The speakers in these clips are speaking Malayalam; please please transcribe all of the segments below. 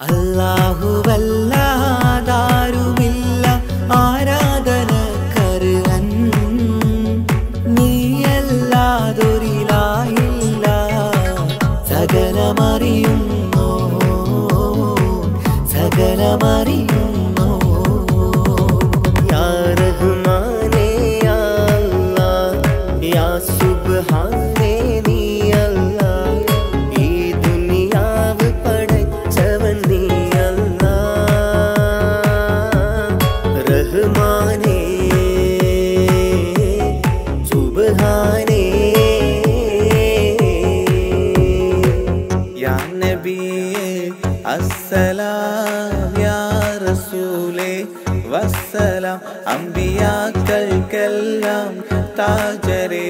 അല്ലാഹുവല്ലാതാരുമില്ല ആരാധനക്കരുവൻ നീയല്ലാതൊരിലായില്ല സകലമറിയുന്നു സകലമറിയുന്നു യാ റഹ്മാനേ യാ അല്ലാഹ് യാ സുബ്ഹാനേ നീ അല്ലാഹ് ഈ ദുനിയാവ് പടച്ചവൻ നീ അല്ലാഹ് റഹ്മാനേ സുബ്ഹാനേ യാ നബിയേ അസ്സലാം യാ റസൂലേ വസ്സലാം അമ്പിയാക്കൾക്കെല്ലാം താജരേ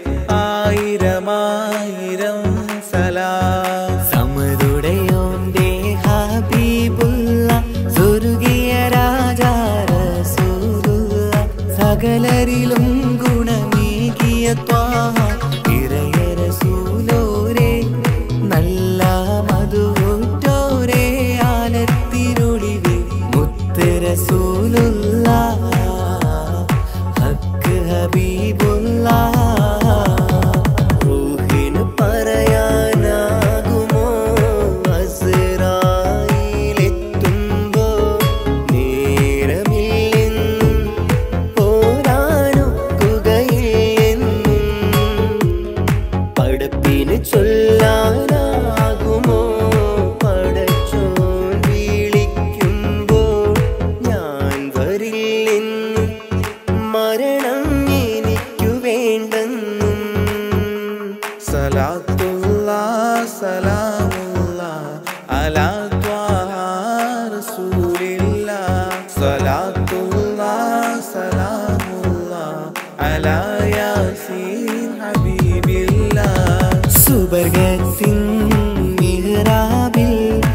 ആയിരമായിരം സലാം സമതുടയോന്റെ ഹബീബുള്ള സ്വർഗീയ രാജാ റസൂലുള്ള സകലരിലും ഗുണമേകിയ ത്വാഹ ഇറയ റസൂലോരേ നല്ല മധുറ്റോരേ ആലത്തിരുളിവേ മുത്ത് റസൂലുള്ള ഹക്ക് ഹബീബുള്ള റൂഹിന് പറയാനാകുമോ അസ്രായിലെത്തുമ്പോ നേരമില്ലെന്നും പോരാനൊക്കുകയില്ലെന്നും പടപ്പിന് ചൊല്ലാനാകുമോ പടച്ചോൻ വിളിക്കുമ്പോൾ ഞാൻ വരില്ലെന്ന് മരണം എനിക്കു വേണ്ടെന്നും സലാത്തുള്ള സലാമുള്ള അലാ ത്വാഹ റസൂലില്ല സലാത്തുള്ള സലാമുള്ള അലാ യാസീൻ ഹബീബില്ല സുബർഗത്തിൻ മിഹ്റാബിൽ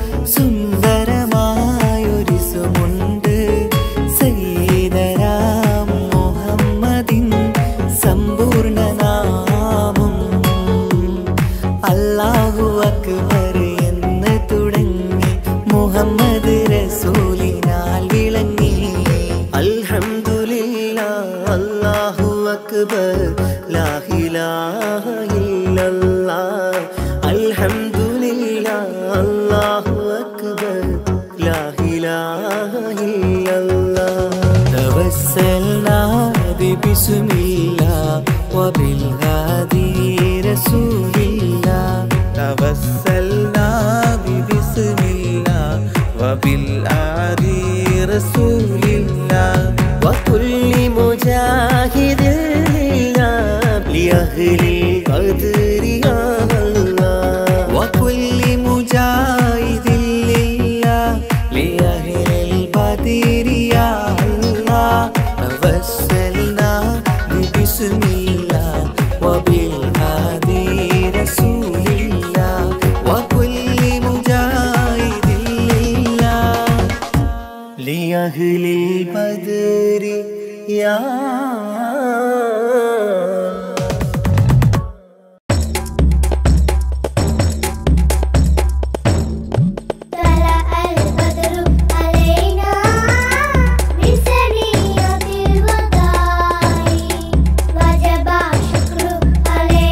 സുന്ദരമായൊരു സുമുണ്ട് സയ്യിദരാം മുഹമ്മദിൻ സമ്പൂർണ്ണ നാമം അല്ലാഹു അക്ബർ എന്ന് തുടങ്ങി മുഹമ്മദ് റസൂലിനാൽ വിളങ്ങി അൽഹംദുലില്ലാ അല്ലാഹു അക്ബർ ലാ ഇലാഹ ഇല്ലല്ലാഹ് അൽഹംദുലില്ലാ അല്ലാഹു അക്ബർ ലാ ഇലാഹ ഇല്ലല്ലാഹ് توسلنا ببسم الله وبالهادي رسول الله توسلنا ببسم الله وبالآدي رسول الله وكل مجاهد لله لأهل القدر يا الله وكل مجاهد لله لأهل البدر يا الله توسلنا ببسم الله وبالهادي رسول الله وكل مجاهد لله لأهل البدر يا طلع البدر علينا بسنية الوداع وجب الشكر علينا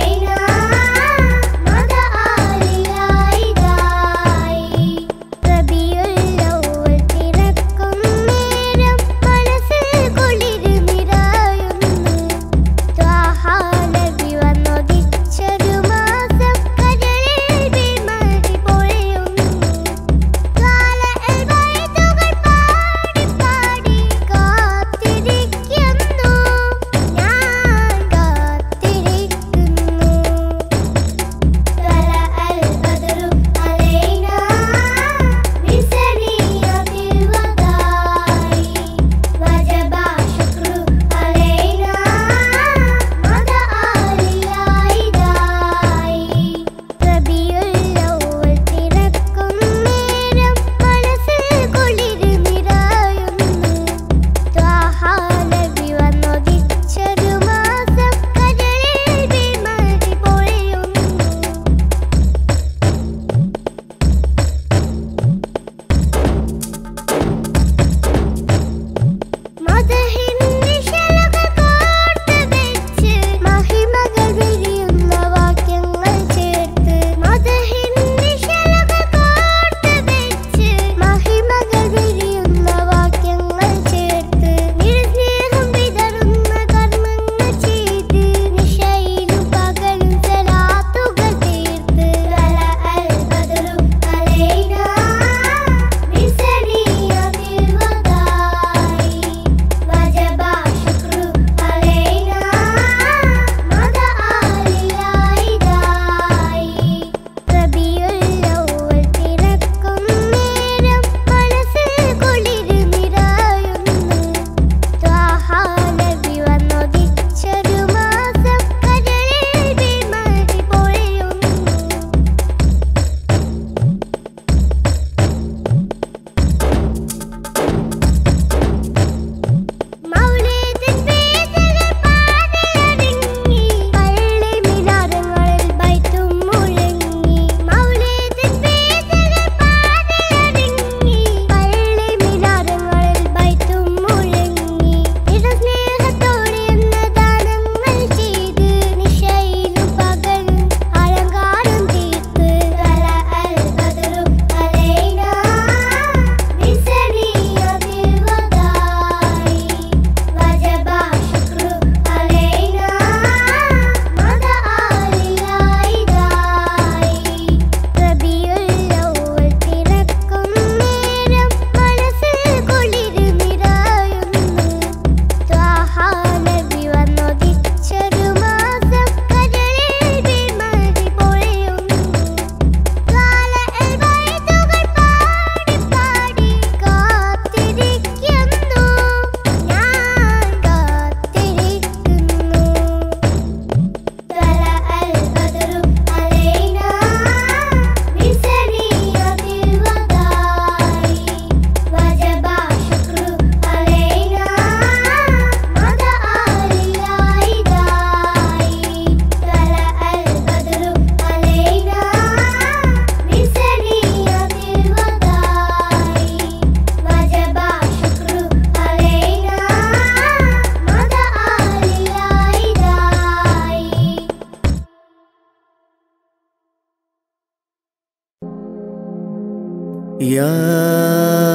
يا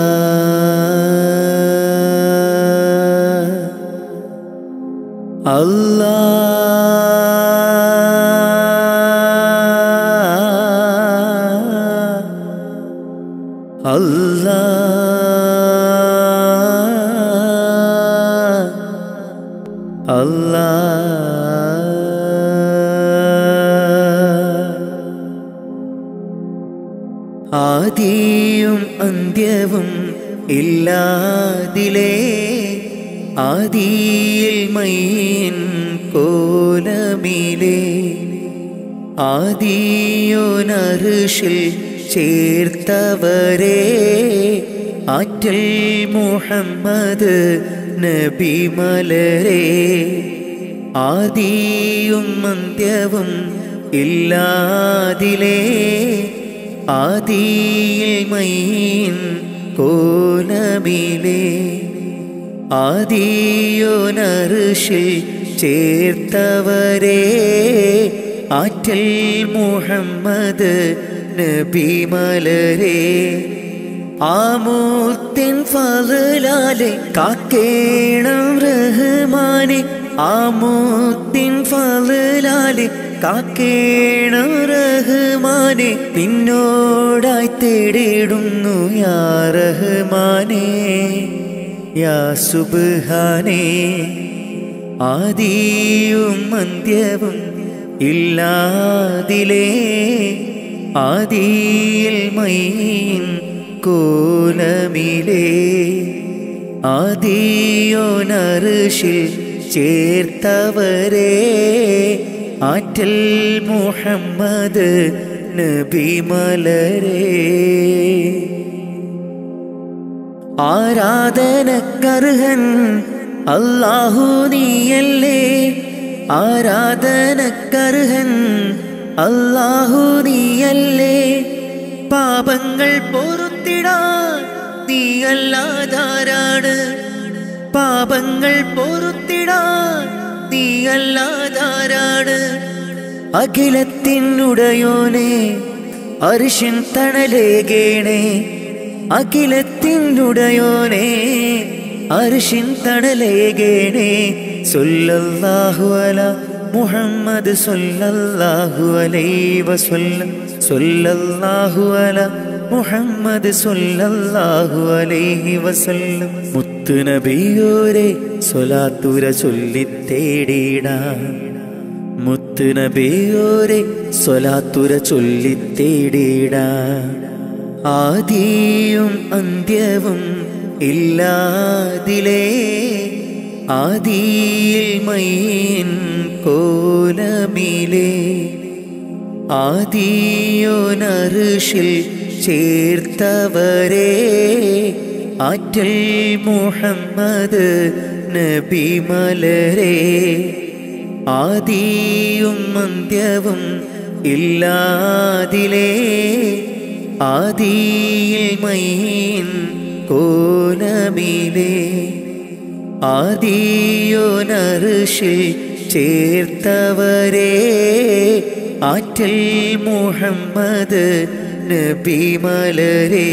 الله الله الله ആദിയും അന്ത്യവും ഇല്ലാതിലേ ആദിയിൽ മൈൻ കോലമിലേ ആദിയോനറുഷിൽ ചേർത്തവരെ ആറ്റൽ മുഹമ്മദ് നബി മലരെ ആദിയും അന്ത്യവും ഇല്ലാതിലേ ആദിയിൽ മൈൻ കോലമിലേ ആദിയോനറുഷിൽ ചേർത്തവരെ ആറ്റൽ മുഹമ്മദ് നബി മലരെ ആമൂത്തിൻ ഫലാലെ കാക്കേണം റഹ്മാനെ ആമൂത്തിൻ ഫലാലെ കാക്കേണം റഹ്മാനെ നിന്നോടായി തേടിടുന്നു യാ റഹ്മാനേ യാ സുബ്ഹാനേ ആദിയും അന്ത്യവും ഇല്ലാതിലേ ആദിയിൽ മൈൻ കോലമിലേ ആദിയോനറുഷിൽ ചേർത്തവരെ ആറ്റൽ മുഹമ്മദ് നബി മലരേ ആരാധനക്കർഹൻ അല്ലാഹു നീയല്ലേ ആരാധനക്കർഹൻ അല്ലാഹു നീയല്ലേ പാപങ്ങൾ പൊറുത്തിടാൻ നീയല്ലാതാരാണ് പാപങ്ങൾ പൊറുത്തിടാൻ നീയല്ലാതാരാണ് അഖിലത്തിനുടയോനെ അരിശിൻ തണലേകേണേ അഖിലത്തിനുടയോനെ അരിശിൻ തണലേകേണേ സൊല്ലല്ലാഹു അല മുഹമ്മദ് സൊല്ലല്ലാഹു അലൈഹി വസല്ലം സൊല്ലല്ലാഹു അല മുഹമ്മദ് സൊല്ലല്ലാഹു അലൈഹി വസല്ലം മുത്തു നബിയോരെ സ്വലാത്തുര ചൊല്ലിത്തേടിടാം മുത്തു നബിയോരെ സ്വലാത്തുര ചൊല്ലിത്തേടിടാം ആദിയും അന്ത്യവും ഇല്ലാതിലേ ആദിയിൽ മൈൻ കോലമിലേ ആദിയോനറുഷിൽ ചേർത്തവരെ ആറ്റൽ മുഹമ്മദ് നബി മലരെ ആദിയും അന്ത്യവും ഇല്ലാതിലേ ആദിയിൽ മൈൻ കോലമിലേ ആദിയോനറുഷിൽ ചേർത്തവരെ ആറ്റൽ മുഹമ്മദ് നബി മലരെ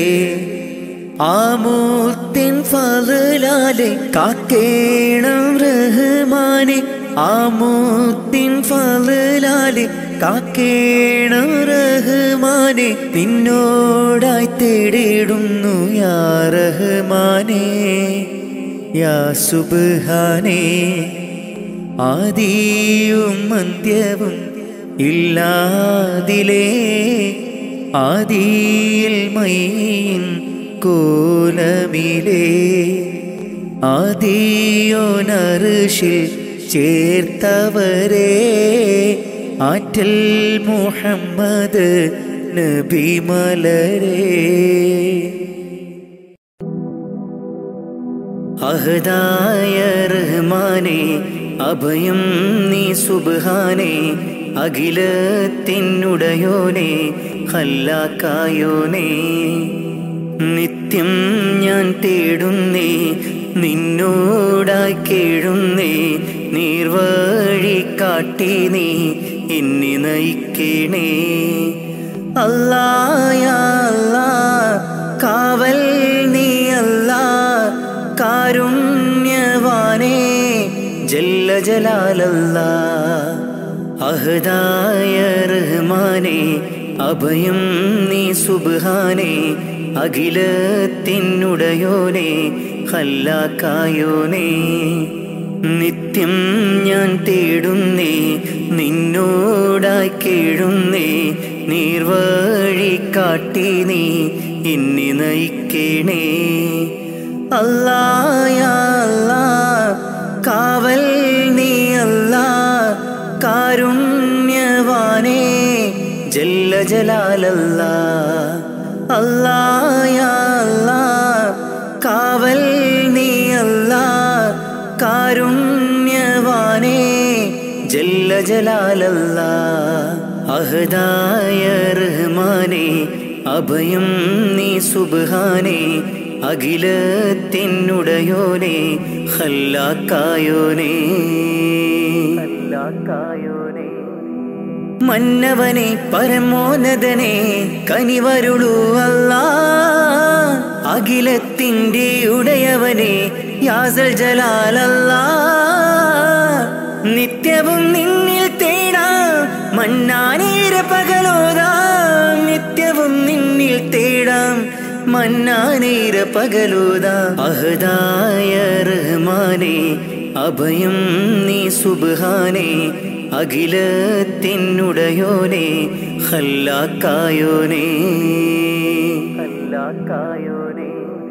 ആമൂത്തിൻ ഫലാലെ കാക്കേണം റഹ്മാനെ ആമൂത്തിൻ ഫലാലെ കാക്കേണം റഹ്മാനെ നിന്നോടായി തേടിടുന്നു യാ റഹ്മാനേ യാ സുബ്ഹാനേ ആദിയും അന്ത്യവും ഇല്ലാതിലേ ആദിയിൽ മൈൻ കോലമിലേ ആദിയോനറുഷിൽ ചേർത്തവരെ ആറ്റൽ മുഹമ്മദ് നബി മലരേ അഹദായ റഹ്മാനെ അഭയം നീ സുബ്ഹാനെ അഖിലത്തിനുടയോനെ ഹല്ലാക്കായോനെ നിത്യം ഞാൻ തേടുന്നേ നിന്നോടായി കേഴുന്നേ നീർവഴി കാട്ടി നീ എന്നെ നയിക്കണേ അല്ലായ അല്ലാ കാവൽ നീ അല്ല കാരുണ്യവാനേ ജല്ല ജലാലല്ല അഹദായ റഹ്മാനെ അഭയം നീ സുബ്ഹാനെ അഖിലത്തിനുടയോനെ ഹല്ലാക്കായോനേ നിത്യം ഞാൻ തേടുന്നേ നിന്നോടായി കേഴുന്നേ നീർവഴി കാട്ടി നീ ഇന്നി നയിക്കണേ അല്ലായ അല്ലാ കാവൽ നീ അല്ലാ കാരുണ്യവാനേ ജല്ല ജലാലല്ല അല്ലായ അല്ലാ കാവൽ നീ അല്ലാ കാരുണ്യവാനേ ജല്ല ജലാലല്ല അഹദായ റഹ്മാനെ അഭയം നീ സുബ്ഹാനെ അഖിലത്തിനുടയോനെ ഹല്ലാക്കായോനേ ഹല്ലാക്കായോനേ മന്നവനെ പരമോന്നതനെ കനിവരുളൂ അല്ല അഖിലത്തിൻ്റെ ഉടയവനെ യാസൽ ജലാലല്ല നിത്യവും നിന്നിൽ തേടാം മണ്ണാനേര പകലോതാം നിത്യവും നിന്നിൽ തേടാം മന്നാനേര പകലോതാ അഹദായ റഹ്മാനെ അഭയം നീ സുബ്ഹാനെ അഖിലത്തിനുടയോനെ ഹല്ലാക്കായോനേ ഹല്ലാക്കായോനേ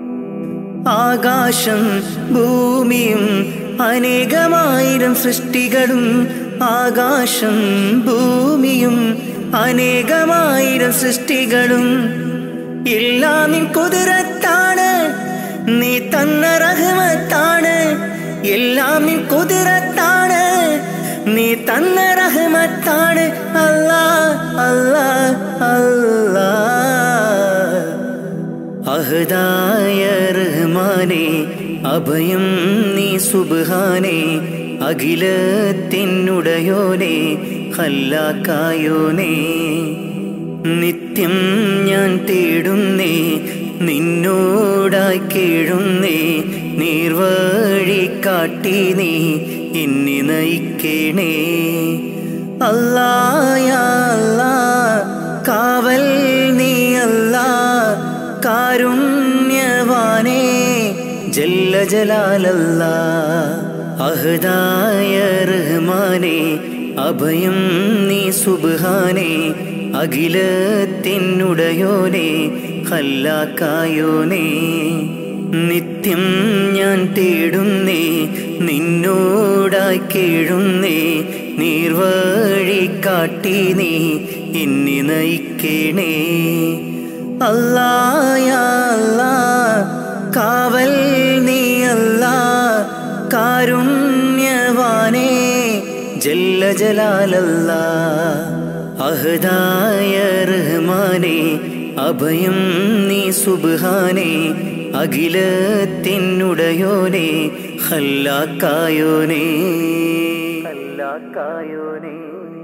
ആകാശം ഭൂമിയും അനേകമായിരം സൃഷ്ടികളും ആകാശം ഭൂമിയും അനേകമായിരം സൃഷ്ടികളും എല്ലാം നിൻ കുതിരത്താണ് നീ തന്ന റഹ്മത്താണ് എല്ലാം നിൻ കുതിരത്താണ് നീ തന്ന റഹ്മത്താണ് അല്ലാ അല്ലാ അല്ലാ അഹദായ റഹ്മാനെ അഭയം നീ സുബ്ഹാനെ അഖിലത്തിനുടയോനെ ഹല്ലാക്കായോനേ നിത്യം ഞാൻ തേടുന്നേ നിന്നോടായി കേഴുന്നേ നീർവഴി കാട്ടി നീ ഇന്നി നയിക്കണേ അല്ലായ അല്ലാ കാവൽ നീ അല്ലാ കാരുണ്യവാനേ ജല്ല ജലാലല്ല അഹദായ റഹ്മാനെ അഭയം നീ സുബ്ഹാനെ അഖിലത്തിനുടയോനെ ഹല്ലാക്കായോനേ നിത്യം ഞാൻ തേടുന്നേ നിന്നോടായി കേഴുന്നേ നീർവഴി കാട്ടി നീ ഇന്നി നയിക്കണേ അല്ലായ അല്ലാ കാവൽ നീ അല്ലാ കാരുണ്യവാനേ ജല്ല ജലാലല്ല അഹദായ റഹ്മാനെ അഭയം നീ സുബ്ഹാനെ അഖിലത്തിനുടയോനെ ഹല്ലാക്കായോനേ ഹല്ലാക്കായോനേ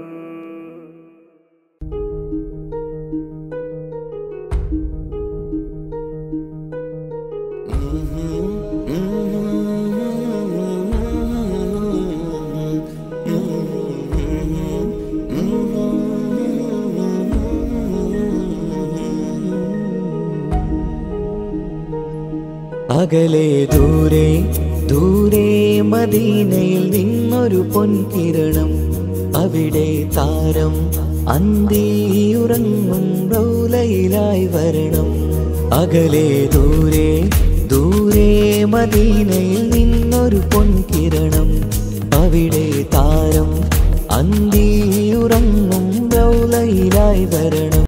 അകലെ ദൂരെ ദൂരെ മദീനയിൽ നിന്നൊരു പൊൻകിരണം അവിടെ താരം അന്തിയുറങ്ങും റൗലയിലായി വരണം അകലെ ദൂരെ ദൂരെ മദീനയിൽ നിന്നൊരു പൊൻകിരണം അവിടെ താരം അന്തിയുറങ്ങും റൗലയിലായി വരണം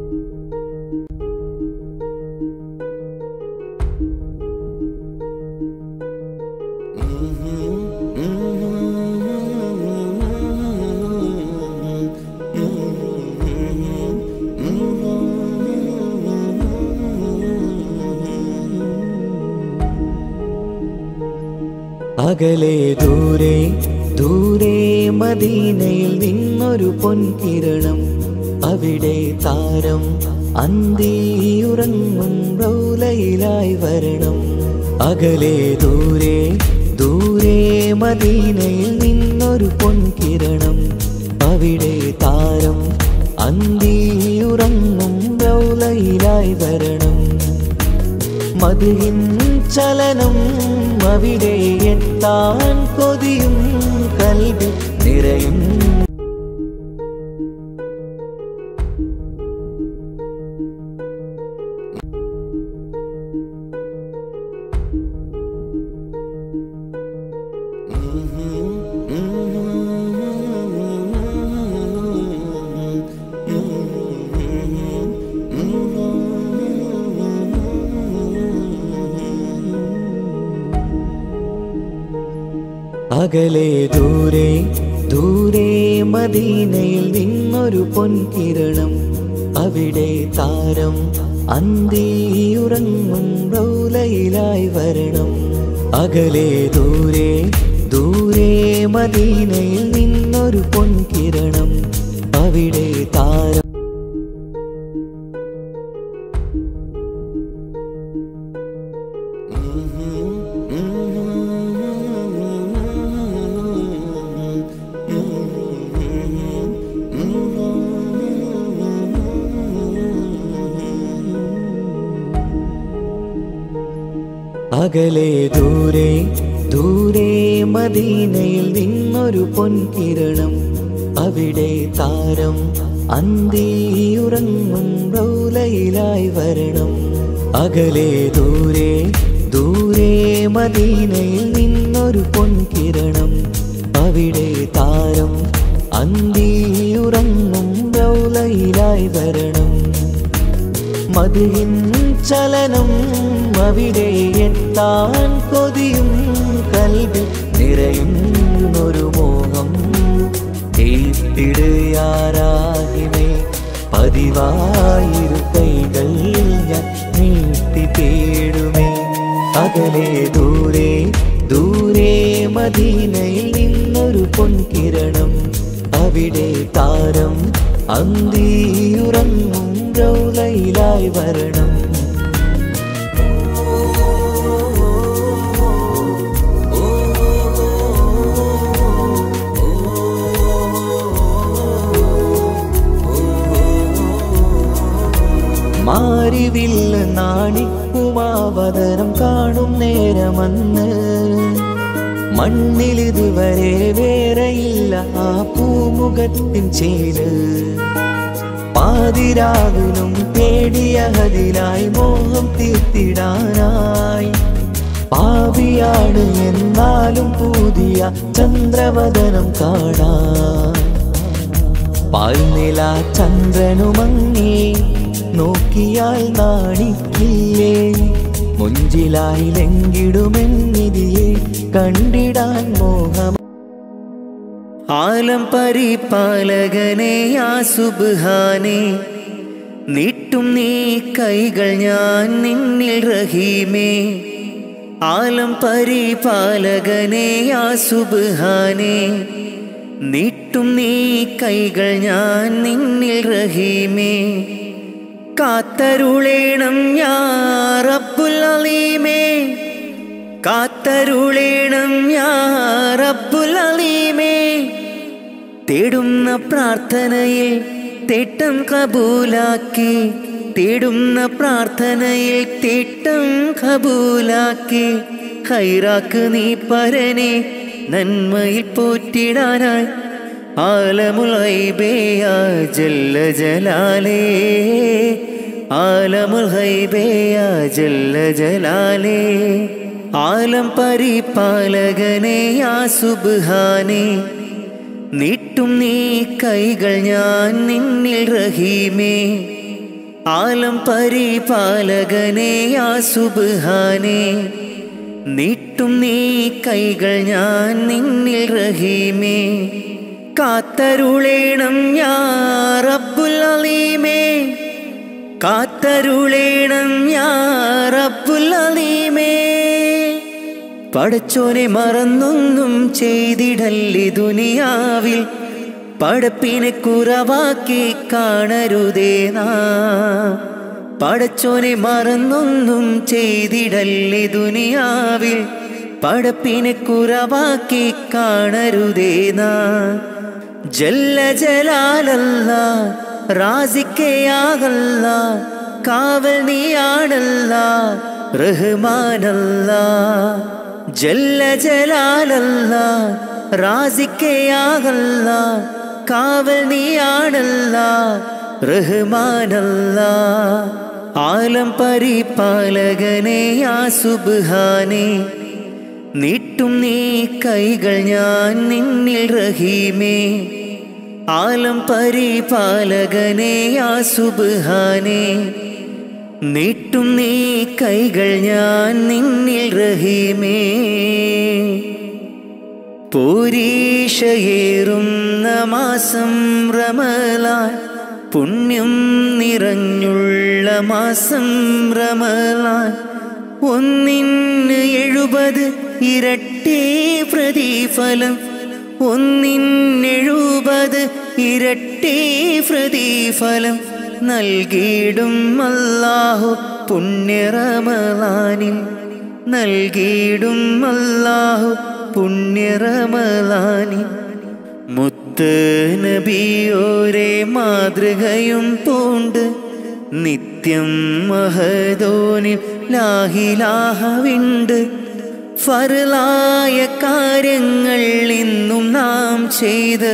അകലെ ദൂരെ ദൂരെ മദീനയിൽ നിന്നൊരു പൊൻകിരണം അവിടെ താരം അന്തിയുറങ്ങും റൗലയിലായി വരണം അകലെ ദൂരെ ദൂരെ മദീനയിൽ നിന്നൊരു പൊൻകിരണം അവിടെ താരം അന്തിയുറങ്ങും റൗലയിലായി വരണം മതിയിൻ ചലനം അവിടെ എത്താൻ കൊതിയും കൽവി നിറയും അകലെ ദൂരെ ദൂരെ മദീനയിൽ നിന്നൊരു പൊൻകിരണം അവിടെ താരം അന്തിയുറങ്ങും റൗലയിലായി വരണം അകലെ ദൂരെ ദൂരെ മദീനയിൽ നിന്നൊരു പൊൻകിരണം അവിടെ താരം അകലെ ദൂരെ ദൂരെ മദീനയിൽ നിന്നൊരു പൊൻകിരണം അവിടെ താരം അന്തിയുറങ്ങും റൗലയിലായി വരണം അകലെ ദൂരെ ദൂരെ മദീനയിൽ നിന്നൊരു പൊൻകിരണം അവിടെ താരം അന്തിയുറങ്ങും റൗലയിലായി വരണം മതിയിൻ ചലനം അവിടെ എത്താൻ കൊതിയും കൽവി നിറയുന്നൊരു മോഹം തീർത്തിടുയാരാഹിമേ പതിവായിരു കൈകൾ ഞാൻ നീട്ടി തേടുമേ അകലെ ദൂരെ ദൂരെ മദീനയിൽ നിന്നൊരു പൊൻകിരണം അവിടെ താരം അന്തിയുറങ്ങും റൗലയിലായി വരണം മാരിവില്ല നാണിക്കുമാവതരം കാണും നേരമന്ന് മണ്ണിലിതുവരെ വേറെയില്ല ആ പൂമുഖത്തിൻ ചേര് പാതിരാവിലും തേടിയ ഹതിലായി മോഹം തീർത്തിടാനായി പാവിയാണ് എന്നാലും പുതിയ ചന്ദ്രവദനം കാണാൻ പാൽനില ചന്ദ്രനുമങ്ങി നോക്കിയാൽ നാണിക്കില്ലേ മുഞ്ചിലായി ലംഘിടുമെന്നിതിയെ കണ്ടിടാൻ മോഹം ആലം പരിപാലകനെ ആ സുബ്ഹാനെ നീട്ടും നീ കൈകൾ ഞാൻ നിന്നിൽ റഹീമേ ആലം പരിപാലകനെ ആ സുബ്ഹാനെ നീട്ടും നീ കൈകൾ ഞാൻ നിന്നിൽ റഹീമേ കാത്തരുളേണം ഞാ റബ്ബുൽ അലീമേ കാത്തരുളേണം ഞാ റബ്ബുൽ അലീമേ തേടുന്ന പ്രാർത്ഥനയിൽ തേട്ടം കബൂലാക്കി തേടുന്ന പ്രാർത്ഥനയിൽ തേട്ടം കബൂലാക്കി ഹൈറാക്ക് നീ പരനെ നന്മയിൽ പോറ്റിടാനായി ആലമുൽ ഹൈബേയ ജല്ല ജലാലേ ആലമുൽ ഹൈബേയ ജല്ല ജലാലേ ആലം പരിപാലകനെ ആ സുബ്ഹാനെ നീട്ടും നീ കൈകൾ ഞാൻ നിന്നിൽ റഹീമേ ആലം പരിപാലകനെ ആ സുബ്ഹാനെ നീട്ടും നീ കൈകൾ ഞാൻ നിന്നിൽ റഹീമേ കാത്തരുളേണം ഞാ റബ്ബുൽ അലീമേ കാത്തരുളേണം ഞാ റബ്ബുൽ അലീമേ പടച്ചോനെ മറന്നൊന്നും ചെയ്തിടല്ലേ ദുനിയാവിൽ പടപ്പിനെ കുറവാക്കി കാണരുതേ നാ പടച്ചോനെ മറന്നൊന്നും ചെയ്തിടല്ലേ ദുനിയാവിൽ പടപ്പിനെ കുറവാക്കി കാണരുതേ നാ ജല്ല ജലാലല്ല റാസിക്കയാകല്ല കാവൽ നീയാണല്ല റഹ്മാനല്ല ജല്ല ജലാലല്ല റാസിക്കയാകല്ല കാവൽ നീയാണല്ല റഹ്മാനല്ല ആലം പരിപാലകനെ യാ സുബ്ഹാനേ നീട്ടും നീ കൈകൾ ഞാൻ നിന്നിൽ റഹീമേ ആലം പരിപാലകനെ യാ സുബ്ഹാനേ നീട്ടും നീ കൈകൾ ഞാൻ നിന്നിൽ റഹീമേ പൂരീഷയേറുന്ന മാസം റമലാൻ പുണ്യം നിറഞ്ഞുള്ള മാസം റമലാൻ ഒന്നിന് എഴുപത് ഇരട്ടി പ്രതിഫലം ഒന്നിനെഴുപത് ഇരട്ടി പ്രതിഫലം നൽകിയിടും അല്ലാഹു പുണ്യറമലാനിൽ നൽകിയിടും അല്ലാഹു പുണ്യറമലാനിൽ മുത്ത് നബിയോരെ മാതൃകയും പൂണ്ട് നിത്യം മഹദോനിൽ ലാഹിലാഹവിണ്ട് ഫറലായ കാര്യങ്ങൾ ഇന്നും നാം ചെയ്ത്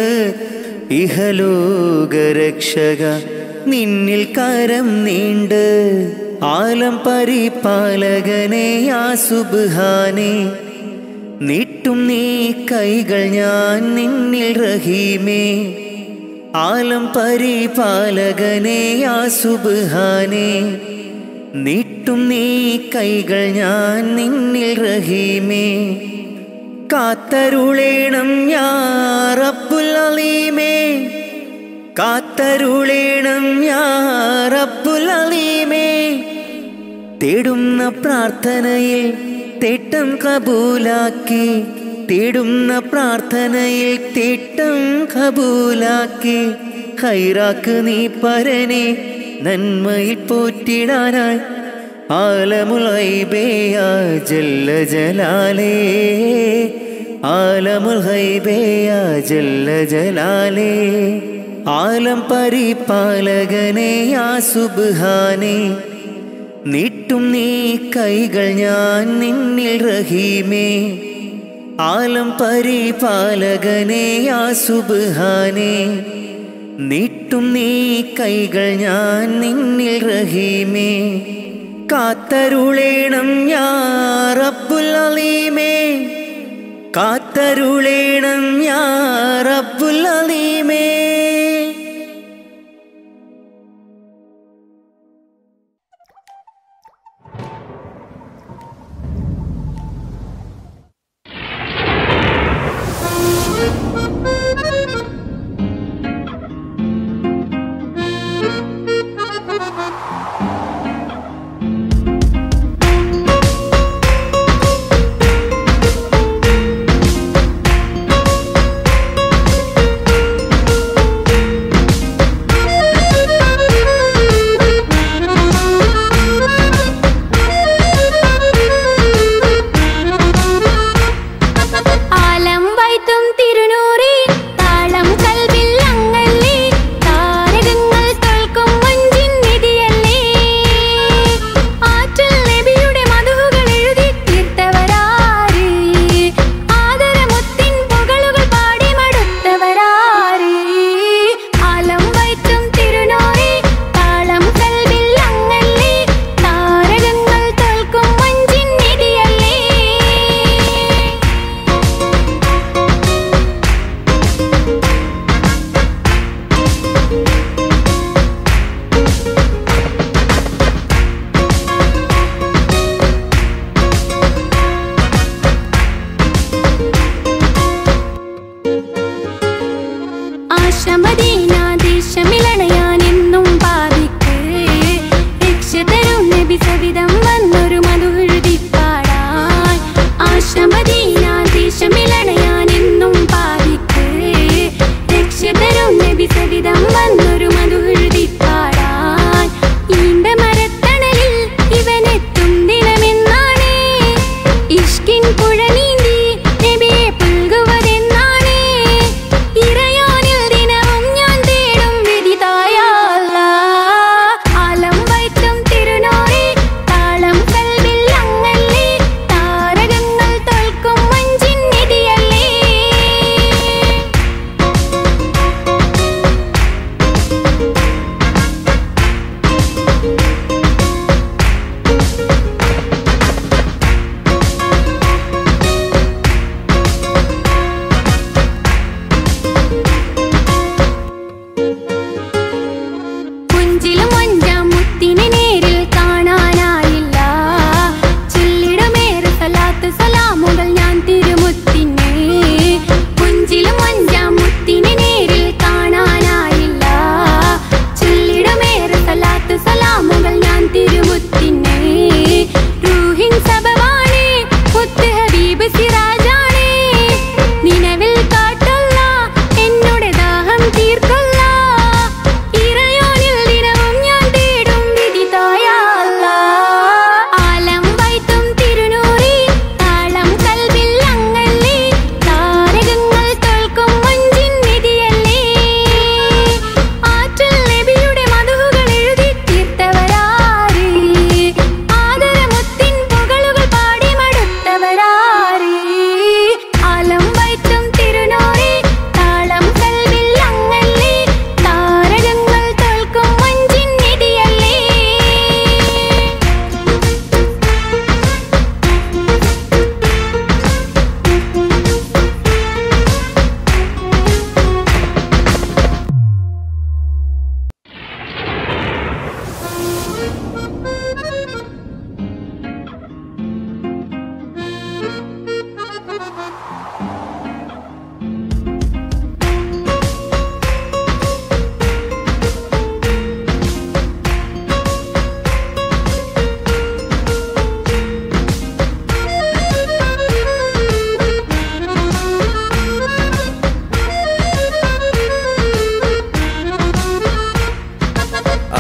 ഇഹലോകരക്ഷക നിന്നിൽ കരം നീണ്ട് ആലം പരിപാലകനെ യാ സുബ്ഹാനേ നീട്ടും നീ കൈകൾ ഞാൻ നിന്നിൽ റഹീമേ ആലം പരിപാലകനെ യാ സുബ്ഹാനേ നീട്ടും നീ കൈകൾ ഞാൻ നിന്നിൽ റഹീമേ കാത്തരുളേണം യാ റബ്ബുൽ അലീമേ കാത്തരുളേണം യാ റബ്ബുൽ അലീമേ തേടുന്ന പ്രാർത്ഥനയിൽ തേട്ടം കബൂലാക്കി തേടുന്ന പ്രാർത്ഥനയിൽ തേട്ടം കബൂലാക്കി ഹൈറാക്ക് നീ പരനെ നന്മയിൽ പോറ്റിടാനായി ആലമുൽ ഹൈബേയ ജല്ല ജലാലേ ആലമുൽ ഹൈബേയ ജല്ല ജലാലേ ആലം പരിപാലകനെ യാ സുബ്ഹാനേ നീട്ടും നീ കൈകൾ ഞാൻ നിന്നിൽ റഹീമേ ആലം പരിപാലകനെ യാ സുബ്ഹാനേ നീട്ടും നീ കൈകൾ ഞാൻ നിന്നിൽ റഹീമേ കാത്തരുളേണം യാ റബ്ബുൽ അലീമേ കാത്തരുളേണം യാ റബ്ബുൽ അലീമേ ും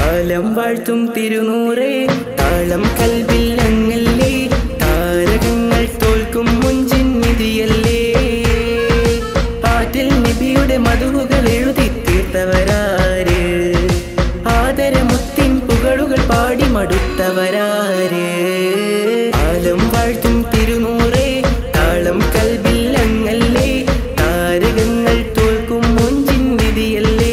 ആലം വാഴ്ത്തും തിരുനൂറേ താളം കൽവിൽ അങ്ങല്ലേ താരകങ്ങൾ തോൽക്കും മുഞ്ചിൻ നിധിയല്ലേ ആറ്റിൽ നബിയുടെ മധുവുകൾ എഴുതി തീർത്തവരാര് ആദരമുത്തിൻ പുകളുകൾ പാടി മടുത്തവരാര് ആലം വാഴ്ത്തും തിരുനൂറേ താളം കൽവിൽ അങ്ങല്ലേ താരകങ്ങൾ തോൽക്കും മുഞ്ചിൻ നിധിയല്ലേ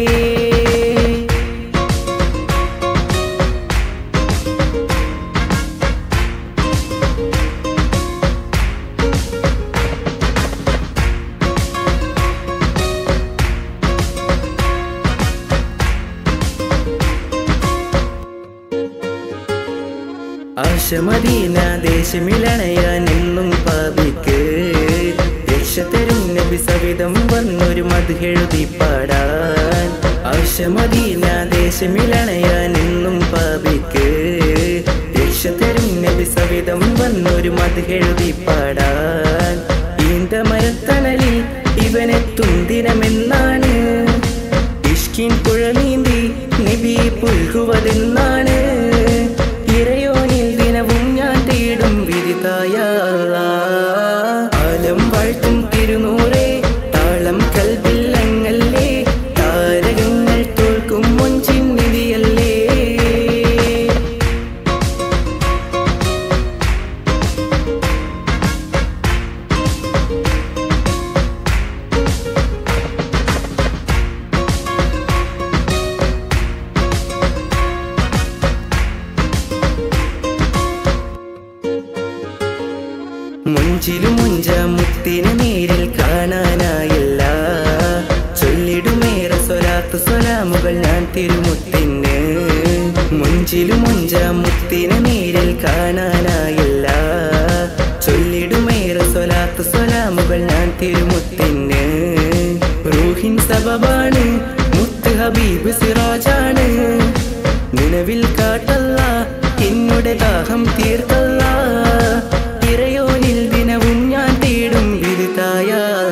ആശമദീന ദേശമിലണയാൻ എന്നും പാപിക്ക് രക്ഷ തരും നബി സവിധം വന്നൊരു മധുഹെഴുതി പാടാൻ ആശമദീന ദേശമിലണയാൻ എന്നും പാപിക്ക് രക്ഷ തരും നബി സവിധം വന്നൊരു മധുഹെഴുതി പാടാൻ ഈന്ത മരത്തണലിൽ ഇവനെത്തും ദിനമെന്നാണ് ഇഷ്കിൻ പുഴ നീന്തി നബി പുൽകുവതെന്നാണ് ഇറയോനിൽ ദിനവും ഞാൻ തേടും വിരിതായ ആലം വാഴ്ത്തും തിരുനൂറേ താളം കൽവില്ലങ്ങല്ലേ താരകങ്ങൾ തോൽക്കും മുഞ്ചിൻ നിധിയല്ലേ മുഞ്ചിലു മുഞ്ച മുത്തിനെ നേരിൽ കാണാനായില്ല ചൊല്ലിടുമേറെ സ്വലാത്ത് സ്വലാമുകൾ ഞാൻ തിരുമുത്തിന് മുഞ്ചിലു മുഞ്ച മുത്തിനെ നേരിൽ കാണാനായില്ല ചൊല്ലിടുമേറെ സ്വലാത്ത് സ്വലാമുകൾ ഞാൻ തിരുമുത്തിന് റൂഹിൻ സബബാണ് മുത്ത് ഹബീബ് സിറാജാണ് നിലവിൽ കാട്ടല്ല എന്നുടെ ദാഹം തീർത്തല്ല ഇറയോനിൽ ദിനവും ഞാൻ തേടും വിരുതായ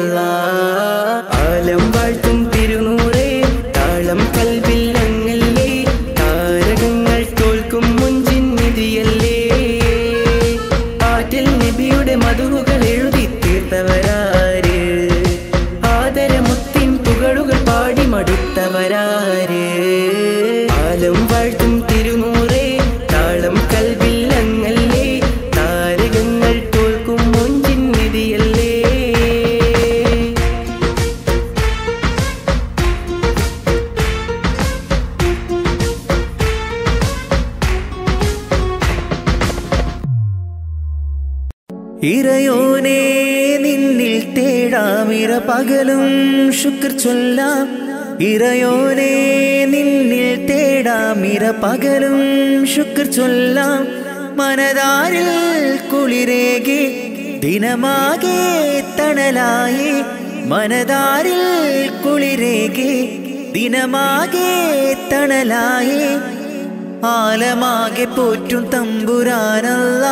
ആലം വാഴ്ത്തും തിരുനൂറേ താളം കൽവിൽ അങ്ങല്ലേ താരകങ്ങൾ തോൽക്കും മുഞ്ചിൻ നിധിയല്ലേ ആറ്റിൽ നബിയുടെ മധുവുകൾ എഴുതി തീർത്തവരാര് ആദരമുത്തിൻ പുകളുകൾ പാടി മടുത്തവരാര് ആലം വാഴ്ത്തും തിരുനൂറേ താളം കൽവിൽ അങ്ങല്ലേ താരകങ്ങൾ തോൽക്കും മുഞ്ചിൻ നിധിയല്ലേ ഇറയോനെ നിന്നിൽ തേടാമിര പകലും ശുക്ർ ചൊല്ലാം ഇറയോനെ നിന്നിൽ തേടാമിര പകലും ശുക്ർ ചൊല്ലാം മനതാരിൽ കുളിരേകി ദിനമാകെ തണലായി മനതാരിൽ കുളിരേകി ദിനമാകെ തണലായി ആലമാകെ പോറ്റും തമ്പുരാനല്ല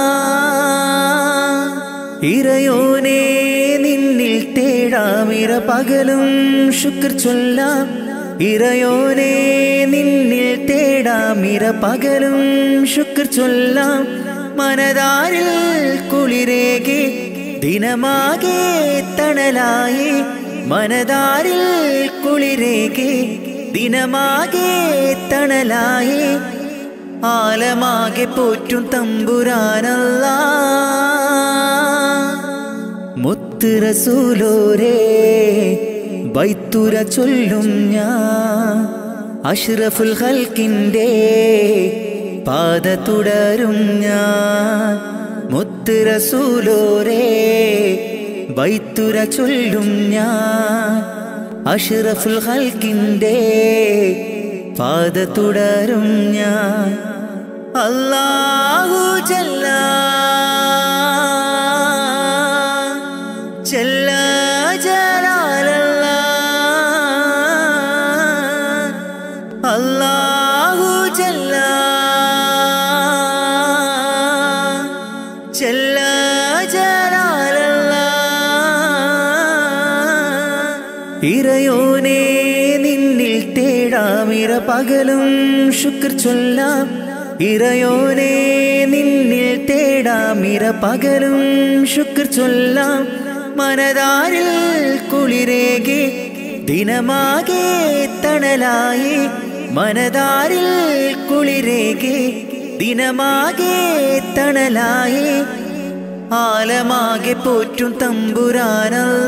ഇറയോനെ നിന്നിൽ തേടാമിര പകലും ശുക്ർ ചൊല്ലാം ഇറയോനെ നിന്നിൽ തേടാമിര പകലും ശുക്ർ ചൊല്ലാം മനതാരിൽ കുളിരേകി ദിനമാകെ തണലായി മനതാരിൽ കുളിരേകി ദിനമാകെ തണലായി ആലമാകെ പോറ്റും തമ്പുരാനല്ല മുത്ത് റസൂലോരേ ബൈത്തുര ചൊല്ലും ഞാൻ അഷ്റഫുൽ ഹൽക്കിൻ്റെ പാത തുടരും ഞാൻ മുത്ത് റസൂലോരേ ബൈത്തുര ചൊല്ലും ഞാൻ അഷ്റഫുൽ ഹൽക്കിൻ്റെ പാത തുടരും ഞാൻ അല്ലാഹു ജല്ല ജല്ല ജലാലല്ല അല്ലാഹു ജല്ല ജല്ല ജലാലല്ല ഇറയോനെ നിന്നിൽ തേടാ തേടാം ഇര പകലും ശുക്ർ ചൊല്ലാം ഇറയോനെ നിന്നിൽ തേടാം ഇര പകലും ശുക്ർ ചൊല്ലാം മനതാരിൽ കുളിരേകെ ദിനമാകെ തണലായി മനതാരിൽ കുളിരേകെ ദിനമാകെ തണലായി ആലമാകെ പോറ്റും തമ്പുരാനല്ല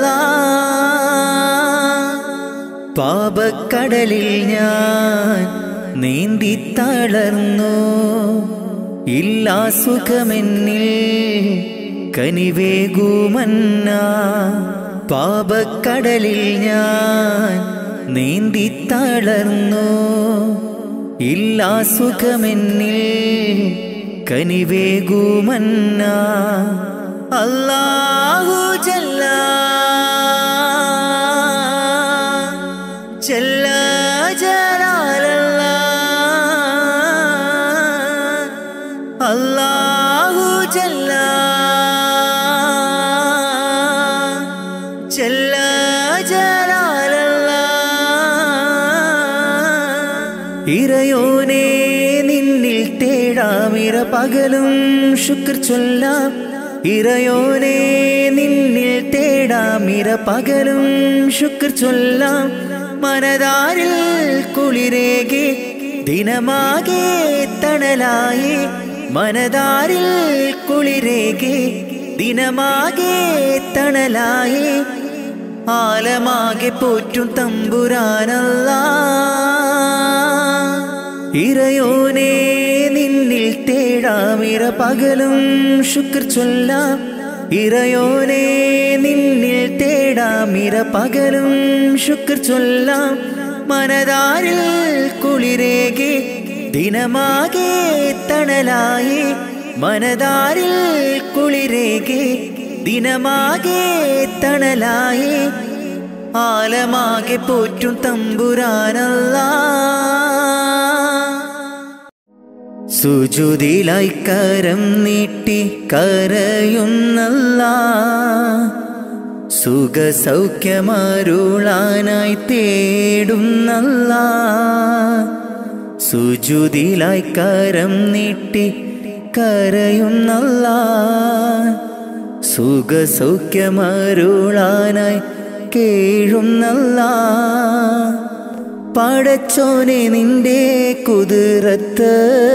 പാപക്കടലിൽ ഞാൻ നീന്തി തളർന്നു ഇല്ലാ സുഖമെന്നിൽ കനിവേകുമന്ന പാപക്കടലിൽ ഞാൻ നീന്തി തളർന്നു ഇല്ലാ സുഖമെന്നിൽ കനിവേകുമന്ന അല്ലാഹു ജല്ല ജല്ല ജലാലല്ല അല്ലാഹു ജല്ല ജല്ല ജലാലല്ല ഇറയോനെ നിന്നിൽ തേടാം ഇര പകലും ശുക്ർ ചൊല്ലാം ഇറയോനെ നിന്നിൽ തേടാം ഇര പകലും ശുക്ർ ചൊല്ലാം മനതാരിൽ കുളിരേകെ ദിനമാകെ തണലായി മനതാരിൽ കുളിരേകെ ദിനമാകെ തണലായി ആലമാകെ പോറ്റും തമ്പുരാനല്ല ഇറയോനെ നിന്നിൽ തേടാം ഇര പകലും ശുക്ർ ചൊല്ലാം ഇറയോനെ നിന്നിൽ തേടാം ഇര പകലും ശുക്ർ ചൊല്ലാം മനതാരിൽ കുളിരേകെ ദിനമാകെ തണലായി മനതാരിൽ കുളിരേകെ ദിനമാകെ തണലായി ആലമാകെ പോറ്റും തമ്പുരാനല്ല സുജുതിലായി കരം നീട്ടി കരയുന്നല്ല സുഖ സൗഖ്യമരുളാനായി തേടുന്നല്ല സുജുതിലായി കരം നീട്ടി കരയുന്നല്ല സുഖ സൗഖ്യമരുളാനായി കേഴുന്നല്ല പടച്ചോനെ നിന്റെ കുതിരത്ത്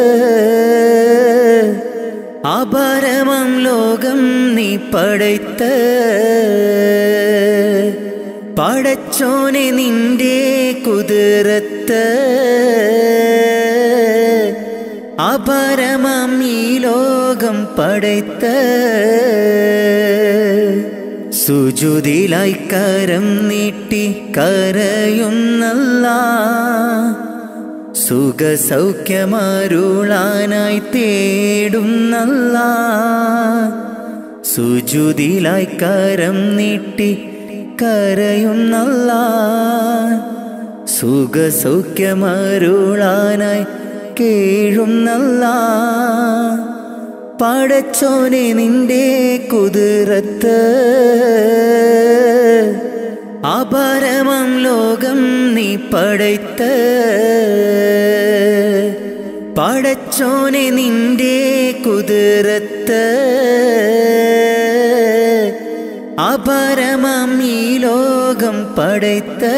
അപരമം ലോകം നീ പടയ്ത്ത് പടച്ചോനെ നിന്റെ കുതിരത്ത് അപരമം ഈ ലോകം പടയ്ത്ത് സുജുതിലായി കരം നീട്ടി കരയുന്നല്ല സുഖ സൗഖ്യമരുളാനായി തേടുന്നല്ല സുജുതിലായി കരം നീട്ടി കരയുന്നല്ല സുഖ സൗഖ്യമരുളാനായി കേഴുന്നല്ല പടച്ചോനെ നിന്റെ കുതിരത്ത് അപരമം ലോകം നീ പടയ്ത്ത് പടച്ചോനെ നിന്റെ കുതിരത്ത് അപരമം ഈ ലോകം പടയ്ത്ത്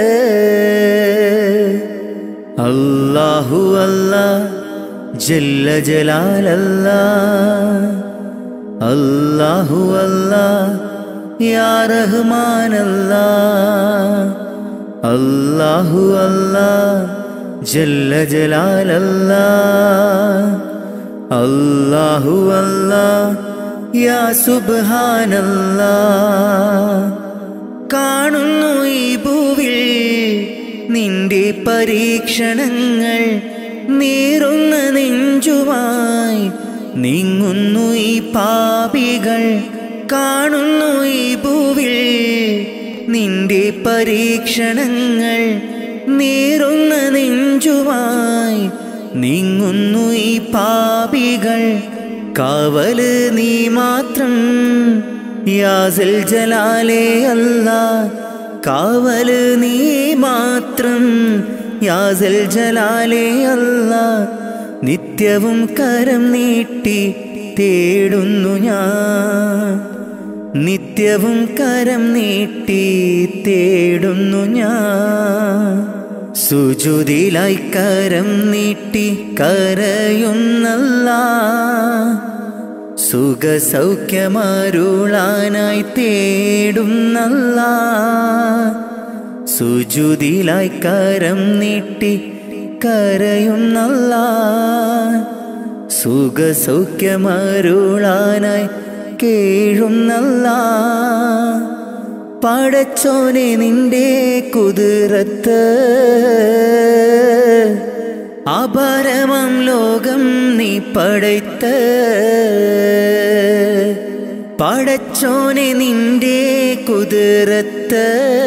അല്ലാഹു അല്ലാ ജല്ല ജലാലല്ല അല്ലാഹു അല്ലാ യാ റഹ്മാനല്ല അല്ലാഹു അല്ലാ ജല്ല ജലാലല്ല അല്ലാഹു അല്ലാ യാ സുബ്ഹാനല്ല കാണുന്നു ഈ ഭൂവിൽ നിന്റെ പരീക്ഷണങ്ങൾ നീറുന്ന നെഞ്ചുമായി നീങ്ങുന്നു ഈ പാപികൾ കാണുന്നു ഈ ഭൂവിൽ നിന്റെ പരീക്ഷണങ്ങൾ നീറുന്ന നെഞ്ചുമായി നീങ്ങുന്നു ഈ പാപികൾ കാവല് നീ മാത്രം യാസൽ ജലാലേ അല്ല കാവല് നീ മാത്രം യാസൽ ജലാലേ അല്ല നിത്യവും കരം നീട്ടി തേടുന്നു ഞാൻ നിത്യവും കരം നീട്ടി തേടുന്നു ഞാൻ സുജുതിലായി കരം നീട്ടി കരയുന്നല്ല സുഖസൗഖ്യമരുളാനായി തേടുന്നല്ല സുജുതിലായി കരം നീട്ടി കരയുന്നല്ല സുഖസൗഖ്യമരുളാനായി കേഴുന്നല്ല പടച്ചോനെ നിന്റെ കുതിരത്ത് അപരമം ലോകം നീ പടയ്ത്ത് പടച്ചോനെ നിന്റെ കുതിരത്ത്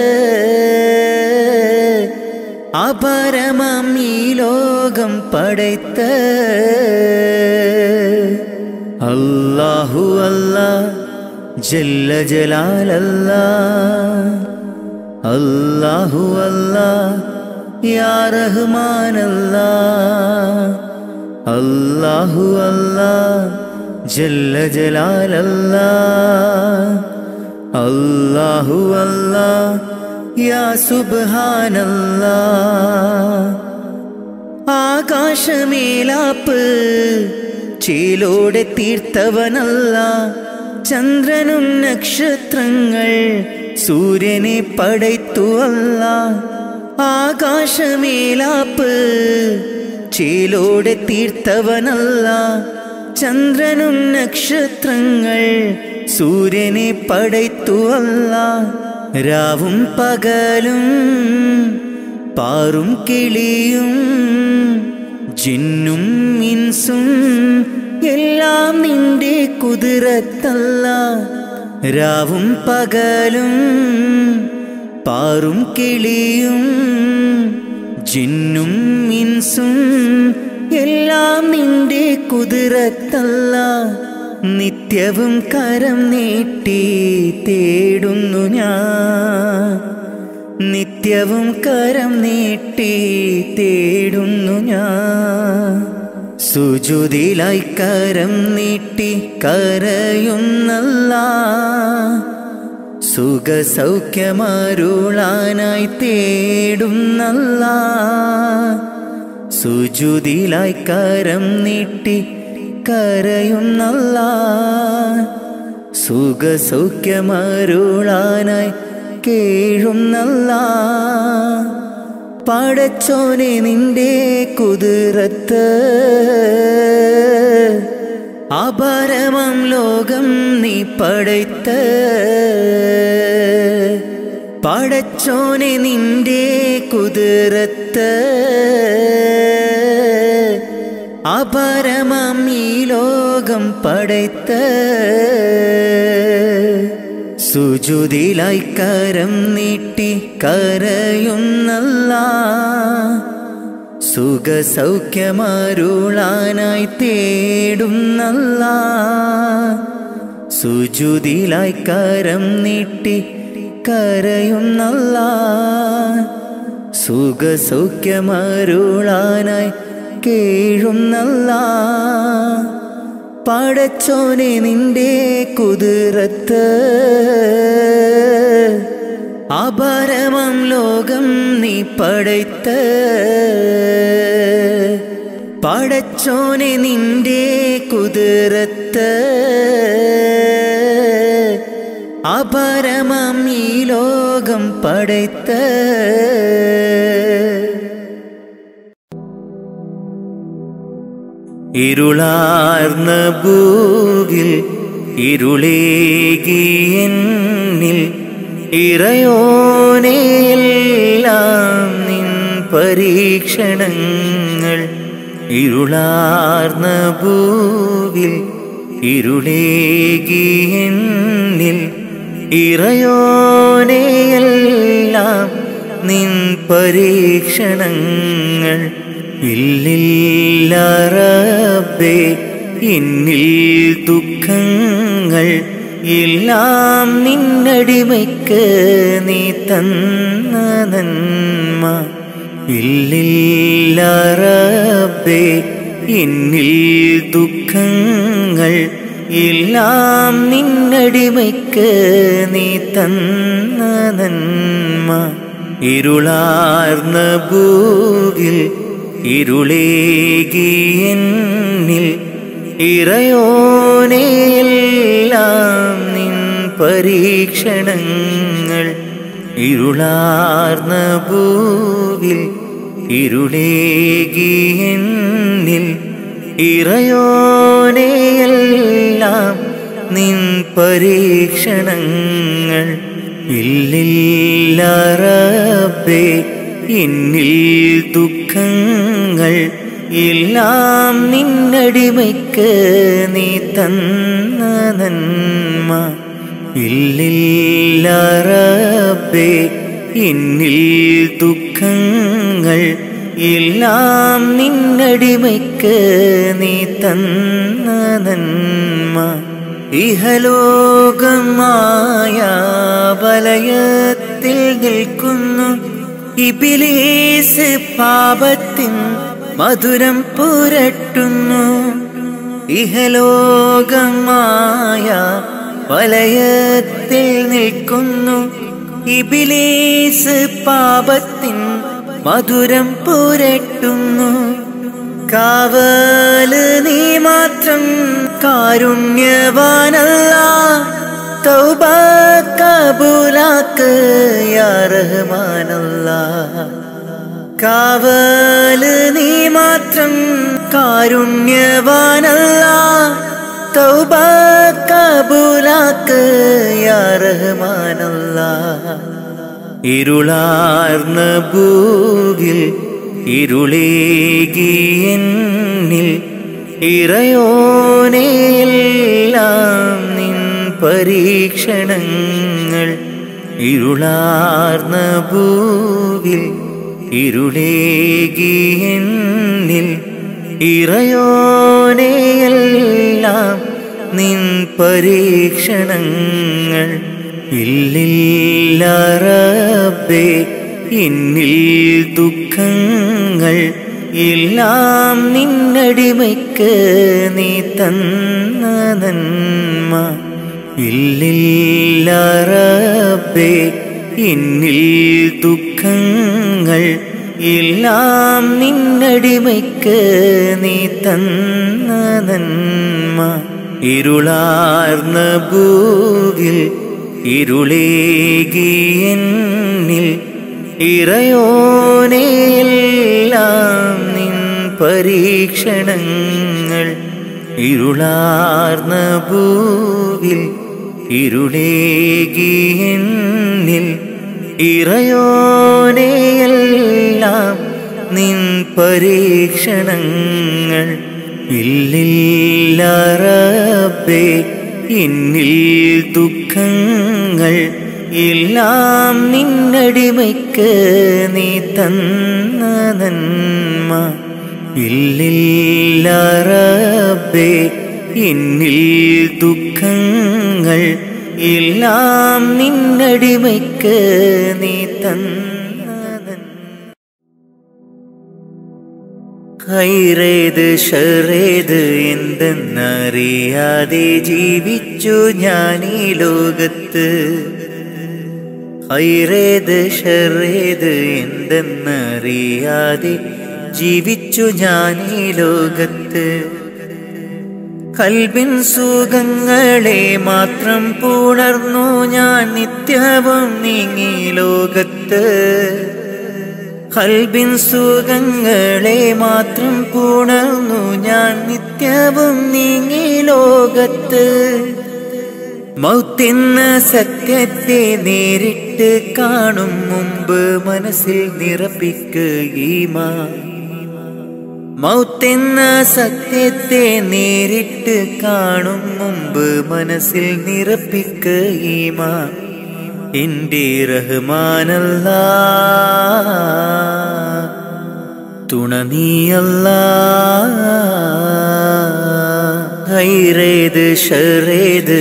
അപരമം ഈ ലോകം പടയ്ത്ത് അല്ലാഹു അല്ലാ ജല്ല ജലാലല്ല അല്ലാഹു അല്ലാ യാ റഹ്മാനല്ല അല്ലാഹു അല്ലാ ജല്ല ജലാലല്ല അല്ലാഹു അല്ലാ യാ സുബ്ഹാനല്ലാ ആകാശമേലാപ്പ് ചേലോടെ തീർത്തവനല്ല ചന്ദ്രനും നക്ഷത്രങ്ങൾ സൂര്യനെ പടയ്ത്തുവല്ല ആകാശമേലാപ്പ് ചേലോടെ തീർത്തവനല്ല ചന്ദ്രനും നക്ഷത്രങ്ങൾ സൂര്യനെ പടയ്ത്തുവല്ല രാവും പകലും പാറും കിളിയും ജിന്നും ഇൻസും എല്ലാം നിന്റെ കുതിരത്തല്ല രാവും പകലും പാറും കിളിയും ജിന്നും ഇൻസും എല്ലാം നിന്റെ കുതിരത്തല്ല നിത്യവും കരം നീട്ടി തേടുന്നു ഞാൻ നിത്യവും കരം നീട്ടി തേടുന്നു ഞാൻ സുജുതിലായി കരം നീട്ടി കരയുന്നല്ല സുഖസൗഖ്യമരുളാനായി തേടുന്നല്ല സുജുതിലായി കരം നീട്ടി കരയുന്നല്ല സുഖസൗഖ്യമരുളാനായി കേഴുന്നല്ല പടച്ചോനെ നിന്റെ കുതിരത്ത് അപരമം ലോകം നീ പടയ്ത്ത് പടച്ചോനെ നിന്റെ കുതിരത്ത് അപരമം ഈ ലോകം പടയ്ത്ത് സുജുതിലായി കരം നീട്ടി കരയുന്നല്ല സുഖസൗഖ്യമരുളാനായി തേടുന്നല്ല സുജുതിലായി കരം നീട്ടി കരയുന്നല്ല സുഖസൗഖ്യമരുളാനായി കേഴുന്നല്ല പടച്ചോനെ നിന്റെ കുതിരത്ത് അപരമം ലോകം നീ പടയ്ത്ത് പടച്ചോനെ നിന്റെ കുതിരത്ത് അപരമം ഈ ലോകം പടയ്ത്ത് ഇരുളാർന്ന ഭൂവിൽ ഇരുളേകിയെന്നിൽ ഇറയോനെയെല്ലാം നിൻ പരീക്ഷണങ്ങൾ ഇരുളാർന്ന ഭൂവിൽ ഇരുളേകിയെന്നിൽ ഇറയോനെയെല്ലാം നിൻ പരീക്ഷണങ്ങൾ ഇല്ലില്ല റബ്ബേ എന്നിൽ ദുഃഖങ്ങൾ എല്ലാം നിന്നടിമയ്ക്ക് നീ തന്ന നന്മ ഇല്ലില്ല റബ്ബേ എന്നിൽ ദുഃഖങ്ങൾ എല്ലാം നിന്നടിമയ്ക്ക് നീ തന്ന നന്മ ഇരുളാർന്ന ഭൂവിൽ ഇരുളേകി എന്നിൽ ഇറയോനെയെല്ലാം നിൻ പരീക്ഷണങ്ങൾ ഇരുളാർന്ന ഭൂവിൽ ഇരുളേകി എന്നിൽ ഇറയോനെയെല്ലാം നിൻ പരീക്ഷണങ്ങൾ ഇല്ലില്ല റബ്ബേ എന്നിൽ ദുഃഖങ്ങൾ എല്ലാം നിന്നടിമയ്ക്ക് നീ തന്ന നന്മ ഇല്ലില്ല റബ്ബേ എന്നിൽ ദുഃഖങ്ങൾ എല്ലാം നിന്നടിമയ്ക്ക് നീ തന്ന നന്മ ഇഹലോകമായ വലയത്തിൽ നിൽക്കുന്നു ഇബിലീസ് പാപത്തിൻ മധുരം പുരട്ടുന്നു ഇഹലോകമായ വലയത്തിൽ നിൽക്കുന്നു ഇബിലീസ് പാപത്തിൻ മധുരം പുരട്ടുന്നു കാവല് നീ മാത്രം കാരുണ്യവാനല്ല തൗബ കബൂലാക്ക് യാ റഹ്മാനല്ല കാവല് നീ മാത്രം കാരുണ്യവാനല്ല തൗബ കബൂലാക്ക് യാ റഹ്മാനല്ല ഇരുളാർന്ന ഭൂവിൽ ഇരുളേകി എന്നിൽ ഇറയോനെയെല്ലാം നിൻ പരീക്ഷണങ്ങൾ ഇരുളാർന്ന ഭൂവിൽ ഇരുളേകി എന്നിൽ ഇറയോനെയെല്ലാം നിൻ പരീക്ഷണങ്ങൾ ഇല്ലില്ല റബ്ബേ എന്നിൽ ദുഃഖങ്ങൾ എല്ലാം നിന്നടിമയ്ക്ക് നീ തന്ന നന്മ ഇല്ലില്ല റബ്ബേ എന്നിൽ ദുഃഖങ്ങൾ എല്ലാം നിന്നടിമയ്ക്ക് നീ തന്ന നന്മ ഇരുളാർന്ന ഭൂവിൽ ഇരുളേകി എന്നിൽ ഇറയോനെയെല്ലാം നിൻ പരീക്ഷണങ്ങൾ ഇരുളാർന്ന ഭൂവിൽ ഇരുളേകി എന്നിൽ ഇറയോനെയെല്ലാം നിൻ പരീക്ഷണങ്ങൾ ഇല്ലില്ല റബ്ബേ എന്നിൽ ദുഃഖങ്ങൾ എല്ലാം നിന്നടിമയ്ക്ക് നീ തന്ന നന്മ ഇല്ലില്ല റബ്ബേ എന്നിൽ ദുഃഖങ്ങൾ എല്ലാം നിന്നടിമയ്ക്ക് നീ തന്ന നന്മ ഹൈറേത് ഷറേത് എന്തെന്നറിയാതെ ജീവിച്ചു ഞാൻ ഈ ലോകത്ത് ഹൈറേത് ഷറേത് എന്തെന്നറിയാതെ ജീവിച്ചു ഞാൻ ഈ ലോകത്ത് കൽബിൻ സുഖങ്ങളെ മാത്രം പുണർന്നു ഞാൻ നിത്യവും നീങ്ങി ലോകത്ത് കൽബിൻ സുഖങ്ങളെ മാത്രം പുണർന്നു ഞാൻ നിത്യവും നീങ്ങി ലോകത്ത് മൗത്തെന്ന സത്യത്തെ നേരിട്ട് കാണും മുമ്പ് മനസ്സിൽ നിറപ്പിക്കുകീമാ മൗത്തെന്ന സത്യത്തെ നേരിട്ട് കാണും മുമ്പ് മനസ്സിൽ നിറപ്പിക്കുകീമാ എന്റെ റഹ്മാനല്ല തുണ നീയല്ല ഹൈറേത് ഷറേത്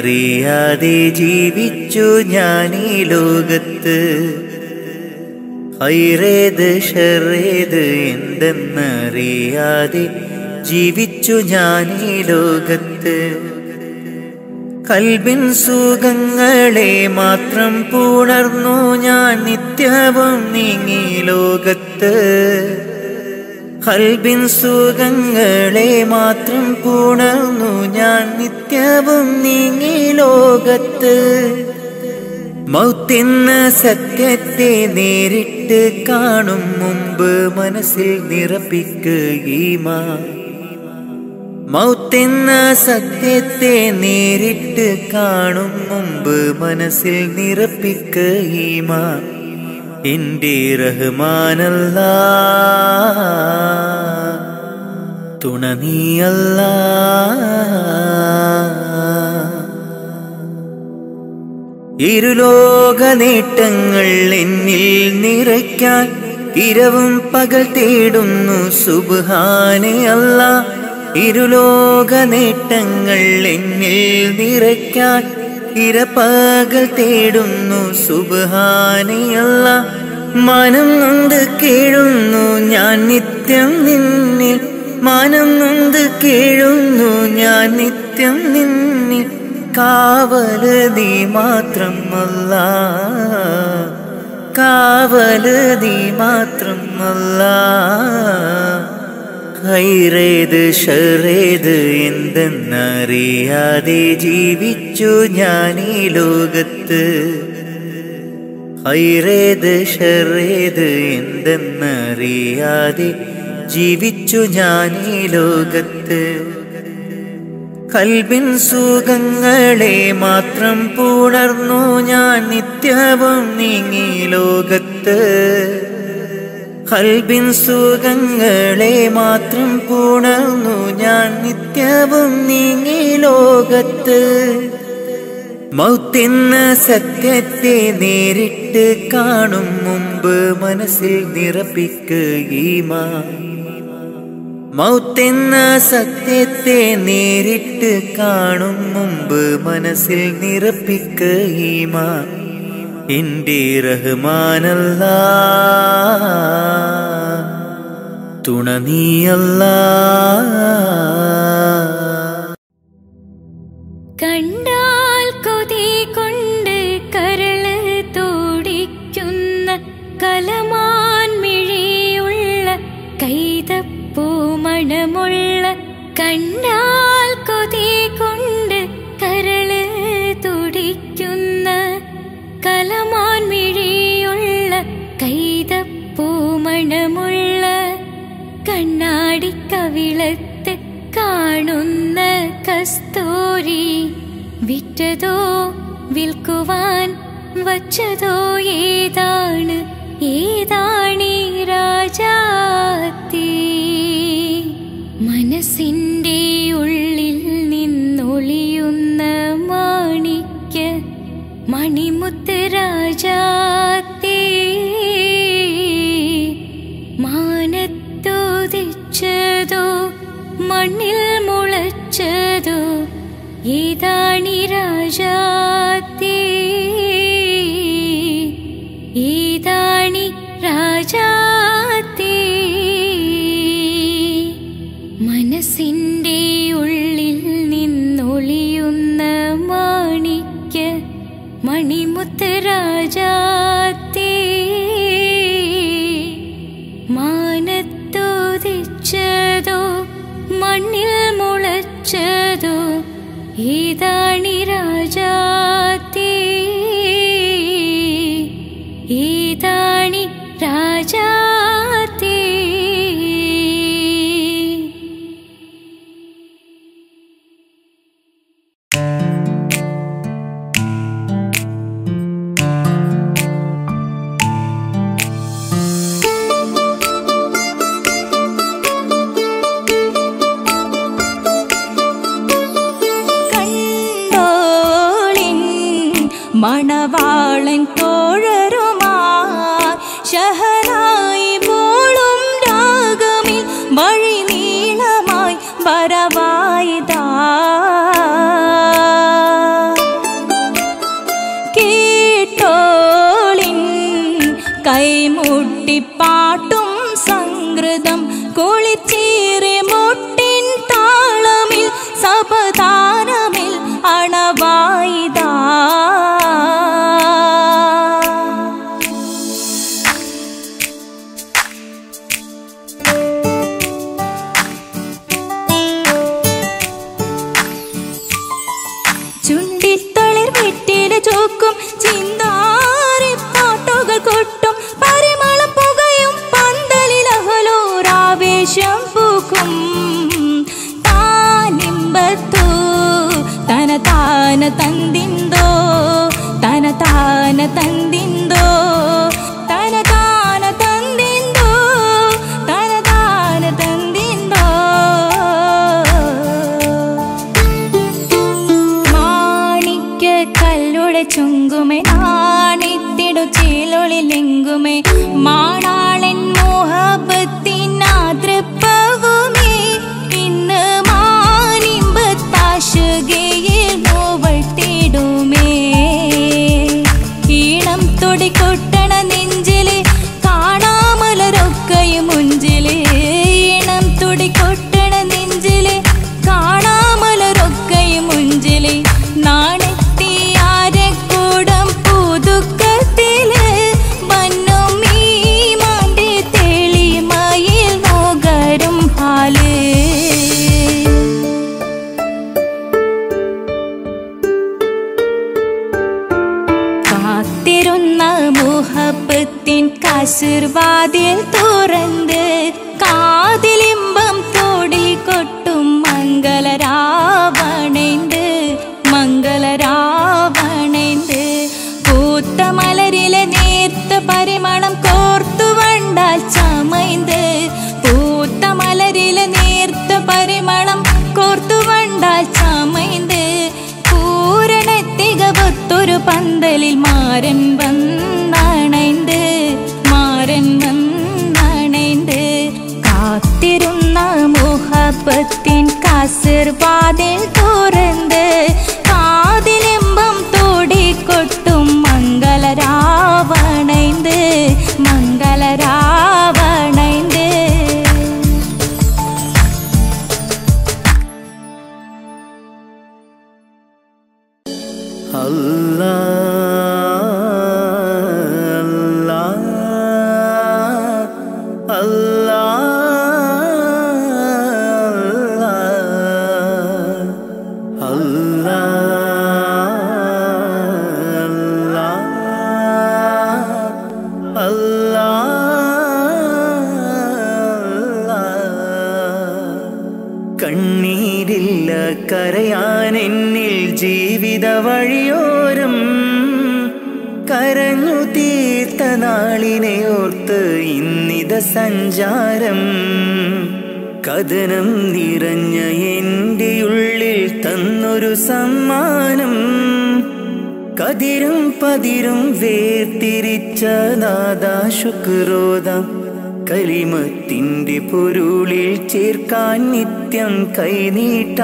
എന്തെന്നറിയാതെ ജീവിച്ചു ഞാൻ ഈ ലോകത്ത് ഹൈറേത് ഷറേത് എന്തെന്നറിയാതെ ജീവിച്ചു ഞാൻ ഈ ലോകത്ത് കൽബിൻ സുഖങ്ങളെ മാത്രം പുണർന്നു ഞാൻ നിത്യവും നീങ്ങി ലോകത്ത് കൽബിൻ സുഖങ്ങളെ മാത്രം പുണർന്നു ഞാൻ നിത്യവും നീങ്ങി ലോകത്ത് മൗത്തെന്ന സത്യത്തെ നേരിട്ട് കാണും മുമ്പ് മനസ്സിൽ നിറപ്പിക്കുകീമാ മൗത്തെന്ന സത്യത്തെ നേരിട്ട് കാണും മുമ്പ് മനസ്സിൽ നിറപ്പിക്കുകീമാ എന്റെ റഹ്മാനല്ല തുണ നീയല്ല ഇരുലോക നേട്ടങ്ങൾ എന്നിൽ നിറയ്ക്കാൻ ഇരവും പകൽ തേടുന്നു സുബാനെ അല്ല ഇരുലോക നേട്ടങ്ങൾ എന്നിൽ നിറയ്ക്കാൻ ഇരപ്പകൽ തേടുന്നു സുബാനെ അല്ല മനം നൊന്ത് കേഴുന്നു ഞാൻ നിത്യം നിന്നിൽ മാനം നൊന്ത് കേഴുന്നു ഞാൻ നിത്യം നിന്നിൽ കാവല് നീ മാത്രം അല്ല കാവല് നീ മാത്രം അല്ല ഹൈറേത് ഷറേത് എന്തെന്നറിയാതെ ജീവിച്ചു ഞാൻ ഈ ലോകത്ത് ഹൈറേത് ഷറേത് എന്തെന്നറിയാതെ ജീവിച്ചു ഞാൻ ഈ ലോകത്ത് കൽബിൻ സുഖങ്ങളെ മാത്രം പുണർന്നു ഞാൻ നിത്യവും നീങ്ങി ലോകത്ത് കൽബിൻ സുഖങ്ങളെ മാത്രം പുണർന്നു ഞാൻ നിത്യവും നീങ്ങി ലോകത്ത് മൗത്തെന്ന സത്യത്തെ നേരിട്ട് കാണും മുമ്പ് മനസ്സിൽ നിറപ്പിക്കുകീമാ മൗത്തെന്ന സത്യത്തെ നേരിട്ട് കാണും മുമ്പ് മനസ്സിൽ നിറപ്പിക്കുകീമാ എന്റെ റഹ്മാനല്ല തുണ നീയല്ല കണ്ടാൽ കൊതി കൊണ്ട് കരള് തോടിക്കുന്ന കലമാൻ മിഴിയുള്ള കൈതപ്പൂ മണമുള്ള കണ്ടാൽ കൊതി കൊണ്ട് കരള് തുടിക്കുന്ന കലമാൻ മിഴിയുള്ള കൈതപ്പൂ മണമുള്ള കണ്ണാടി കവിളത്ത് കാണുന്ന കസ്തൂരി വിറ്റതോ വിൽക്കുവാൻ വച്ചതോ ഏതാണ് ഏതാണീ രാജാത്തി മനസ്സിന്റെ ഉള്ളിൽ നിന്നൊളിയുന്ന മാണിക്യ മണിമുത്ത് രാജാത്തേ മാനത്തോതിച്ചതോ മണ്ണിൽ മുളച്ചതോ ഏതാണി രാജാത്തേ ഏതാണി രാജാത്തേ മനസ്സിന്റെ ഉള്ളിൽ നിന്നൊളിയുന്ന മാണിക്യ മണിമുത്ത് രാജാത്തേ മാനത്തോതിച്ചതോ മണ്ണിൽ മുളച്ചതോ ഏതാണി രാജാത്തേ ഏതാണി രാജാത്തേ കണ്ടോളിൻ മണവാളൻ തോഴരുമാ ശഹനായി പോളും രാഗമിൽ വഴി നീളമായി വരവായിതാ കേട്ടോളിൻ കൈമുട്ട് സൗഹൃദം കുളിച്ചേറെ മുട്ടിൻ താളമിൽ സപതാനമിൽ അണവായിതാ ചുണ്ടിത്തളിർ വെറ്റില ചോക്കും ചിന്താരി പാട്ടുകൾ കൊട്ടും പരിമളം പുകയും പന്തലിൽ അഹലോരാവേശം പൂക്കും താനിമ്പത്തു തന താന തന്തിന്തോ തന താന തന്തിന്തോ തന താന തന്തിന്തോ തന താന തന്തിന്തോ മാണിക്യ കല്ലുടെ ചുങ്കുമേ നാണിത്തിടു ചേലൊളിലെങ്കുമേ മാണാളൻ മോഹബത്തിനാതൃപ്പവുമേ ഇന്ന് മാനിമ്പത്താശുകയിൽ നോവട്ടിടുമേ ഈണം തൊടിക്കൊട്ടണ നെഞ്ചില് കാണാമലരൊക്കെയും മുഞ്ചില് ഈണം തൊടിക്കൊട്ടണ നെഞ്ചില് കാണാമലരൊക്കെയും മുഞ്ചില് നാണത്തിയാരക്കൂടം പുതുക്കത്തില് വന്നും ഈ മാന്റെ തെളിമയിൽ നോകരും ഹാല് കാത്തിരുന്ന മുഹബത്തിൻ കസിർവാതിൽ തുറന്ന് കാതിലിമ്പം തോടിൽ കൊട്ടും മംഗളരാവണേന്ത് മംഗളരാവണേന്ത് പൂത്ത മലരിലെ നേർത്ത പരിമളം കോർത്തു വണ്ടാൽ ചമൈന്ത് പൂത്ത മലരിലെ നേർത്ത പരിമളം കോർത്തു വണ്ടാൽ ചമൈന്ത് പൂരണ തികവത്തൊരു പന്തലിൽ മാരൻ വന്നണൈന്ത് മാരൻ വന്നണൈന്ത് കാത്തിരുന്ന മുഹബത്തിൻ കസിർവാതിൽ തുറന്ന് കാതിലിമ്പം തോടിക്കൊട്ടും മംഗളരാവണൈന്ത് മംഗളരാവണൈന്ത് കണ്ണീരില്ല കരയാൻ എന്നിൽ ജീവിത വഴിയോരം കരഞ്ഞു തീർത്ത നാളിനെ ഓർത്ത് ഇന്നിത സഞ്ചാരം കഥനം നിറഞ്ഞ എൻ്റെ ഉള്ളിൽ തന്നൊരു സമ്മാനം കതിരും പതിരും വേർതിരിച്ച നാദാ ശുക്രോദം കലിമത്തിൻ്റെ പൊരുളിൽ ചേർക്കാൻ നിത്യം കൈനീട്ട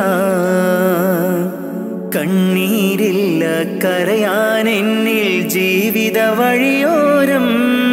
കണ്ണീരില്ല കരയാൻ എന്നിൽ ജീവിത വഴിയോരം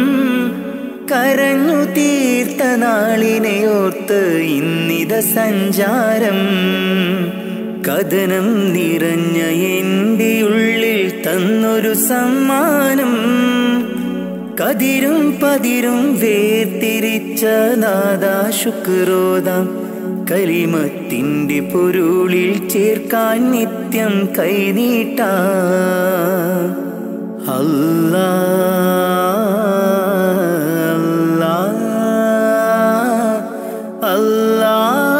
കരഞ്ഞു തീർത്ത നാളിനെ ഓർത്ത് ഇന്നിത സഞ്ചാരം കഥനം നിറഞ്ഞ എൻ്റെ ഉള്ളിൽ തന്നൊരു സമ്മാനം കതിരും പതിരും വേർതിരിച്ച നാദാ ശുക്രോദം കലിമത്തിൻ്റെ പൊരുളിൽ ചേർക്കാൻ നിത്യം കൈനീട്ട അല്ലാ അല്ലാ അല്ലാ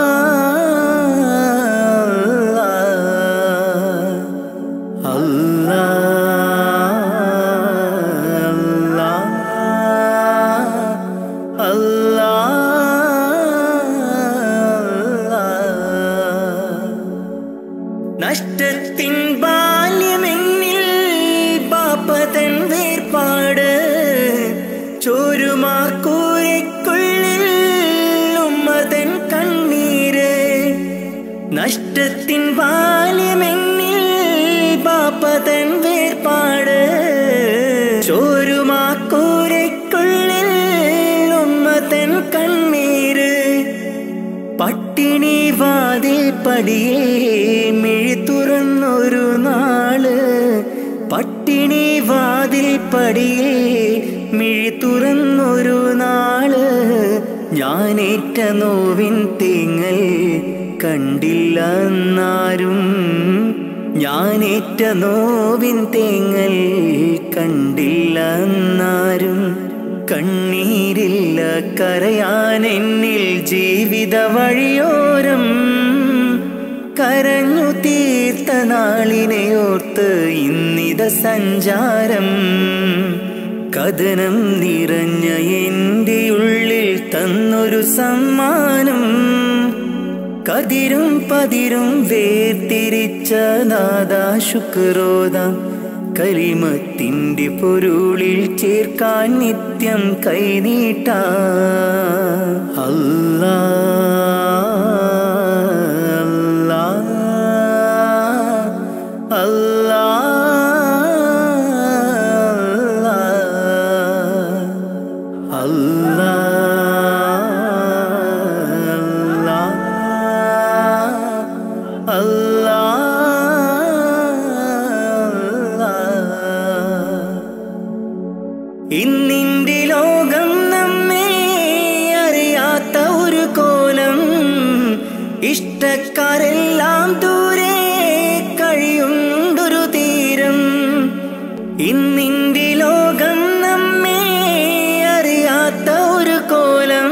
അല്ലാ അല്ലാ നഷ്ടത്തിൻ ബാല്യമെന്നിൽ പാപ്പതൻ വേർപാട് ചോരുമാക്കൂരയ്ക്കുള്ളിൽ ഉമ്മതൻ കണ്ണീര് നഷ്ടത്തിൻ ബാല്യമെന്നിൽ പാപ്പതൻ വേർപാട് ചോരുമാക്കൂരയ്ക്കുള്ളിൽ ഉമ്മതൻ കണ്ണീര് പട്ടിണി വാതിൽ പടിയേ മിഴി തുറന്നൊരു നാള് പട്ടിണി വാതിൽ പടിയേ മിഴി തുറന്നൊരു നാള് ഞാനേറ്റ നോവിൻ തിങ്ങൽ കണ്ടില്ല എന്നാരും ഞാനേറ്റ നോവിൻ തേങ്ങൽ കണ്ടില്ല എന്നാരും കണ്ണീരില്ല കരയാൻ എന്നിൽ ജീവിത വഴിയോരം കരഞ്ഞു തീർത്ത നാളിനെ ഓർത്ത് ഇന്നിത സഞ്ചാരം കഥനം നിറഞ്ഞ എൻ്റെ ഉള്ളിൽ തന്നൊരു സമ്മാനം കതിരും പതിരും വേർതിരിച്ച നാദാ ശുക്രോദാം കലിമത്തിൻ്റെ പൊരുളിൽ ചേർക്കാൻ നിത്യം കൈനീട്ട അല്ലാ അല്ലാ അല്ലാ അല്ലാ ഇന്നിന്റെ ലോകം നമ്മെ അറിയാത്ത ഒരു കോലം ഇഷ്ടക്കാരെല്ലാം ദൂരെ കഴിയുണ്ടൊരു തീരം ഇന്നിന്റെ ലോകം നമ്മെ അറിയാത്ത ഒരു കോലം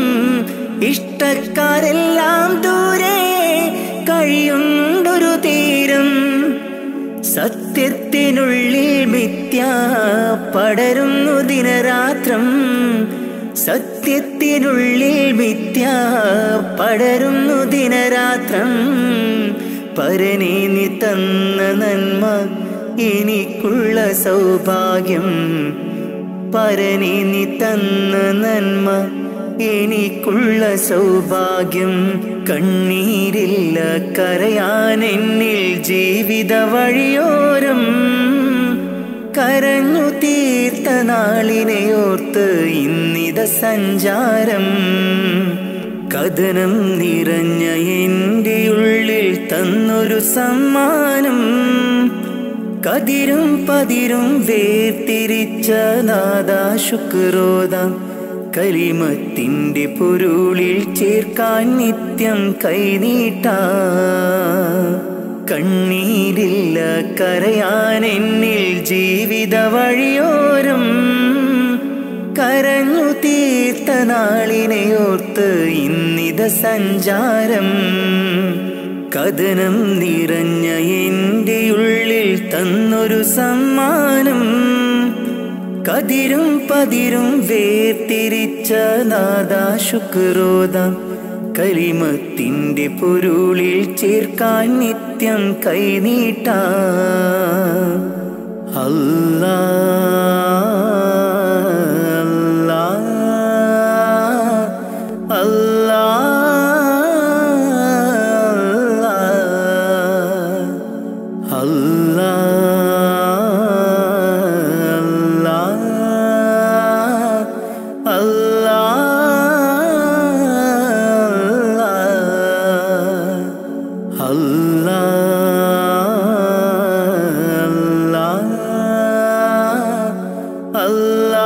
ഇഷ്ടക്കാരെല്ലാം ദൂരെ കഴിയുണ്ടൊരു തീരം സത്യത്തിനുള്ളിൽ മിഥ്യ പടരുന്നു ദിനരാത്രം സത്യത്തിനുള്ളിൽ മിഥ്യ പടരുന്നു ദിനരാത്രം പരനെ നീ തന്ന നന്മ എനിക്കുള്ള സൗഭാഗ്യം പരനെ നീ തന്ന നന്മ എനിക്കുള്ള സൗഭാഗ്യം കണ്ണീരില്ല കരയാൻ എന്നിൽ ജീവിത വഴിയോരം കരഞ്ഞു തീർത്ത നാളിനെ ഓർത്ത് ഇന്നിത സഞ്ചാരം കഥനം നിറഞ്ഞ എൻ്റെ ഉള്ളിൽ തന്നൊരു സമ്മാനം കതിരും പതിരും വേർതിരിച്ച നാദാ ശുക്രോദാം കലിമത്തിൻ്റെ പൊരുളിൽ ചേർക്കാൻ നിത്യം കൈനീട്ട കണ്ണീരില്ല കരയാൻ എന്നിൽ ജീവിത വഴിയോരം കരഞ്ഞു തീർത്ത നാളിനെ ഓർത്ത് ഇന്നിത സഞ്ചാരം കഥനം നിറഞ്ഞ എൻ്റെ ഉള്ളിൽ തന്നൊരു സമ്മാനം കതിരും പതിരും വേർതിരിച്ച നാദാ ശുക്രോദാം കലിമത്തിൻ്റെ പൊരുളിൽ ചേർക്കാൻ നിത്യം കൈനീട്ട അല്ലാ അല്ലാ അല്ലാ അല്ലാ അല്ലാ അല്ലാ അല്ലാ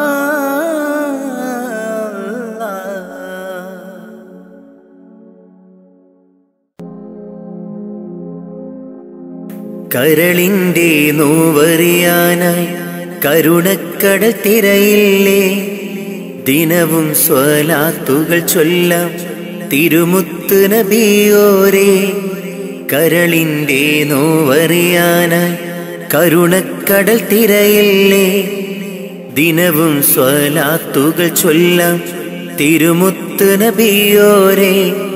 കരളിൻ്റെ നോവറിയാനായി കരുണക്കടൽ തിരയില്ലേ ദിനവും സ്വലാത്തുകൾ ചൊല്ലാം തിരുമുത്ത് നബിയോരേ കരളിൻ്റെ നോവറിയാനായി കരുണക്കടൽ തിരയില്ലേ ദിനവും സ്വലാത്തുകൾ ചൊല്ലാം തിരുമുത്ത് നബിയോരേ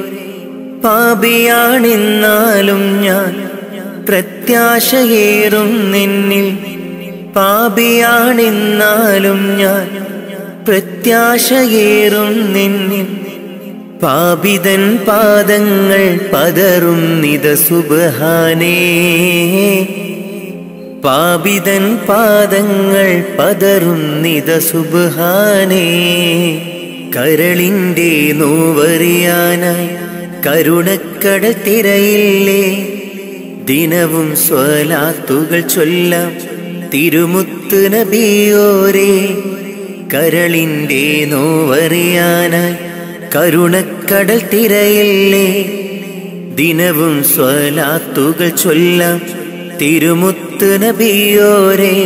പാപിയാണെന്നാലും ഞാൻ പ്രത്യാശയേറും നിന്നിൽ പാപിയാണെന്നാലും ഞാൻ പ്രത്യാശയേറും നിന്നിൽ പാപിതൻ പാദങ്ങൾ പതറും നിത സുബഹാനേ പാപിതൻ പാദങ്ങൾ പതറും നിത സുബഹാനേ കരളിൻ്റെ നോവറിയാനായി കരുണക്കടൽ തിരയില്ലേ ദിനവും സ്വലാത്തുകൾ ചൊല്ലാം തിരുമുത്ത് നബിയോരേ കരളിൻ്റെ നോവറിയാനായി കരുണക്കടൽ തിരയില്ലേ ദിനവും സ്വലാത്തുകൾ ചൊല്ലാം തിരുമുത്ത് നബിയോരേ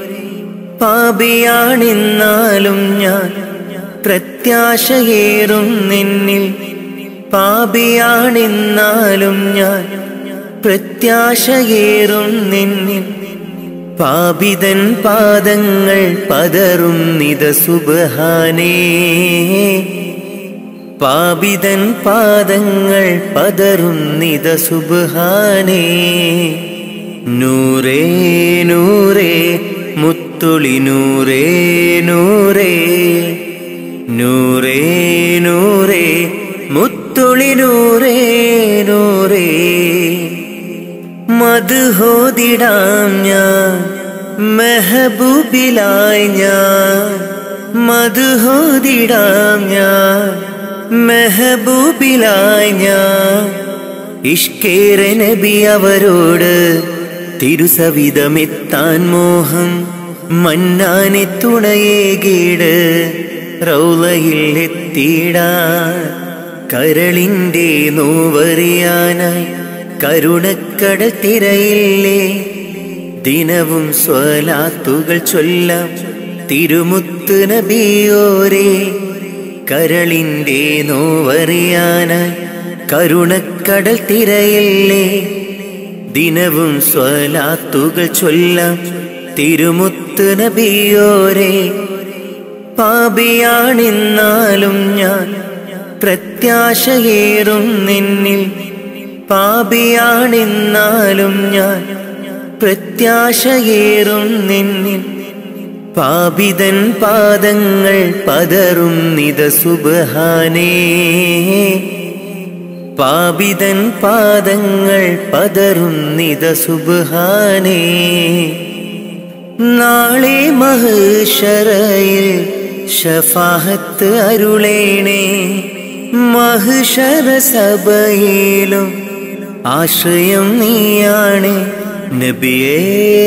പാപിയാണെന്നാലും ഞാൻ പ്രത്യാശയേറും നിന്നിൽ പാപിയാണെന്നാലും ഞാൻ പ്രത്യാശയേറും നിന്നിൽ പാപിതൻ പാദങ്ങൾ പതറും നിത സുബഹാനേ പാപിതൻ പാദങ്ങൾ പതറും നിത സുബഹാനേ നൂറേ നൂറേ മുത്തുളി നൂറേ നൂറേ നൂറേ നൂറേ മുത്തുളി നൂറേ നൂറേ മധുഹോദിടാം ഞാൻ മെഹബൂബിലായി ഞാൻ മധുഹോദിടാം ഞാൻ മെഹബൂബിലായി ഞാൻ ഇഷ്കേര നബി അവരോട് തിരുസവിധമെത്താൻ മോഹം മന്നാനെ തുണയേകീട് റൗലയിൽ എത്തിയിടാൻ കരളിൻ്റെ നോവറിയാനായി കരുണക്കടൽ തിരയില്ലേ ദിനവും സ്വലാത്തുകൾ ചൊല്ലാം തിരുമുത്ത് നബിയോരേ കരളിൻ്റെ നോവറിയാനായി കരുണക്കടൽ തിരയില്ലേ ദിനവും സ്വലാത്തുകൾ ചൊല്ലാം തിരുമുത്ത് നബിയോരേ പാപിയാണെന്നാലും ഞാൻ പ്രത്യാശയേറും നിന്നിൽ പാപിയാണെന്നാലും ഞാൻ പ്രത്യാശയേറും നിന്നിൽ പാപിതൻ പാദങ്ങൾ പതറും നിത സുബഹാനേ പാപിതൻ പാദങ്ങൾ പതറും നിത സുബഹാനേ നാളെ മഹുഷറയിൽ ഷഫാഹത്ത് അരുളേണേ മഹുഷറ സഭയിലും ആശ്രയം നീയാണ് നബിയേ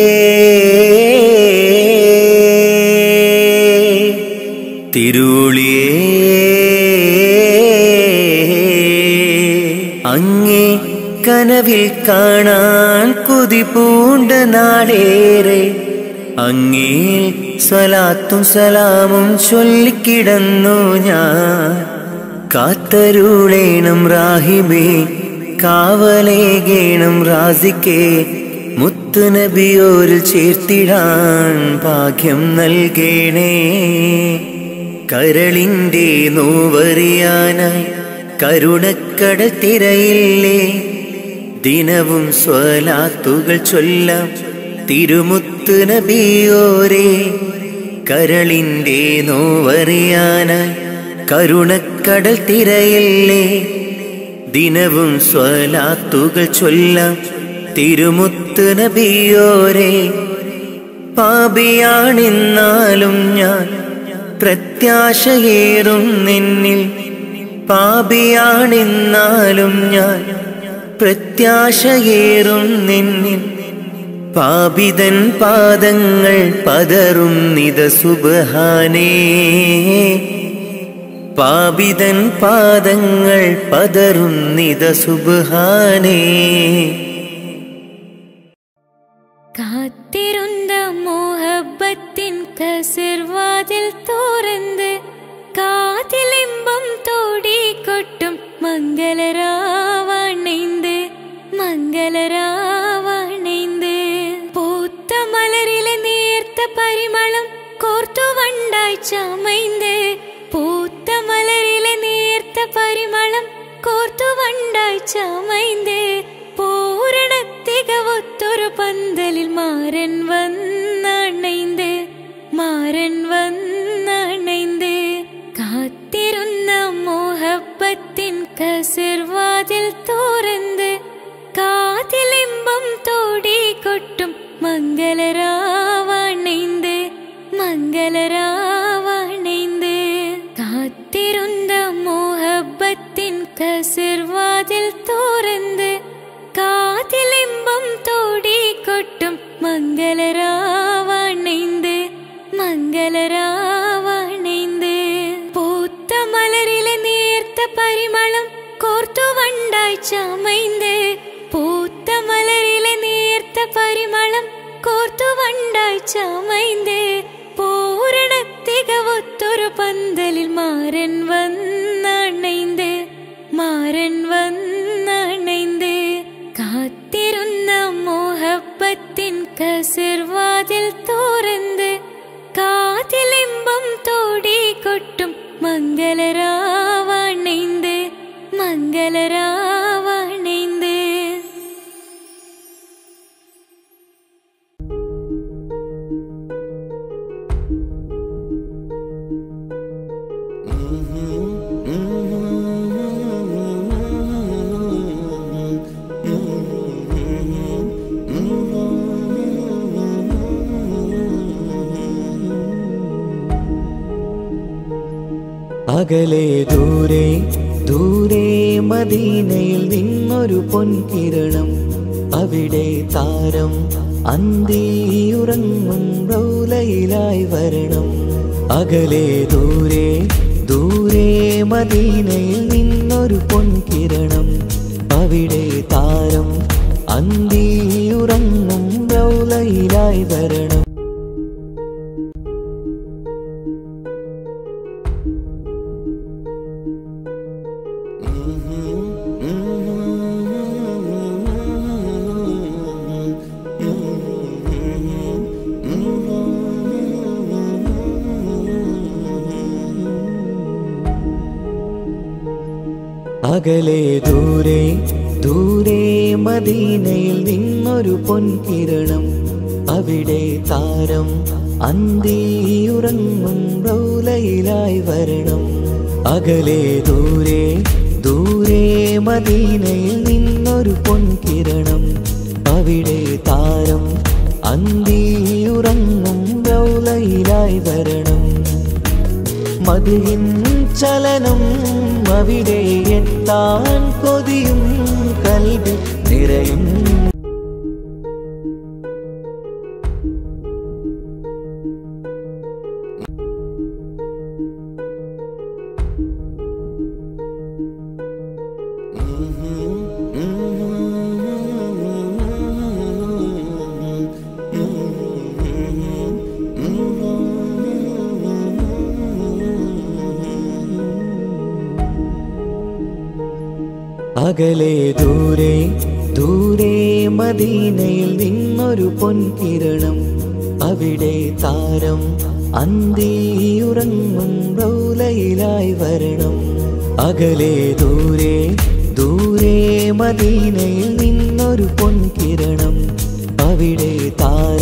തിരുളിയേ അങ്ങേ കനവിൽ കാണാൻ കൊതി പൂണ്ട നാടേറെ അങ്ങേ സ്വലാത്തും സലാമും ചൊല്ലിക്കിടന്നു ഞാൻ കാത്തരുളേണം റാഹിബേ കാവലേകേണം റാസിക്കേ മുത്തുനബിയോരിൽ ചേർത്തിടാൻ ഭാഗ്യം നൽകേണേ കരളിൻ്റെ നോവറിയാനായി കരുണക്കടൽ തിരയില്ലേ ദിനവും സ്വലാത്തുകൾ ചൊല്ലാം തിരുമുത്ത് നബിയോരേ കരളിൻ്റെ നോവറിയാനായി കരുണക്കടൽ തിരയില്ലേ ദിനവും സ്വലാത്തുകൾ ചൊല്ലാം തിരുമുത്ത് നബിയോരേ പാപിയാണെന്നാലും ഞാൻ പ്രത്യാശയേറും നിന്നിൽ പാപിയാണെന്നാലും ഞാൻ പ്രത്യാശയേറും നിന്നിൽ പാപിതൻ പാദങ്ങൾ പതറും നിത സുബഹാനേ പാപിതൻ പാദങ്ങൾ പതറും നിത സുബഹാനേ കാത്തിരുന്ന മോഹബത്തിൻ കസിർവാതിൽ തോറന്ന് കാതിലിമ്പം തോടിക്കൊട്ടും മംഗളരാവണൈந்து മംഗളരാവണൈந்து പൂത്ത മലരിലെ നേർത്ത പരിമളം കോർത്തു വണ്ടായി ചമൈந்து പൂത്ത മലരിലെ നേർത്ത പരിമളം കോർത്തു വണ്ടായി ചമൈந்து പൂരണത്തികവൊത്തൊരു പന്തലിൽ മാരൻ വന്നണൈந்து മാരൻ വന്നണൈந்து കാത്തിരുന്ന മോഹബത്തിൻ കസിർവാതിൽ തോറന്ന് കാതിലിമ്പം തോടിക്കൊട്ടും മംഗളരാവണൈந்து മംഗളരാവണൈந்து കാത്തിരു കസിർവാതിൽ തുറന്ന് കാതിലിമ്പം തോടിക്കൊട്ടും മംഗളരാവണൈந்து മംഗളരാവണൈந்து പൂത്ത മലരിലെ നേർത്ത പരിമളം കോർത്തു വണ്ടായി ചമൈந்து പൂത്ത മലരിലെ നേർത്ത പരിമളം കോർത്തു വണ്ടായി ചമൈந்து പൂരണത്തികവൊത്തൊരു പന്തലിൽ മാരൻ വന്നണൈந்து മാരൻ വന്നണൈந்து കാത്തിരുന്ന മോഹപ്പത്തിൻ കസിർവാതിൽ തുറന്ന് കാതിലിമ്പം തോടിക്കൊട്ടും മംഗളരാവണൈந்து മംഗളരാവണൈந்து അകലെ ദൂരെ ദൂരെ മദീനയിൽ നിന്നൊരു പൊൻകിരണം അവിടെ താരം അന്തിയുറങ്ങും റൗലയിലായി വരണം അകലെ ദൂരെ ദൂരെ മദീനയിൽ നിന്നൊരു പൊൻകിരണം അവിടെ താരം അന്തിയുറങ്ങും റൗലയിലായി വരണം അകലെ ദൂരെ ദൂരെ മദീനയിൽ നിന്നൊരു പൊൻകിരണം അവിടെ താരം അന്തിയുറങ്ങും റൗലയിലായി വരണം അകലെ ദൂരെ ദൂരെ മദീനയിൽ നിന്നൊരു പൊൻകിരണം അവിടെ താരം അന്തിയുറങ്ങും റൗലയിലായി വരണം മതിയിൻ ചലനം അവിടെ എത്താൻ കൊതിയും കൽവി നിറയും അകലെ ദൂരെ ദൂരെ മദീനയിൽ നിന്നൊരു പൊൻകിരണം അവിടെ താരം അന്തിയുറങ്ങും റൗലയിലായി വരണം അകലെ ദൂരെ ദൂരെ മദീനയിൽ നിന്നൊരു പൊൻകിരണം അവിടെ താരം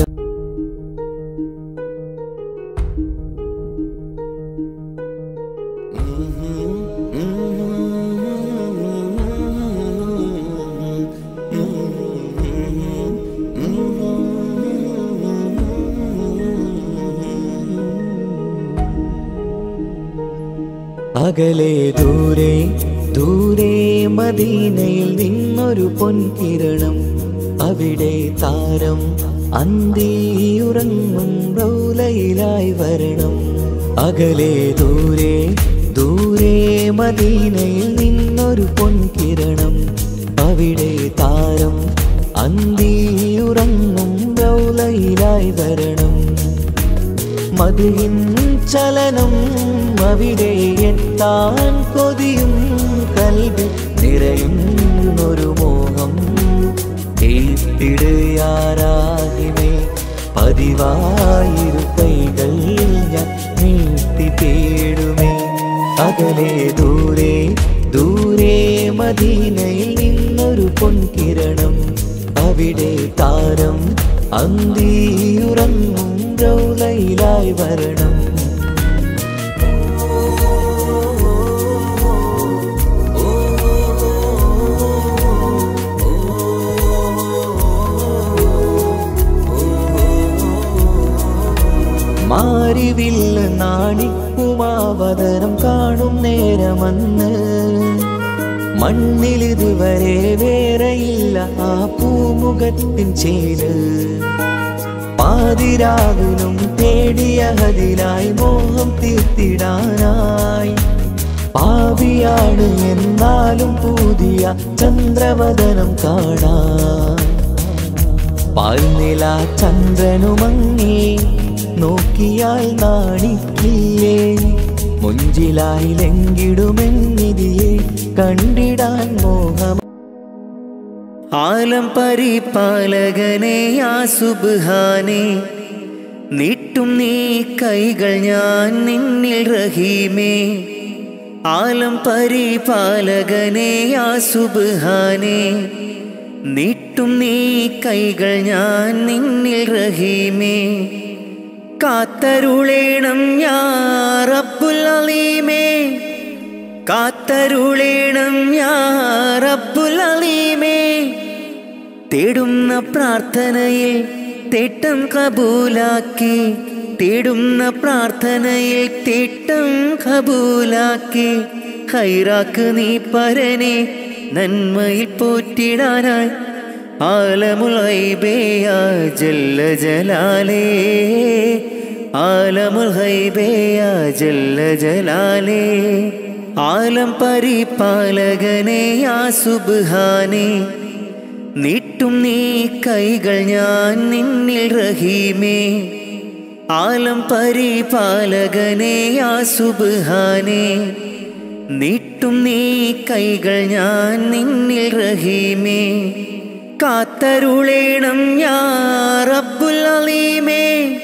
അകലെ ദൂരെ ദൂരെ മദീനയിൽ നിന്നൊരു പൊൻകിരണം അവിടെ താരം അന്തിയുറങ്ങും റൗലയിലായി വരണം അകലെ ദൂരെ ദൂരെ മദീനയിൽ നിന്നൊരു പൊൻകിരണം അവിടെ താരം അന്തിയുറങ്ങും റൗലയിലായി വരണം മതിയിൻ ചലനം അവിടെ എത്താൻ കൊതിയും കൽവി നിറയുന്നൊരു മോഹം ഏറ്റിടുയാരാകിമേ പതിവായിരു കൈകൾ ഞാൻ നീട്ടി തേടുമേ അകലെ ദൂരെ ദൂരെ മദീനയിൽ നിന്നൊരു പൊൻകിരണം അവിടെ താരം അന്തിയുറങ്ങും റൗലയിലായി വരണം മാറിവില്ല നാണിക്കുമാവതരം കാണും നേരമന്ന് മണ്ണിലിതുവരെ വേറെയില്ല ആ പൂമുഖത്തിൻ ചേല് പാതിരാവിലും തേടിയ അതിനായി മോഹം തീർത്തിടാനായി പാവിയാണ് എന്നാലും പുതിയ ചന്ദ്രവദനം കാണാൻ പാൽനില ചന്ദ്രനുമങ്ങി നോക്കിയാൽ നാണിക്കില്ലേ മുഞ്ചിലായി ലങ്കിടുമെന്നിതിയെ കണ്ടിടാൻ മോഹം ആലം പരിപാലകനെ ആ സുബ്ഹാനെ നീട്ടും നീ കൈകൾ ഞാൻ നിന്നിൽ റഹീമേ ആലം പരിപാലകനെ ആ സുബ്ഹാനെ നീട്ടും നീ കൈകൾ ഞാൻ നിന്നിൽ റഹീമേ കാത്തരുളേണം ഞാ റബ്ബുൽ അലീമേ കാത്തരുളേണം ഞാ റബ്ബുൽ അലീമേ തേടുന്ന പ്രാർത്ഥനയിൽ തേട്ടം കബൂലാക്കി തേടുന്ന പ്രാർത്ഥനയിൽ തേട്ടം കബൂലാക്കി ഹൈറാക്ക് നീ പരനെ നന്മയിൽ പോറ്റിടാനായി ആലമുൽ ഹൈബേയ ജല്ല ജലാലേ ആലമുൽ ഹൈബേയ ജല്ല ജലാലേ ആലം പരിപാലകനെ ആ സുബ്ഹാനെ നീട്ടും നീ കൈകൾ ഞാൻ നിന്നിൽ റഹീമേ ആലം പരിപാലകനെ ആ സുബ്ഹാനെ നീട്ടും നീ കൈകൾ ഞാൻ നിന്നിൽ റഹീമേ കാത്തരുളേണം ഞാ റബ്ബുൽ അലീമേ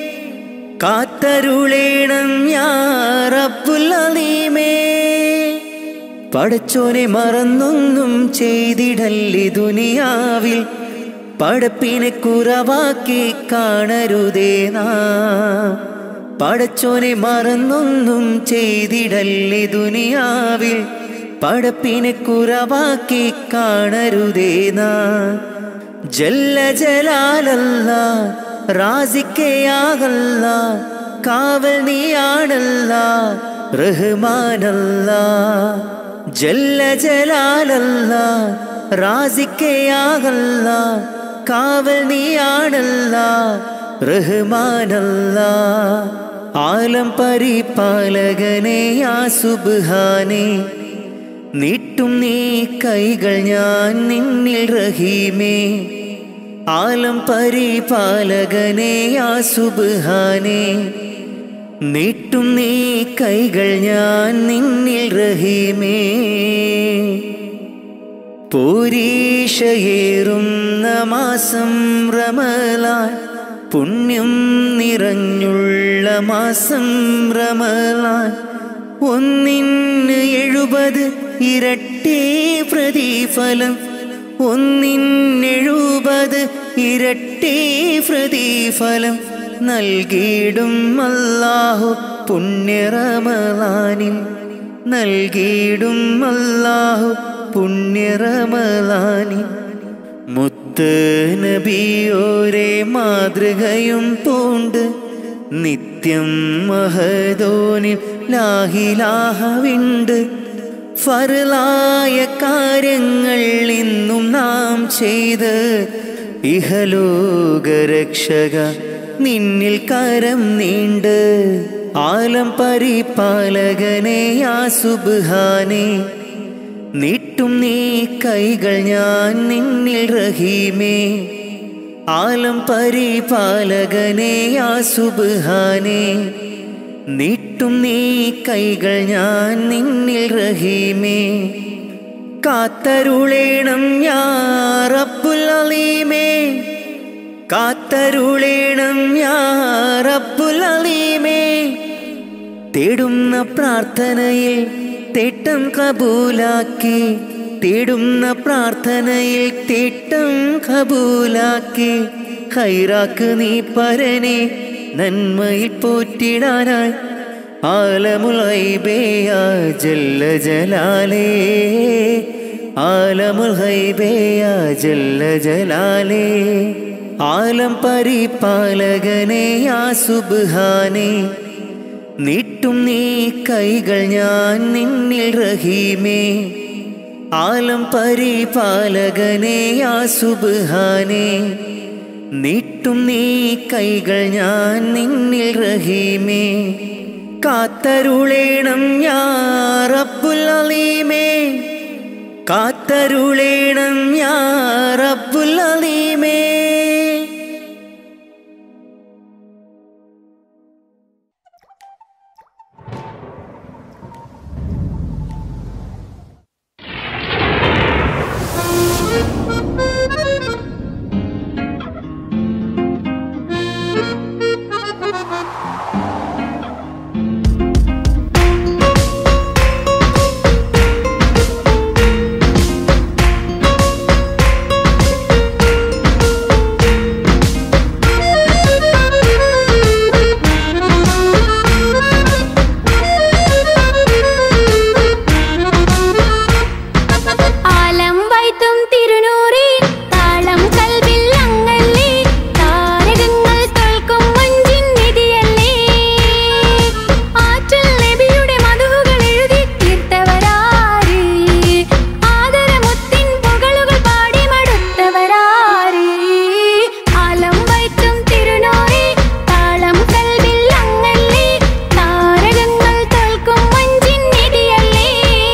കാത്തരുളേണം ഞാ റബ്ബുൽ അലീമേ പടച്ചോനെ മറന്നൊന്നും ചെയ്തിടല്ലേ ദുനിയാവിൽ പടപ്പിനെ കുറവാക്കി കാണരുതേ നാ പടച്ചോനെ മറന്നൊന്നും ചെയ്തിടല്ലേ ദുനിയാവിൽ പടപ്പിനെ കുറവാക്കി കാണരുതേ നാ ജല്ല ജലാലല്ല റാസിക്കയാകല്ല കാവൽ നീയാണല്ല റഹ്മാനല്ല ജല്ല ജലാലല്ല റാസിക്കയാകല്ല കാവൽ നീയാണല്ല റഹ്മാനല്ല ആലം പരിപാലകനെ ആ സുബ്ഹാനെ നീട്ടും നീ കൈകൾ ഞാൻ നിന്നിൽ റഹീമേ ആലം പരിപാലകനെ ആ സുബ്ഹാനെ നീട്ടും നീ കൈകൾ ഞാൻ നിന്നിൽ റഹീമേ പൂരീഷയേറുന്ന മാസം റമലാൻ പുണ്യം നിറഞ്ഞുള്ള മാസം റമലാൻ ഒന്നിന് എഴുപത് ഇരട്ടി പ്രതിഫലം ഒന്നിനെഴുപത് ഇരട്ടി പ്രതിഫലം നൽകിയിടും അല്ലാഹു പുണ്യറമലാനിൽ നൽകിയിടും അല്ലാഹു പുണ്യറമലാനിൽ മുത്ത് നബിയോരെ മാതൃകയും പൂണ്ട് നിത്യം മഹദോനിൽ ലാഹിലാഹവിണ്ട് ഫറലായ കാര്യങ്ങൾ ഇന്നും നാം ചെയ്ത് ഇഹലോകരക്ഷക നിന്നിൽ കരം നീണ്ട് ആലം പരിപാലകനെ ആ സുബ്ഹാനെ നീട്ടും നീ കൈകൾ ഞാൻ നിന്നിൽ റഹീമേ ആലം പരിപാലകനെ ആ സുബ്ഹാനെ നീട്ടും നീ കൈകൾ ഞാൻ നിന്നിൽ റഹീമേ കാത്തരുളേണം ഞാ റബ്ബുൽ അലീമേ കാത്തരുളേണം ഞാ റബ്ബുൽ അലീമേ തേടുന്ന പ്രാർത്ഥനയിൽ തേട്ടം കബൂലാക്കി തേടുന്ന പ്രാർത്ഥനയിൽ തേട്ടം കബൂലാക്കി ഹൈറാക്ക് നീ പരനെ നന്മയിൽ പോറ്റിടാനായി ആലമുൽ ഹൈബേയ ജല്ല ജലാലേ ആലമുൽ ഹൈബേയ ജല്ല ജലാലേ ആലം പരിപാലകനെ ആ സുബ്ഹാനെ നീട്ടും നീ കൈകൾ ഞാൻ നിന്നിൽ റഹീമേ ആലം പരിപാലകനെ യാ സുബ്ഹാനേ നീട്ടും നീ കൈകൾ ഞാൻ നിന്നിൽ റഹീമേ കാത്തരുളേണം യാ റബ്ബുൽ അലീമേ കാത്തരുളേണം യാ റബ്ബുൽ അലീമേ ആലം വൈത്തും തിരുനൂറി താളം കൽവിൽ അങ്ങല്ലേ താരകങ്ങൾ തോൽക്കും മഞ്ചിൻ നിധിയല്ലേ ആറ്റൽ നബിയുടെ മധുകൾ എഴുതി തീർത്തവരാര് ആദരമുത്തിൻ പുകളുകൾ പാടി മടുത്തവരാര് ആലം വൈത്തും തിരുനൂറി താളം കൽവിൽ അങ്ങല്ലേ താരകങ്ങൾ തോൽക്കും മഞ്ചിൻ നിധിയല്ലേ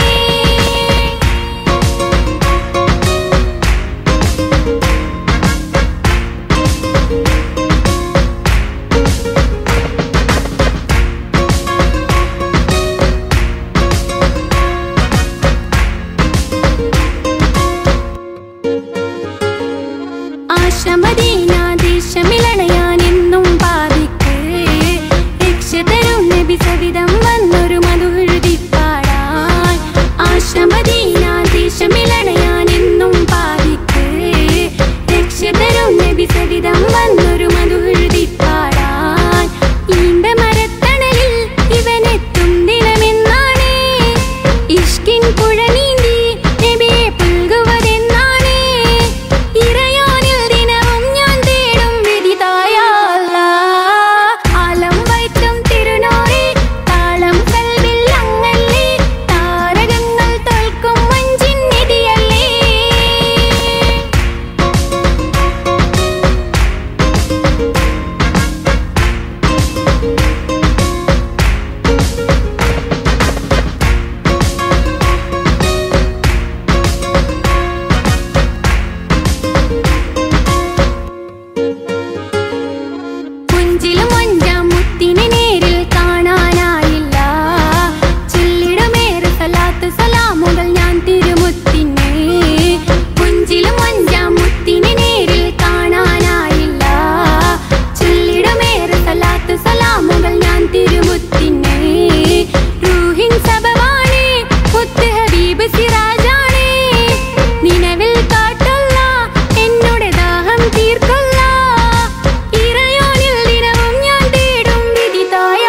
ആശമദീനാദേശമിളണയാൻ എന്നും പാപിക്ക് രക്ഷ തരും നബി സവിധം വന്നൊരു മധുഹൃതി പാടാൻ ആശമദീനാദേശമിളണയാൻ എന്നും പാപിക്ക് രക്ഷ തരും നബി സവിധം വന്നൊരു മധുഹൃതി പാടാൻ ഈണ്ട മരത്തണലിൽ ഇവനെത്തും ദിനമെന്നാണ് ഇഷ്കിൻ പുഴ നീന്തി നബിയെ പുൽകുവതെന്നാണ് ഇറയോനിൽ ദിനവും ഞാൻ തേടും വിധിതായ ആലം വൈറ്റും തിരുനോറി താളം കൽവിൽ അങ്ങല്ലേ താരകങ്ങൾ തോൽക്കും മഞ്ചിൻ നിധിയല്ലേ പുഞ്ചിലും അഞ്ചാം മുത്തിനെ നേരിൽ കാണാനായില്ല ചൊല്ലിടുമേറെ സലാത്ത് സലാമുകൾ ഞാൻ തിരുമുത്തിനെ പുഞ്ചിലും അഞ്ചാം മുത്തിനെ നേരിൽ കാണാനായില്ല ചൊല്ലിടുമേറെ സലാത്ത് സലാമുകൾ ഞാൻ തിരുമുത്തിനെ റൂഹിൻ സബവാണ് മുത്ത് ഹബീബ് സിറാജാണ് നിലവിൽ കാട്ടല്ല എന്നോട് ദാഹം തീർക്കല്ല ഇറയോനിൽ ദിനവും ഞാൻ തേടും വിധിതായ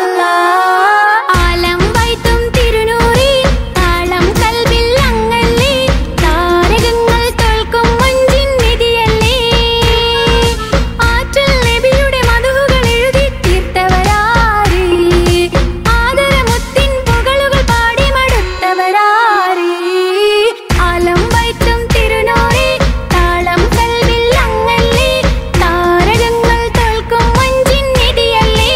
ആലം വൈത്തും തിരുനൂറി താളം കൽവിൽ അങ്ങല്ലേ താരകങ്ങൾ തോൽക്കും മഞ്ചിൻ നിധിയല്ലേ ആറ്റൽ നബിയുടെ മധുകൾ എഴുതി തീർത്തവരാര് ആദരമുത്തിൻ പുകളുകൾ പാടി മടുത്തവരാര് ആലം വൈത്തും തിരുനോറി താളം കൽവിൽ അങ്ങല്ലേ താരകങ്ങൾ തോൽക്കും മഞ്ചിൻ നിധിയല്ലേ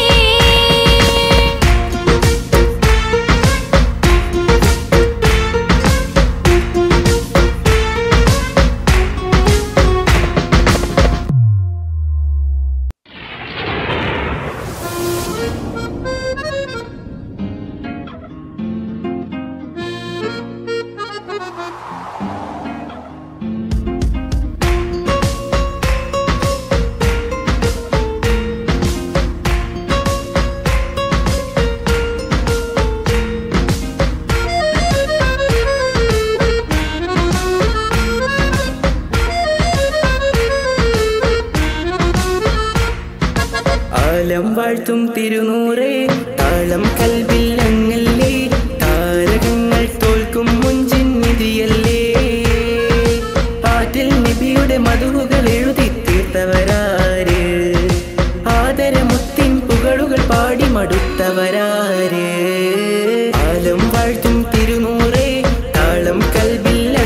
ആലം വാഴ്ത്തും തിരുനൂറേ താളം കൽവിൽ അങ്ങല്ലേ താരകങ്ങൾ തോൽക്കും മുഞ്ചിൻ നിധിയല്ലേ ആറ്റിൽ നബിയുടെ മധുകൾ എഴുതി തീർത്തവരാര് ആദരമുത്തിൻ പുകളുകൾ പാടി മടുത്തവരാര് ആലം വാഴ്ത്തും തിരുനൂറേ താളം കൽവിൽ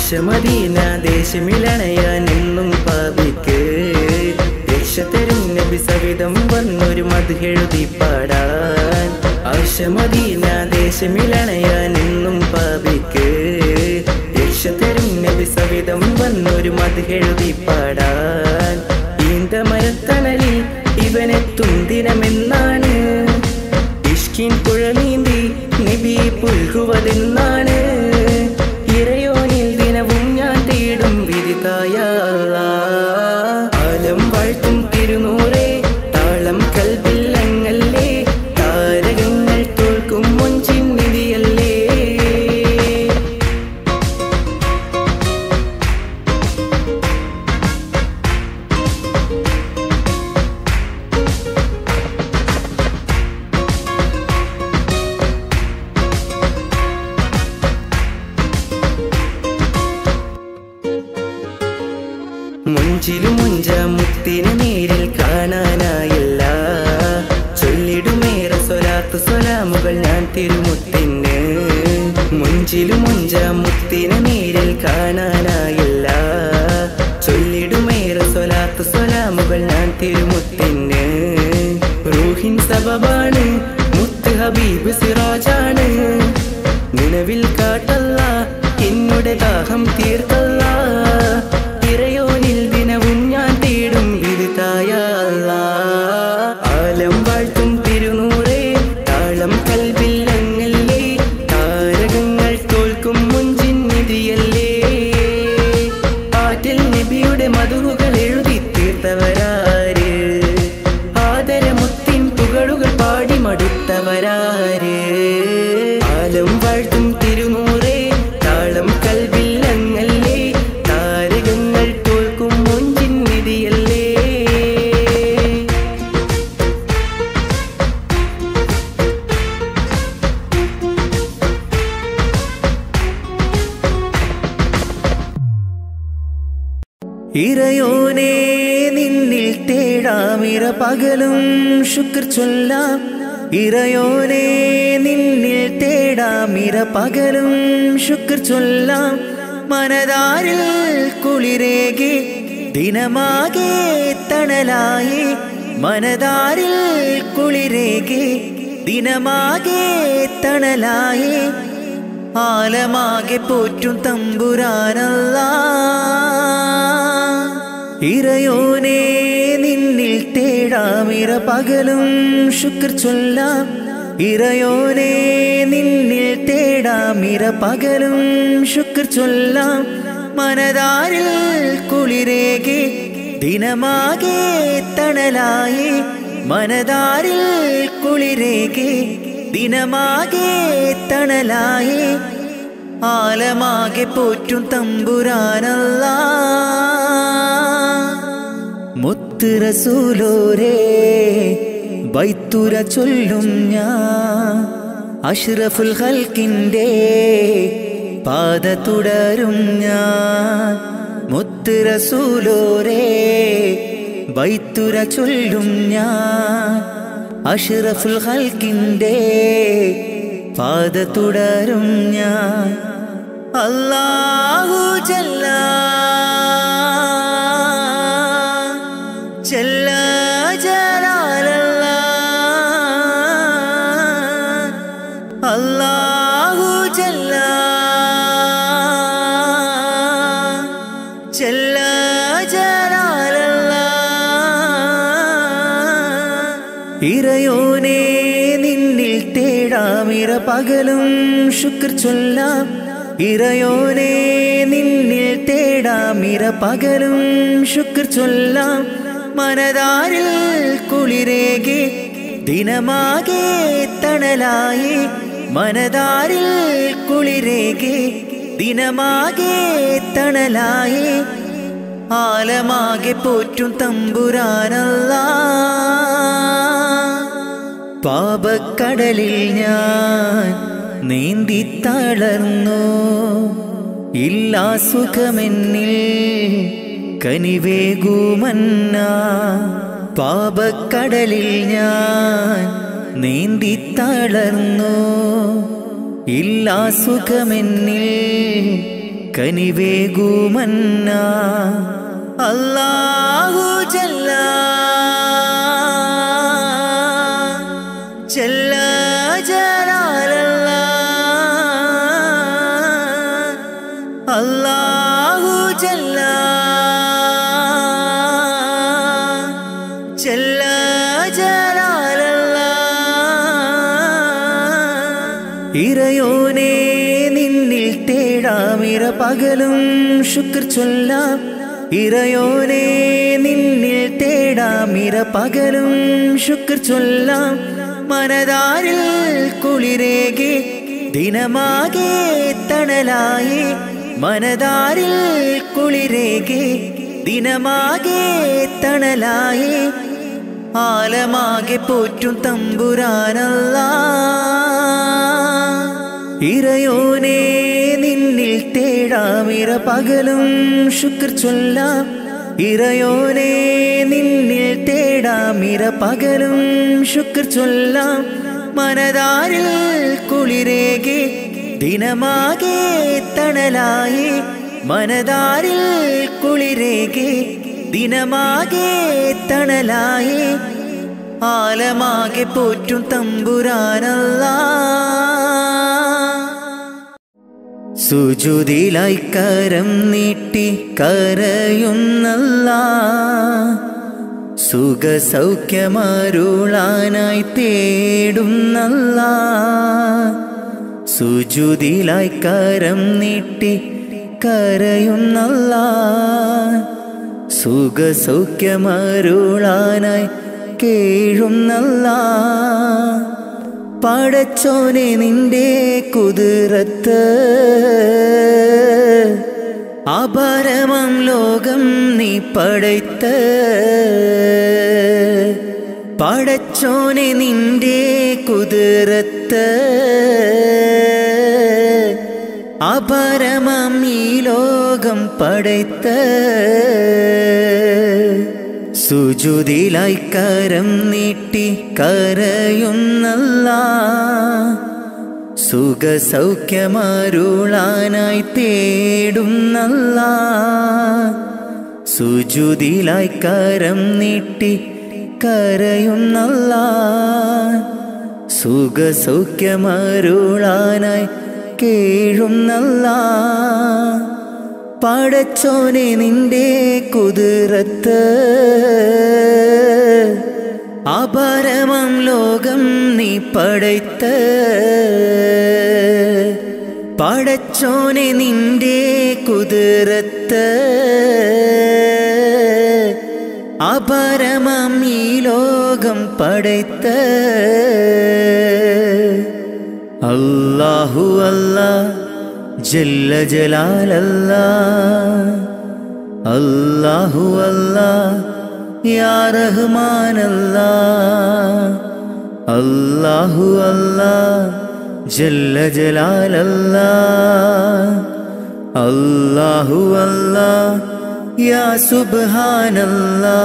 ആശമദീന ദേശമിളണയാൻ എന്നും പാപിക്ക് രക്ഷ തരും നബി സവിധം വന്നൊരു മധുഹെഴുതി പാടാൻ ആശമദീന ദേശമിളണയാൻ എന്നും പാപിക്ക് രക്ഷ തരും നബി സവിധം വന്നൊരു മധുഹെഴുതി പാടാൻ ഈന്ത മരത്തണലിൽ ഇവനെത്തും ദിനമെന്നാണ് ഇഷ്കിൻ പുഴ നീന്തി നബി പുൽകുവതെന്നാണ് ഇറയോനിൽ ദിനവും ഞാൻ തേടും വിരിതായ ആലം വാഴ്ത്തും തിരുനൂറേ താളം കൽവില്ലങ്ങല്ലേ താരകങ്ങൾ തോൽക്കും മുഞ്ചിൻ നിധിയല്ലേ മുഞ്ചിലും മുഞ്ച മുത്തിന് നേരിൽ കാണാനായില്ല ചൊല്ലിടുമേറെ സ്വലാത്ത് സ്വലാമുകൾ ഞാൻ തിരുമുത്തിന് മുഞ്ചിലും മുഞ്ച മുത്തിന് നേരിൽ കാണാനായില്ല ചൊല്ലിടുമേറെ സ്വലാത്ത് സ്വലാമുകൾ ഞാൻ തിരുമുത്തിന് റൂഹിൻ സബബാണ് മുത്ത് ഹബീബ് സിറാജാണ് നിലവിൽ കാട്ടല്ല എന്നുടെ ദാഹം തീർക്കല്ല ഇറയോനിൽ ദിനവും ഞാൻ തേടും വിരുതായ ആലം വാഴ്ത്തും തിരുനൂറേ താളം കൽവില്ലങ്ങല്ലേ താരകങ്ങൾ തോൽക്കും മുഞ്ചിൻ നിധിയല്ലേ ആറ്റിൽ നബിയുടെ മധുകൾ എഴുതി തീർത്തവരാര് ആദരമുത്തിൻ പുകളുകൾ പാടി മടുത്തവരാര് ആലം വാഴ്ത്തും തിരുനൂറേ താളം കൽവില്ലങ്ങല്ലേ താരകങ്ങൾ തോൽക്കും മുഞ്ചിൻ നിധിയല്ലേ ഇറയോനേ നിന്നിൽ തേടാമിറ പകലും ശുക്ർ ചൊല്ലാം ഇറയോനേ നിന്നിൽ തേടാമിറ പകലും ശുക്ർ ചൊല്ലാം മനതാരിൽ കുളിരേകി ദിനമാകെ തണലായി മനതാരിൽ കുളിരേകി ദിനമാകെ തണലായി ആലമാകെ പോറ്റും തമ്പുരാനല്ല ഇറയോനേ നിന്നിൽ തേടാമിറ പകലും ശുക്ർ ചൊല്ലാം ഇറയോനേ നിന്നിൽ തേടാമിറ പകലും ശുക്ർ ചൊല്ലാം മനതാരിൽ കുളിരേകി ദിനമാകെ തണലായി മനതാരിൽ കുളിരേകി ദിനമാകെ തണലായി ആലമാകെ പോറ്റും തമ്പുരാനല്ല മുത്ത് റസൂലോരേ ബൈത്തുര ചൊല്ലും ഞാൻ അഷ്റഫുൽ ഹൽക്കിൻ്റെ പാത തുടരും ഞാൻ മുത്ത് റസൂലോരേ ബൈത്തുര ചൊല്ലും ഞാൻ അഷ്റഫുൽ ഹൽക്കിൻ്റെ പാത തുടരും ഞാൻ അല്ലാഹു ജല്ല ജല്ല ജലാലല്ല അല്ലാഹു ജല്ല ജല്ല ജലാലല്ല ഇറയോനേ നിന്നിൽ തേടാമിറ പകലും ശുക്ർ ചൊല്ലാം ഇറയോനേ നിന്നിൽ തേടാമിറ പകലും ശുക്ർ ചൊല്ലാം മനതാരിൽ കുളിരേകി ദിനമാകെ തണലായി മനതാരിൽ കുളിരേകി ദിനമാകെ തണലായി ആലമാകെ പോറ്റും തമ്പുരാനല്ല പാപക്കടലിൽ ഞാൻ നീന്തി തളർന്നു ഇല്ലാ സുഖമെന്നിൽ കനിവേകുമന്ന പാപക്കടലിൽ ഞാൻ നീന്തി തളർന്നു ഇല്ലാ സുഖമെന്നിൽ കനിവേകുമന്ന അല്ലാഹു ജല്ല ജല്ല ജലാലല്ല അല്ലാഹു ജല്ല ജല്ല ജലാലല്ല ഇറയോനെ നിന്നിൽ തേടാമിര പകലും ശുക്ർ ചൊല്ലാം ഇറയോനെ നിന്നിൽ തേടാമിര പകലും ശുക്ർ ചൊല്ലാം മനതാരിൽ കുളിരേകെ ദിനമാകെ തണലായി മനതാരിൽ കുളിരേകെ ദിനമാകെ തണലായി ആലമാകെ പോറ്റും തമ്പുരാനല്ല ഇറയോനെ നിന്നിൽ തേടാമിര പകലും ശുക്ർ ചൊല്ലാം ഇറയോനെ നിന്നിൽ തേടാമിര പകലും ശുക്ർ ചൊല്ലാം മനതാരിൽ കുളിരേകെ ദിനമാകെ തണലായി മനതാരിൽ കുളിരേകെ ദിനമാകെ തണലായി ആലമാകെ പോറ്റും തമ്പുരാനല്ല സുജുതിലായി കരം നീട്ടി കരയുന്നല്ല സുഖസൗഖ്യമരുളാനായി തേടുന്നല്ല സുജുതിലായി കരം നീട്ടി കരയുന്നല്ല സുഖസൗഖ്യമരുളാനായി കേഴുന്നല്ല പടച്ചോനെ നിന്റെ കുതിരത്ത് അപരമം ലോകം നീ പടയ്ത്ത് പടച്ചോനെ നിന്റെ കുതിരത്ത് അപരമം ഈ ലോകം പടയ്ത്ത് സുജുതിലായി കരം നീട്ടി കരയുന്നല്ല സുഖസൗഖ്യമരുളാനായി തേടുന്നല്ല സുജുതിലായി കരം നീട്ടി കരയുന്നല്ല സുഖസൗഖ്യമരുളാനായി കേഴുന്നല്ല പടച്ചോനെ നിന്റെ കുതിരത്ത് അപരമം ലോകം നീ പടയ്ത്ത് പടച്ചോനെ നിന്റെ കുതിരത്ത് അപരമം ഈ ലോകം പടയ്ത്ത് അല്ലാഹു അല്ലാ ജല്ല ജലാലല്ല അല്ലാഹു അല്ലാ യാ റഹ്മാനല്ല അല്ലാഹു അല്ലാ ജല്ല ജലാലല്ല അല്ലാഹു അല്ലാ യാ സുബ്ഹാനല്ലാ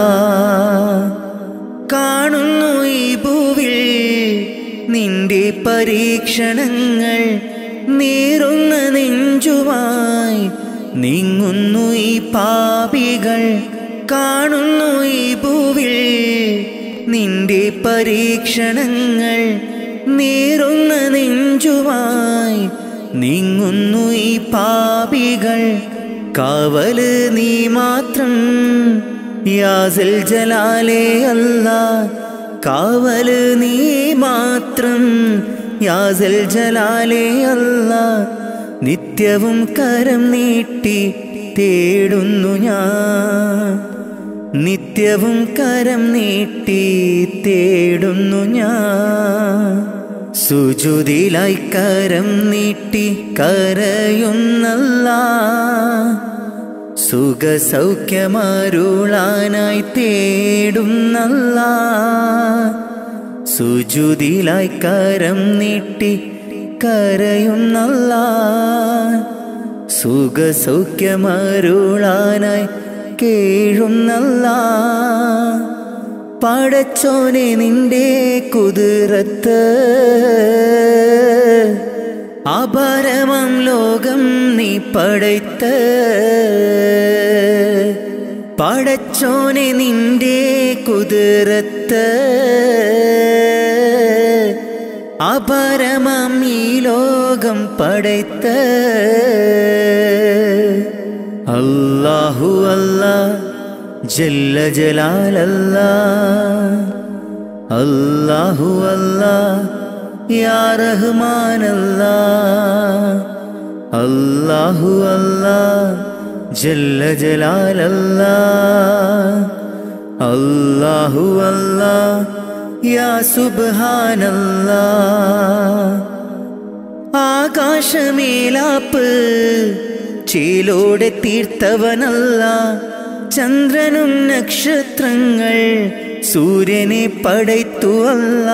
കാണുന്നു ഈ ഭൂവിൽ നിന്റെ പരീക്ഷണങ്ങൾ നീറുന്ന നെഞ്ചുമായി നീങ്ങുന്നു ഈ പാപികൾ കാണുന്നു ഈ ഭൂവിൽ നിന്റെ പരീക്ഷണങ്ങൾ നീറുന്ന നെഞ്ചുമായി നീങ്ങുന്നു ഈ പാപികൾ കാവല് നീ മാത്രം യാസൽ ജലാലേ അല്ല കാവല് നീ മാത്രം യാസൽ ജലാലേ അല്ല നിത്യവും കരം നീട്ടി തേടുന്നു ഞാൻ നിത്യവും കരം നീട്ടി തേടുന്നു ഞാൻ സുജുതിലായി കരം നീട്ടി കരയുന്നല്ല സുഖസൗഖ്യമരുളാനായി തേടുന്നല്ല സുജുതിലായി കരം നീട്ടി കരയുന്നല്ല സുഖസൗഖ്യമരുളാനായി കേഴുന്നല്ല പടച്ചോനെ നിന്റെ കുതിരത്ത് അപരമം ലോകം നീ പടയ്ത്ത പടച്ചോനെ നിന്റെ കുതിരത്ത് അപരമം ഈ ലോകം പടയ്ത്ത അല്ലാഹു അല്ലാ ജല്ല ജലാലല്ലാ അല്ലാഹു അല്ലാ യാ റഹ്മാനല്ലാ അല്ലാഹു അല്ലാ ജല്ല ജലാലല്ലാ അല്ലാഹു അല്ലാ യാ സുബ്ഹാനല്ലാ ആകാശമേലാപ്പ് ചേലോടെ തീർത്തവനല്ല ചന്ദ്രനും നക്ഷത്രങ്ങൾ സൂര്യനെ പടയ്ത്തുവല്ല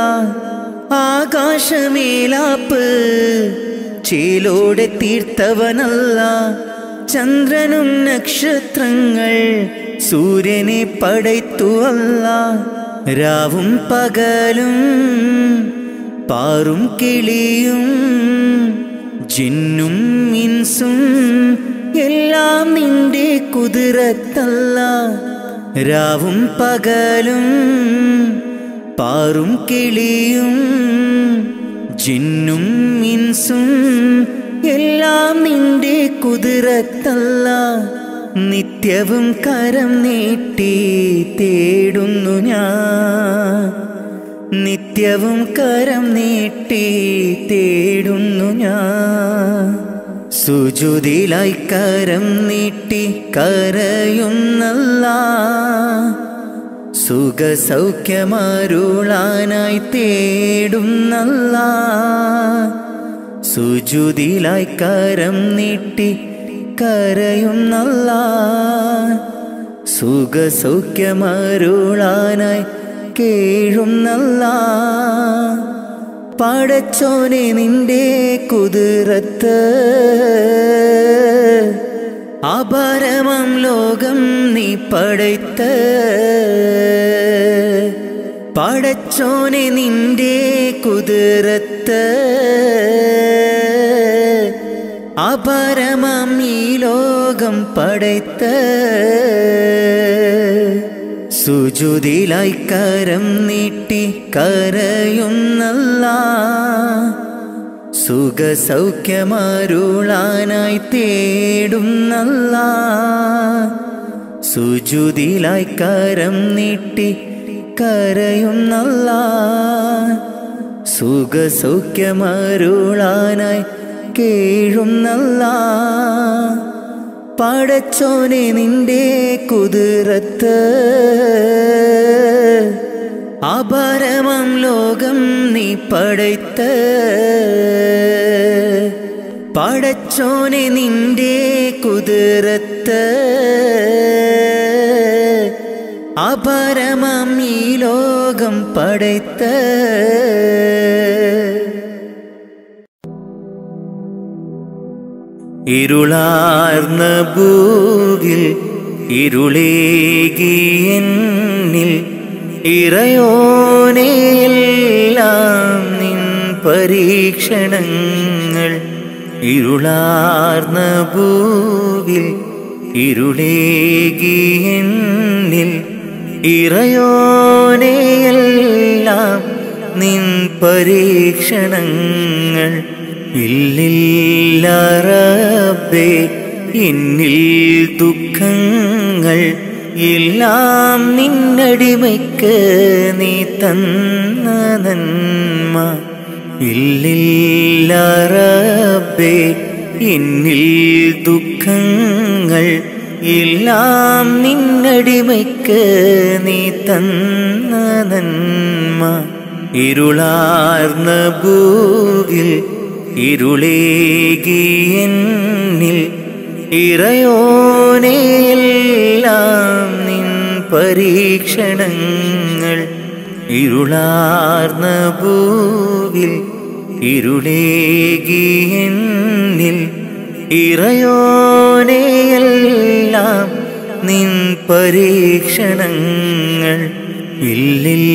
ആകാശമേലാപ്പ് ചേലോടെ തീർത്തവനല്ല ചന്ദ്രനും നക്ഷത്രങ്ങൾ സൂര്യനെ പടയ്ത്തുവല്ല രാവും പകലും പാറും കിളിയും ജിന്നും ഇൻസും എല്ലാം നിന്റെ കുതിരത്തല്ല രാവും പകലും പാറും കിളിയും ജിന്നും ഇൻസും എല്ലാം നിന്റെ കുതിരത്തല്ല നിത്യവും കരം നീട്ടി തേടുന്നു ഞാൻ നിത്യവും കരം നീട്ടി തേടുന്നു ഞാൻ സുജുതിലായി കരം നീട്ടി കരയുന്നല്ല സുഖ സൗഖ്യമാരുളാനായി തേടുന്നല്ല സുജുതിലായി കരം നീട്ടി കരയുന്നല്ല സുഖ സൗഖ്യമരുളാനായി കേഴുന്നല്ല പടച്ചോനെ നിന്റെ കുതിരത്ത് അപരമം ലോകം നീ പടയ്ത്ത പടച്ചോനെ നിന്റെ കുതിരത്ത് അപരമം ഈ ലോകം പടയ്ത്ത സുജുതിലായി കരം നീട്ടി കരയുന്നല്ല സുഖ സൗഖ്യമാരുളാനായി തേടുന്നല്ല സുജുതിലായി കരം നീട്ടി കരയുന്നല്ല സുഖ സൗഖ്യമരുളാനായി കേഴുന്നല്ല പടച്ചോനെ നിന്റെ കുതിരത്ത് അപരമം ലോകം നീ പടയ്ത്ത പടച്ചോനെ നിന്റെ കുതിരത്ത് അപരമം ഈ ലോകം പടയ്ത്ത ഇരുളാർന്ന ഭൂവിൽ ഇരുളേകിയെന്നിൽ ഇറയോനെയെല്ലാം നിൻ പരീക്ഷണങ്ങൾ ഇരുളാർന്ന ഭൂവിൽ ഇരുളേകിയെന്നിൽ ഇറയോനെയെല്ലാം നിൻ പരീക്ഷണങ്ങൾ ഇല്ലില്ല റബ്ബേ എന്നിൽ ദുഃഖങ്ങൾ എല്ലാം നിന്നടിമയ്ക്ക് നീ തന്ന നന്മ ഇല്ലില്ല റബ്ബേ എന്നിൽ ദുഃഖങ്ങൾ എല്ലാം നിന്നടിമയ്ക്ക് നീ തന്ന നന്മ ഇരുളാർന്ന ഭൂവിൽ ഇരുളേകിയെന്നിൽ ഇറയോനെയെല്ലാം നിൻ പരീക്ഷണങ്ങൾ ഇരുളാർന്ന ഭൂവിൽ ഇരുളേകിയെന്നിൽ ഇറയോനെയെല്ലാം നിൻ പരീക്ഷണങ്ങൾ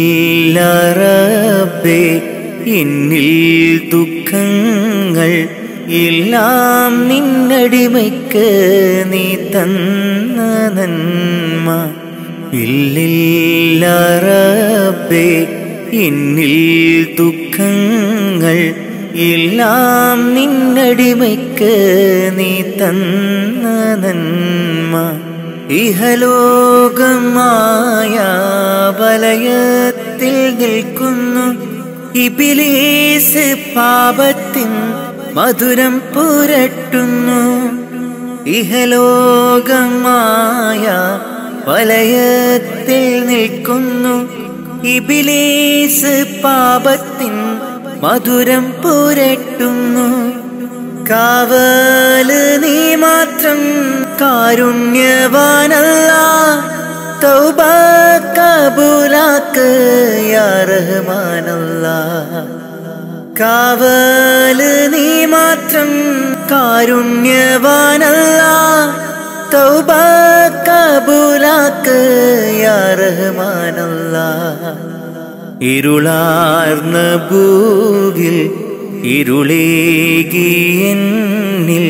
ഇല്ലില്ല റബ്ബേ എന്നിൽ ദുഃഖങ്ങൾ എല്ലാം നിന്നടിമയ്ക്ക് നീ തന്ന നന്മ ഇല്ലില്ല റബ്ബേ എന്നിൽ ദുഃഖങ്ങൾ എല്ലാം നിന്നടിമയ്ക്ക് നീ തന്ന നന്മ ഇഹലോകമായ വലയത്തിൽ നിൽക്കുന്നു ഇബിലീസ് പാപത്തിൻ മധുരം പുരട്ടുന്നു ഇഹലോകമായ വലയത്തിൽ നിൽക്കുന്നു ഇബിലീസ് പാപത്തിൻ മധുരം പുരട്ടുന്നു കാവല് നീ മാത്രം കാരുണ്യവാനല്ല തൗബ കബൂലാക്ക് യാ റഹ്മാനല്ല കാവല് നീ മാത്രം കാരുണ്യവാനല്ല തൗബ കബൂലാക്ക് യാ റഹ്മാനല്ല ഇരുളാർന്ന ഭൂവിൽ ഇരുളേകിയെന്നിൽ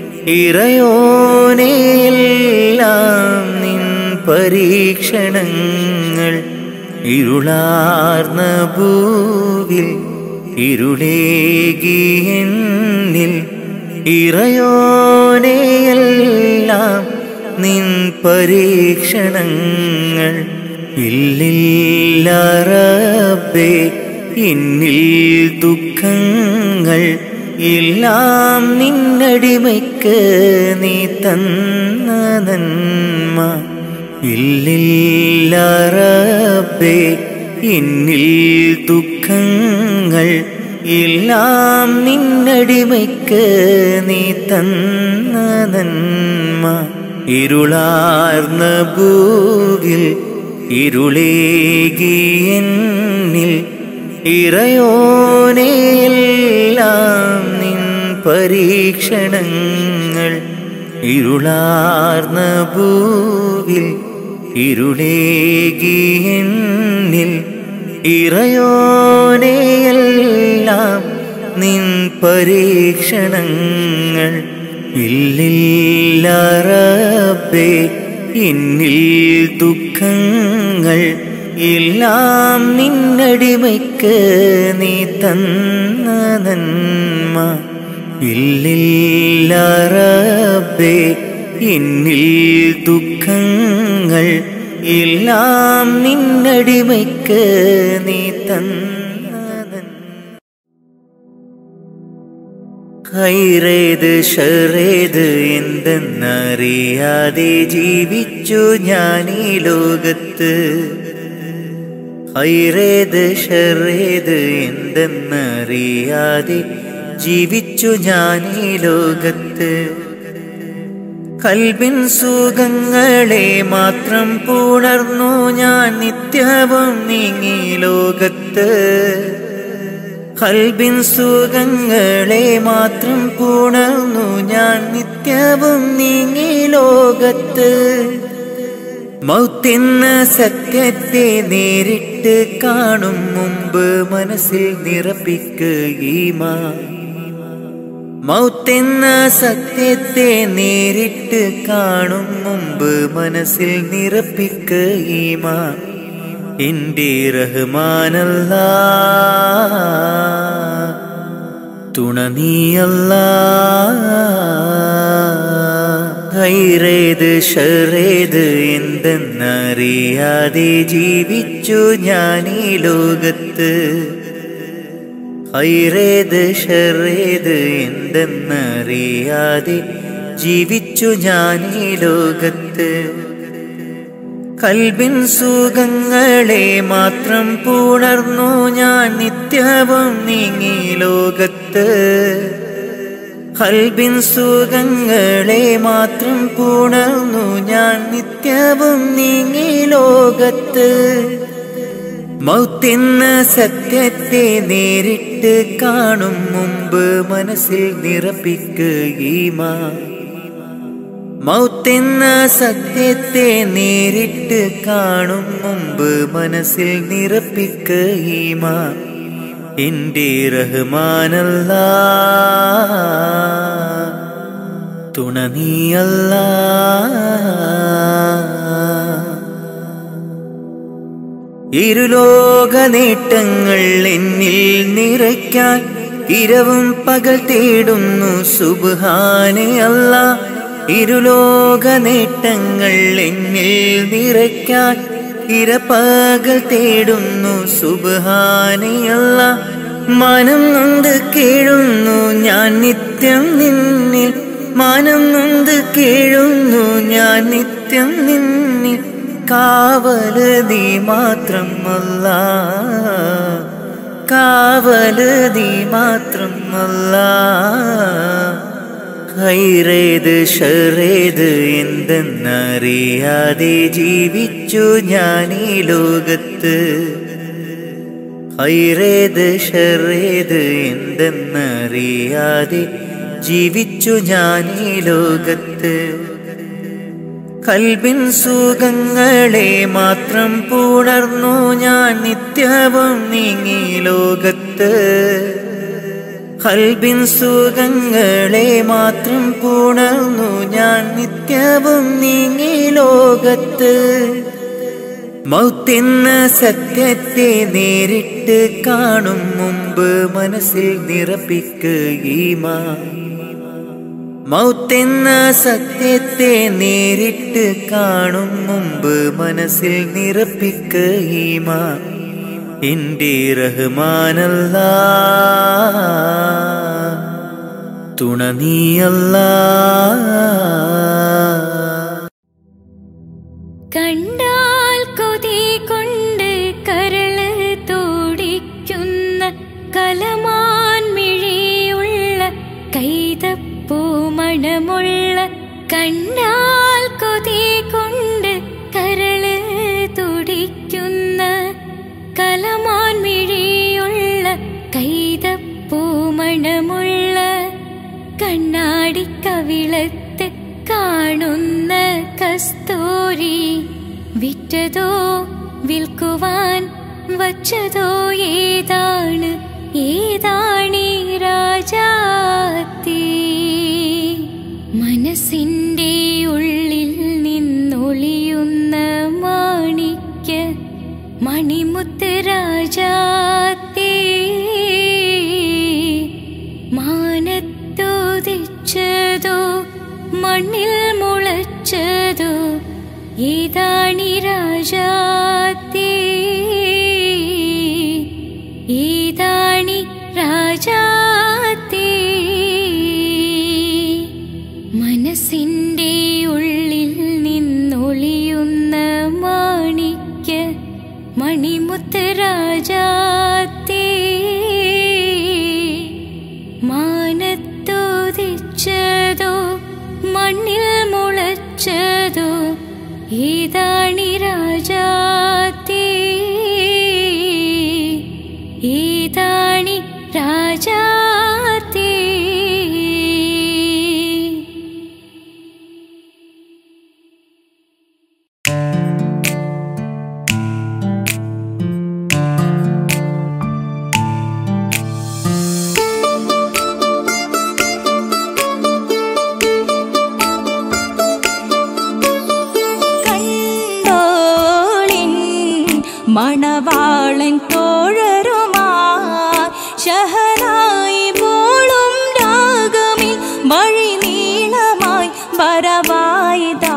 ഇറയോനെയെല്ലാം നിൻ പരീക്ഷണങ്ങൾ ഇരുളാർന്ന ഭൂവിൽ ഇരുളേകിയെന്നിൽ ഇറയോനെയെല്ലാം നിൻ പരീക്ഷണങ്ങൾ ഇല്ലില്ല റബ്ബേ എന്നിൽ ദുഃഖങ്ങൾ എല്ലാം നിന്നടിമയ്ക്ക് നീ തന്ന നന്മ ഇല്ലില്ല റബ്ബേ എന്നിൽ ദുഃഖങ്ങൾ എല്ലാം നിന്നടിമയ്ക്ക് നീ തന്ന നന്മ ഇരുളാർന്ന ഭൂവിൽ ഇരുളേകിയെന്നിൽ ഇറയോനെയെല്ലാം നിൻ പരീക്ഷണങ്ങൾ ഇരുളാർന്ന ഭൂവിൽ ഇരുളേകിയെന്നിൽ ഇറയോനെയെല്ലാം നിൻ പരീക്ഷണങ്ങൾ ഇല്ലില്ല റബ്ബേ എന്നിൽ ദുഃഖങ്ങൾ എല്ലാം നിന്നടിമയ്ക്ക് നീ തന്ന നന്മ ഇല്ലില്ല റബ്ബേ എന്നിൽ ദുഃഖങ്ങൾ എല്ലാം നിന്നടിമയ്ക്ക് നീ തന്ന നന്മ ഹൈറേത് ഷറേത് എന്തെന്നറിയാതെ ജീവിച്ചു ഞാൻ ഈ ലോകത്ത് ഹൈറേത് ഷറേത് എന്തെന്നറിയാതെ ജീവിച്ചു ഞാൻ ഈ ലോകത്ത് കൽബിൻ സുഖങ്ങളെ മാത്രം പുണർന്നു ഞാൻ നിത്യവും നീങ്ങി ലോകത്ത് കൽബിൻ സുഖങ്ങളെ മാത്രം പുണർന്നു ഞാൻ നിത്യവും നീങ്ങി ലോകത്ത് മൗത്തെന്ന സത്യത്തെ നേരിട്ട് കാണും മുമ്പ് മനസ്സിൽ നിറപ്പിക്കുകീമാ മൗത്തെന്ന സത്യത്തെ നേരിട്ട് കാണും മുമ്പ് മനസ്സിൽ നിറപ്പിക്കുകീമാ എന്റെ റഹ്മാനല്ല തുണ നീയല്ല ഹൈറേത് ഷറേത് എന്തെന്നറിയാതെ ജീവിച്ചു ഞാൻ ഈ ലോകത്ത് ഹൈറേത് ഷറേത് എന്തെന്നറിയാതെ ജീവിച്ചു ഞാൻ ഈ ലോകത്ത് കൽബിൻ സുഖങ്ങളെ മാത്രം പുണർന്നു ഞാൻ നിത്യവും നീങ്ങി ലോകത്ത് കൽബിൻ സുഖങ്ങളെ മാത്രം പുണർന്നു ഞാൻ നിത്യവും നീങ്ങി ലോകത്ത് മൗത്തെന്ന സത്യത്തെ നേരിട്ട് കാണും മുമ്പ് മനസ്സിൽ നിറപ്പിക്കുകീമാ മൗത്തെന്ന സത്യത്തെ നേരിട്ട് കാണും മുമ്പ് മനസ്സിൽ നിറപ്പിക്കുകീമാ എൻ്റെ റഹ്മാനല്ല തുണ നീയല്ല ഇരുലോക നേട്ടങ്ങൾ എന്നിൽ നിറയ്ക്കാൻ ഇരവും പകൽ തേടുന്നു സുബാനെ അല്ല ഇരുലോക നേട്ടങ്ങൾ എന്നിൽ നിറയ്ക്കാൻ ഇരപ്പകൽ തേടുന്നു സുബാനെ അല്ല മനം നൊന്ത് കേഴുന്നു ഞാൻ നിത്യം നിന്നിൽ മാനം നൊന്ത് കേഴുന്നു ഞാൻ നിത്യം നിന്നിൽ കാവല് നീ മാത്രമല്ല കാവല് നീ മാത്രമല്ല ഹൈറേത് ഷറേത് എന്തെന്നറിയാതെ ജീവിച്ചു ഞാൻ ഈ ലോകത്ത് ഹൈറേത് ഷറേത് എന്തെന്നറിയാതെ ജീവിച്ചു ഞാൻ ഈ ലോകത്ത് കൽബിൻ സുഖങ്ങളെ മാത്രം പുണർന്നു ഞാൻ നിത്യവും നീങ്ങി ലോകത്ത് കൽബിൻ സുഖങ്ങളെ മാത്രം പുണർന്നു ഞാൻ നിത്യവും നീങ്ങി ലോകത്ത് മൗത്തെന്ന സത്യത്തെ നേരിട്ട് കാണും മുമ്പ് മനസ്സിൽ നിറപ്പിക്കുകീമാ മൗത്തെന്ന സത്യത്തെ നേരിട്ട് കാണും മുമ്പ് മനസ്സിൽ നിറപ്പിക്കുകീമാ എൻ്റെ റഹ്മാനല്ല തുണ നീയല്ല കണ്ടാൽ കൊതി കൊണ്ട് കരള് തോടിക്കുന്ന കലമാൻ മിഴിയുള്ള കൈതപ്പൂ മണമുള്ള കണ്ടാൽ കൊതി കൊണ്ട് കരള് തുടിക്കുന്ന കലമാൻ മിഴിയുള്ള കൈതപ്പൂ മണമുള്ള കണ്ണാടി കവിളത്ത് കാണുന്ന കസ്തൂരി വിറ്റതോ വിൽക്കുവാൻ വച്ചതോ ഏതാണ് ഏതാണീ രാജാത്തി മനസ്സിൻ്റെ ഉള്ളിൽ നിന്നൊളിയുന്ന മാണിക്യ മണിമുത്ത് രാജാത്തേ മാനത്തോദിച്ചതോ മണ്ണിൽ മുളച്ചതോ ഏതാണി രാജാത്തേ ഏതാണി രാജാത്തേ മനസ്സിൻ്റെ ഉള്ളിൽ നിന്നൊളിയുന്ന മാണിക്യ മണിമുത്ത് രാജാത്തേ മാനത്തോദിച്ചതോ മണ്ണിൽ മുളച്ചതോ ഏതാണി രാജാത്തേ ഏതാണി രാജാത്തേ കണ്ടോളിൻ മണവാളൻ തോഴരുമാ ശഹനായി പോളും രാഗമിൽ വഴി നീളമായി വരവായിതാ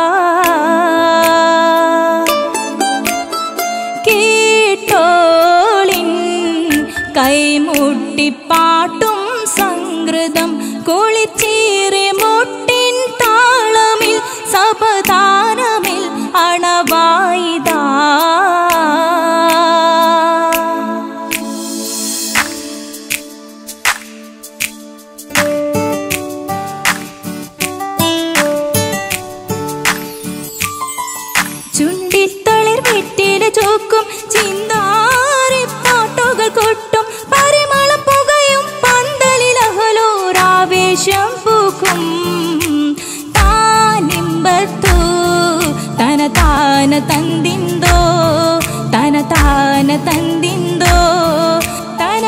കേട്ടോളിൻ കൈമുട്ടിപ്പാട്ടും സംഗൃതം കുളിച്ചേറി മുട്ടിൻ താളമിൽ സപതാനമിൽ അണവായിതാ ചുണ്ടിൽ തളിർ വെറ്റില ചോക്കും ചിന്താരി പാട്ടുകൾ കൊട്ടും പരിമളം പുകയും പന്തലിൽ അഹലോരാവേശം പൂക്കും താനിമ്പത്തു തന താന തന്തിന്തോ തന താന തന്തിന്തോ തന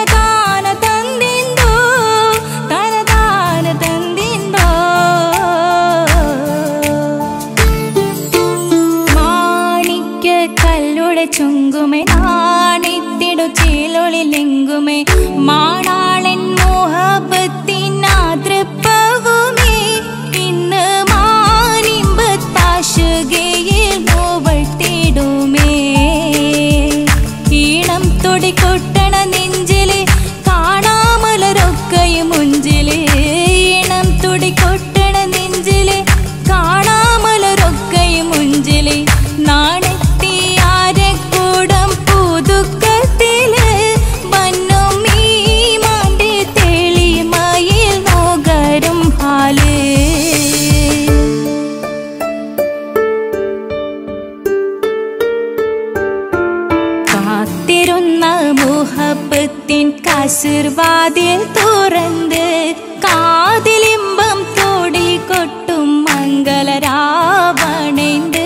എങ്ങുമേ നാണിത്തിടു ചേലൊളിലെങ്കുമേ മാണാളൻ മോഹബത്തിനാതൃപ്പവുമേ ഇന്ന് മാനിമ്പത്താശുകയിൽ നോവട്ടിടുമേ ഈണം തുടികൊട്ടണ നെഞ്ചില് കാണാമലരൊക്കെയും മുഞ്ചില് ഈണം തുടികൊട്ടണ നെഞ്ചില് കാണാമലരൊക്കെയും മുഞ്ചില് നാണത്തിയാരെ കൂടം പുതുക്കത്തില് വന്നും ഈ മാന്റെ തെളിമയിൽ നോകരും ഹാല് കാത്തിരുന്ന മുഹബത്തിൻ കസിർവാതിൽ തുറന്ന് കാതിലിമ്പം തോടി കൊട്ടും മംഗളരാവണേന്ത്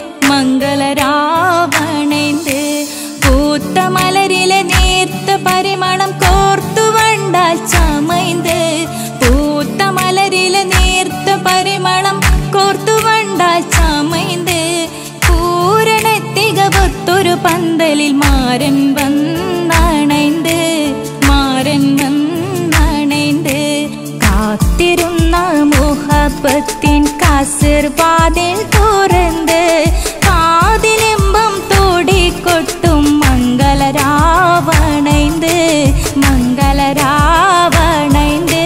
മംഗളരാവണേന്ത് പൂത്ത മലരിലെ നേർത്ത പരിമളം കോർത്തു വണ്ടാൽ ചമൈന്ത് പൂത്ത മലരിലെ നേർത്ത പരിമളം കോർത്തു വണ്ടാൽ ചമൈന്ത് പൂരണത്തികവത്തൊരു പന്തലിൽ മാരൻ വന്നണൈന്ത് മാരൻ വന്നണൈന്ത് കാത്തിരുന്ന മുഹബത്തിൻ കസിർവാതിൽ തുറന്ന് കാതിലിമ്പം തോടിക്കൊട്ടും മംഗളരാവണൈന്ത് മംഗളരാവണൈന്ത്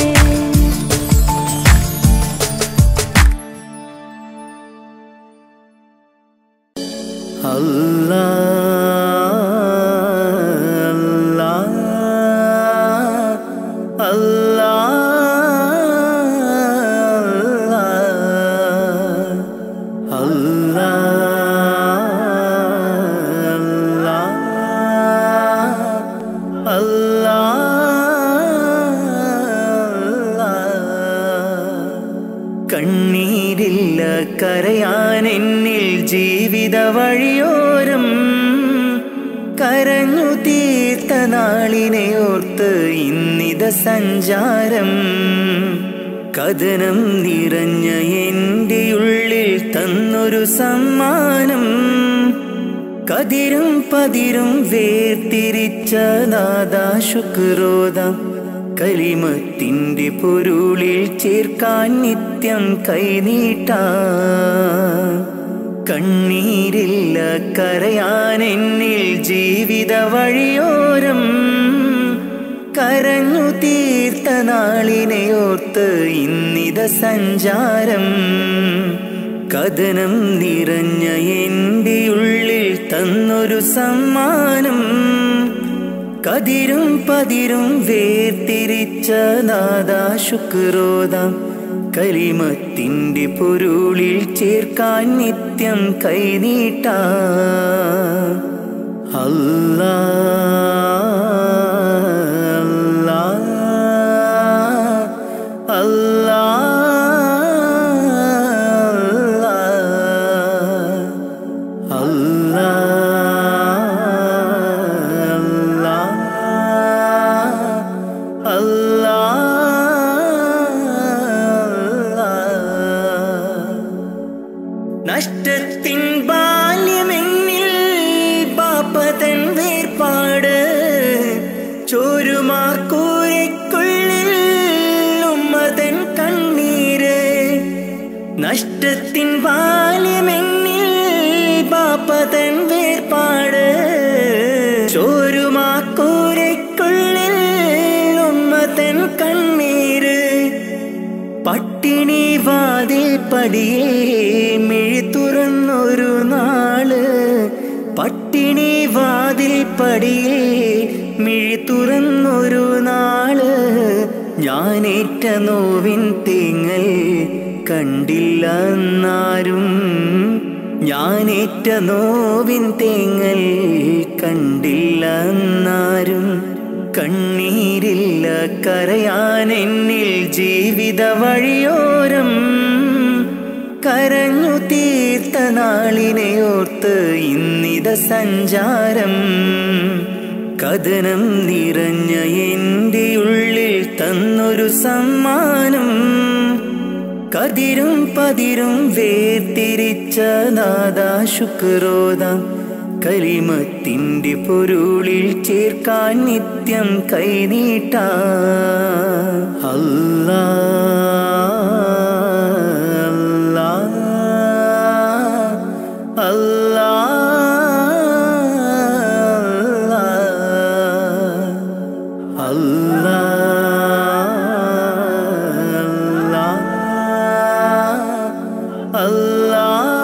കണ്ണീരില്ല കരയാൻ എന്നിൽ ജീവിത വഴിയോരം കരഞ്ഞു തീർത്ത നാളിനെ ഓർത്ത് ഇന്നിത സഞ്ചാരം കഥനം നിറഞ്ഞ എൻ്റെ ഉള്ളിൽ തന്നൊരു സമ്മാനം കതിരും പതിരും വേർതിരിച്ച നാദാ ശുക്രോദം കലിമത്തിൻ്റെ പൊരുളിൽ ചേർക്കാൻ നിത്യം കൈനീട്ട കണ്ണീരില്ല കരയാൻ എന്നിൽ ജീവിത വഴിയോരം കരഞ്ഞു തീർത്ത നാളിനെ ഓർത്ത് ഇന്നിത സഞ്ചാരം കഥനം നിറഞ്ഞ എൻ്റെ ഉള്ളിൽ തന്നൊരു സമ്മാനം കതിരും പതിരും വേർതിരിച്ച നാദാ ശുക്രോദം കലിമത്തിൻ്റെ പൊരുളിൽ ചേർക്കാൻ നിത്യം കൈനീട്ട അല്ലാ അല്ലാ അല്ലാ അല്ലാ അല്ലാ നഷ്ടത്തിൻ ബാല്യമെന്നിൽ പാപ്പതൻ വേർപാട് ചോരുമാക്കൂരയ്ക്കുള്ളിൽ ഉമ്മതൻ കണ്ണീര് നഷ്ടത്തിൻ ബാല്യമെന്നിൽ പാപ്പതൻ വേർപാട് ചോരുമാക്കൂരയ്ക്കുള്ളിൽ ഉമ്മതൻ കണ്ണീര് പട്ടിണി വാതിൽ പടിയേ മിഴി തുറന്നൊരു നാള് പട്ടിണി വാതിൽ പടിയേ മിഴി തുറന്നൊരു നാള് ഞാനേറ്റ നോവിൻ തേങ്ങൽ കണ്ടില്ല എന്നാരും ഞാനേറ്റ നോവിൻ തേങ്ങൽ കണ്ടില്ല എന്നാരും കണ്ണീരില്ല കരയാൻ എന്നിൽ ജീവിത വഴിയോരം കരഞ്ഞു തീർത്ത നാളിനെ ഓർത്ത് ഇന്നിത സഞ്ചാരം കഥനം നിറഞ്ഞ എൻ്റെ ഉള്ളിൽ തന്നൊരു സമ്മാനം കതിരും പതിരും വേർതിരിച്ച നാദാ ശുക്രോദം കലിമത്തിൻ്റെ പൊരുളിൽ ചേർക്കാൻ നിത്യം കൈനീട്ട അല്ലാ അല്ലാ അല്ലാ അല്ലാ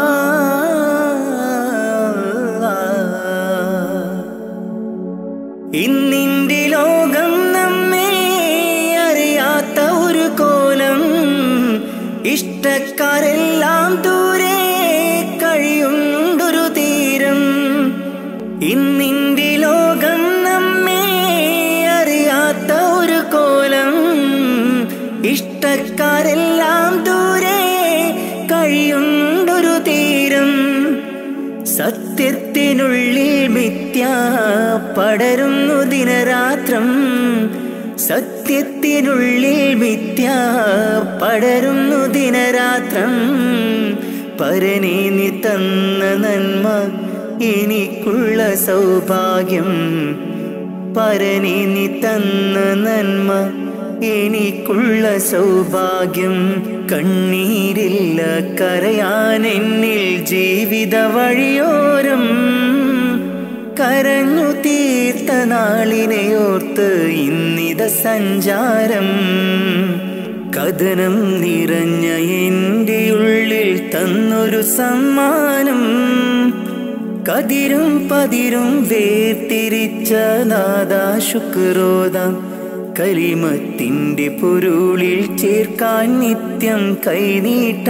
ഇന്നിന്റെ ലോകം നമ്മെ അറിയാത്ത ഒരു കോലം ഇഷ്ടക്കാരെല്ലാം ദൂരെ കഴിയുണ്ടൊരു തീരം ഇന്നിന്റെ ലോകം നമ്മെ അറിയാത്ത ഒരു കോലം ഇഷ്ടക്കാരെല്ലാം ദൂരെ കഴിയുണ്ടൊരു തീരം സത്യത്തിനുള്ളിൽ മിഥ്യ പടരുന്നു ദിനരാത്രം സത്യത്തിനുള്ളിൽ മിഥ്യ പടരുന്നു ദിനരാത്രം പരനെ നീ തന്ന നന്മ എനിക്കുള്ള സൗഭാഗ്യം പരനെ നീ തന്ന നന്മ എനിക്കുള്ള സൗഭാഗ്യം കണ്ണീരില്ല കരയാൻ എന്നിൽ ജീവിത വഴിയോരം കരഞ്ഞു തീർത്ത നാളിനെയോർത്ത് ഇന്നിത സഞ്ചാരം കഥനം നിറഞ്ഞ എൻ്റെ ഉള്ളിൽ തന്നൊരു സമ്മാനം കതിരും പതിരും വേർതിരിച്ച നാദാ ശുക്രോദാം കലിമത്തിൻ്റെ പൊരുളിൽ ചേർക്കാൻ നിത്യം കൈനീട്ട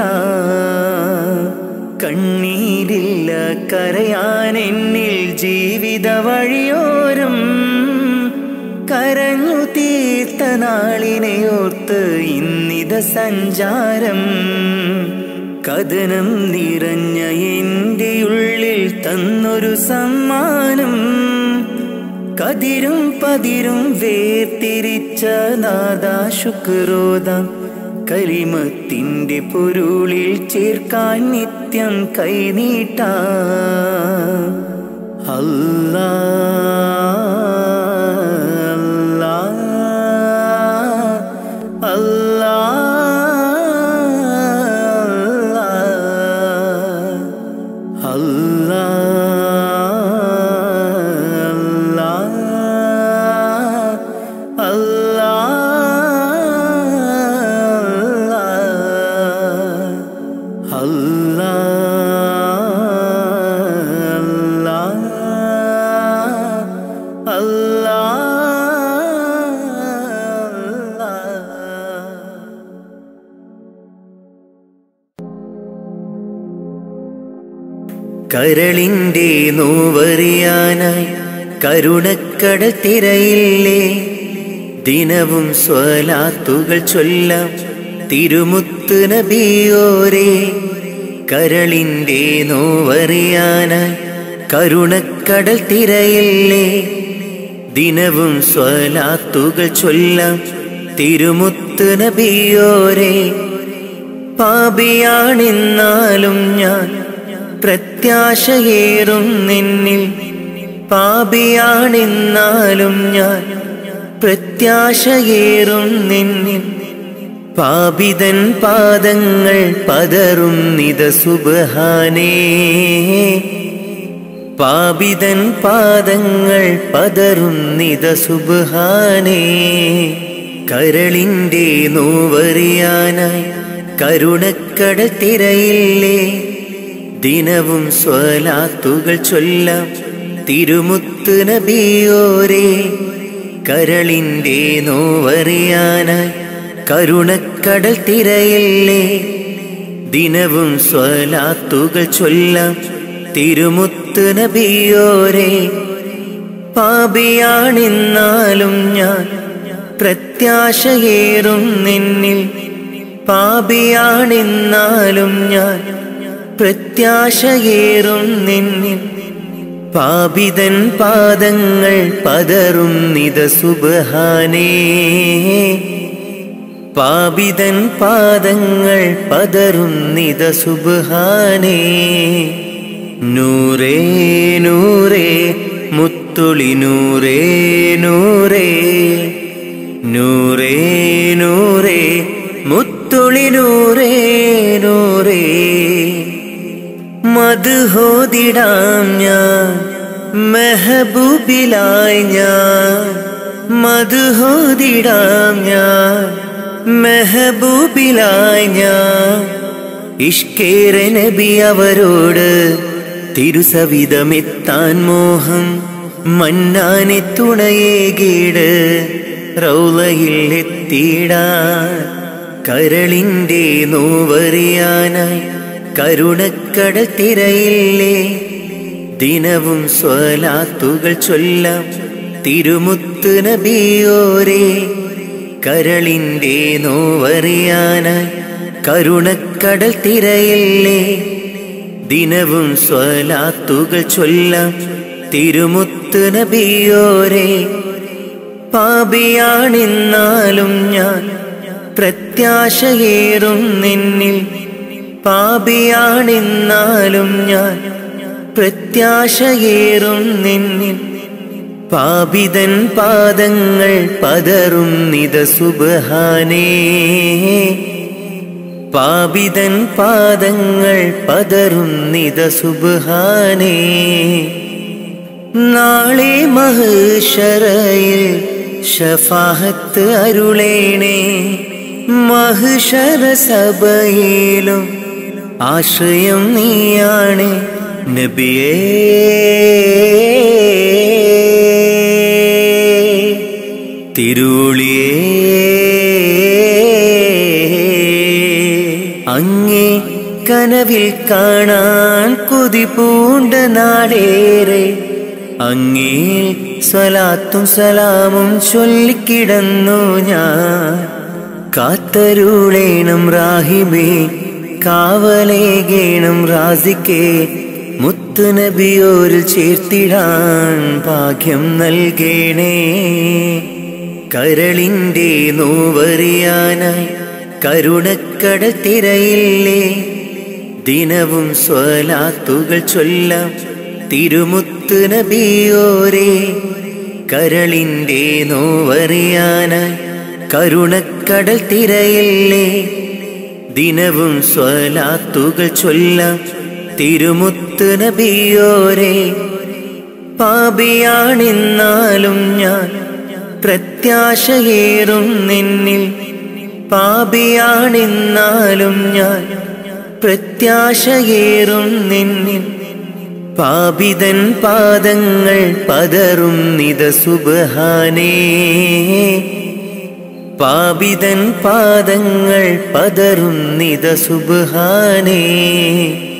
കണ്ണീരില്ല കരയാൻ എന്നിൽ ജീവിത വഴിയോരം കരഞ്ഞു തീർത്ത നാളിനെയോർത്ത് ഇന്നിത സഞ്ചാരം കഥനം നിറഞ്ഞ എൻ്റെ ഉള്ളിൽ തന്നൊരു സമ്മാനം കതിരും പതിരും വേർതിരിച്ച നാദാ ശുക്രോദാം കലിമത്തിൻ്റെ പൊരുളിൽ ചേർക്കാൻ നിത്യം കൈനീട്ട അല്ലാ അല്ലാ അല്ലാ അല്ലാ അല്ലാ അല്ലാ കരളിൻ്റെ നോവറിയാനായി കരുണക്കടൽ തിരയില്ലേ ദിനവും സ്വലാത്തുകൾ ചൊല്ലാം തിരുമുത്ത് നബിയോരേ കരളിൻ്റെ നോവറിയാനായി കരുണക്കടൽ തിരയില്ലേ ദിനവും സ്വലാത്തുകൾ ചൊല്ലാം തിരുമുത്ത് നബിയോരേ പാപിയാണെന്നാലും ഞാൻ പ്രത്യാശയേറും നിന്നിൽ പാപിയാണെന്നാലും ഞാൻ പ്രത്യാശയേറും നിന്നിൽ പാപിതൻ പാദങ്ങൾ പതറും നിത സുബഹാനേ പാപിതൻ പാദങ്ങൾ പതറും നിത സുബഹാനേ കരളിൻ്റെ നോവറിയാനായി കരുണക്കട തിരയില്ലേ ദിനവും സ്വലാത്തുകൾ ചൊല്ലാം തിരുമുത്ത് നബിയോരേ കരളിൻ്റെ നോവറിയാനായി കരുണക്കടൽ തിരയില്ലേ ദിനവും സ്വലാത്തുകൾ ചൊല്ലാം തിരുമുത്ത് നബിയോരേ പാപിയാണെന്നാലും ഞാൻ പ്രത്യാശയേറും നിന്നിൽ പാപിയാണെന്നാലും ഞാൻ പ്രത്യാശയേറും നിന്നിൽ പാപിതൻ പാദങ്ങൾ പതറും നിത സുബഹാനേ പാപിതൻ പാദങ്ങൾ പതറും നിത സുബഹാനേ നൂറേ നൂറേ മുത്തുളി നൂറേ നൂറേ നൂറേ നൂറേ മുത്തുളി നൂറേ നൂറേ മധുഹോതിടാം ഞാൻ മെഹബൂബിലായി ഞാൻ മധുഹോതിടാം ഞാൻ മെഹബൂബിലായി ഞാൻ ഇഷ്കേര നബി അവരോട് തിരുസവിധമെത്താൻ മോഹം മന്നാനെ തുണയേകീട് റൗലയിൽ എത്തിയിടാൻ കരളിൻ്റെ നോവറിയാനായി കരുണക്കടൽ തിരയില്ലേ ദിനവും സ്വലാത്തുകൾ ചൊല്ലാം തിരുമുത്ത് നബിയോരേ കരളിൻ്റെ നോവറിയാനായി കരുണക്കടൽ തിരയില്ലേ ദിനവും സ്വലാത്തുകൾ ചൊല്ലാം തിരുമുത്ത് നബിയോരേ പാപിയാണെന്നാലും ഞാൻ പ്രത്യാശയേറും നിന്നിൽ പാപിയാണെന്നാലും ഞാൻ പ്രത്യാശയേറും നിന്നിൽ പാപിതൻ പാദങ്ങൾ പതറും നിത സുബഹാനേ പാപിതൻ പാദങ്ങൾ പതറും നിത സുബഹാനേ നാളെ മഹുഷറയിൽ ഷഫാഹത്ത് അരുളേണേ മഹുഷറ സഭയിലും ആശ്രയം നീയാണ് നബിയേ തിരുളിയേ അങ്ങേ കനവിൽ കാണാൻ കൊതി പൂണ്ട നാടേറെ അങ്ങേ സ്വലാത്തും സലാമും ചൊല്ലിക്കിടന്നു ഞാൻ കാത്തരുളേണം റാഹിബേ കാവലേകേണം റാസിക്കേ മുത്തുനബിയോരിൽ ചേർത്തിടാൻ ഭാഗ്യം നൽകേണേ കരളിൻ്റെ നോവറിയാനായി കരുണക്കടൽ തിരയില്ലേ ദിനവും സ്വലാത്തുകൾ ചൊല്ലാം തിരുമുത്ത് നബിയോരേ കരളിൻ്റെ നോവറിയാനായി കരുണക്കടൽ തിരയില്ലേ ദിനവും സ്വലാത്തുകൾ ചൊല്ലാം തിരുമുത്ത് നബിയോരേ പാപിയാണെന്നാലും ഞാൻ പ്രത്യാശയേറും നിന്നിൽ പാപിയാണെന്നാലും ഞാൻ പ്രത്യാശയേറും നിന്നിൽ പാപിതൻ പാദങ്ങൾ പതറും നിത സുബഹാനേ പാപിതൻ പാദങ്ങൾ പതറും നിത സുബഹാനേ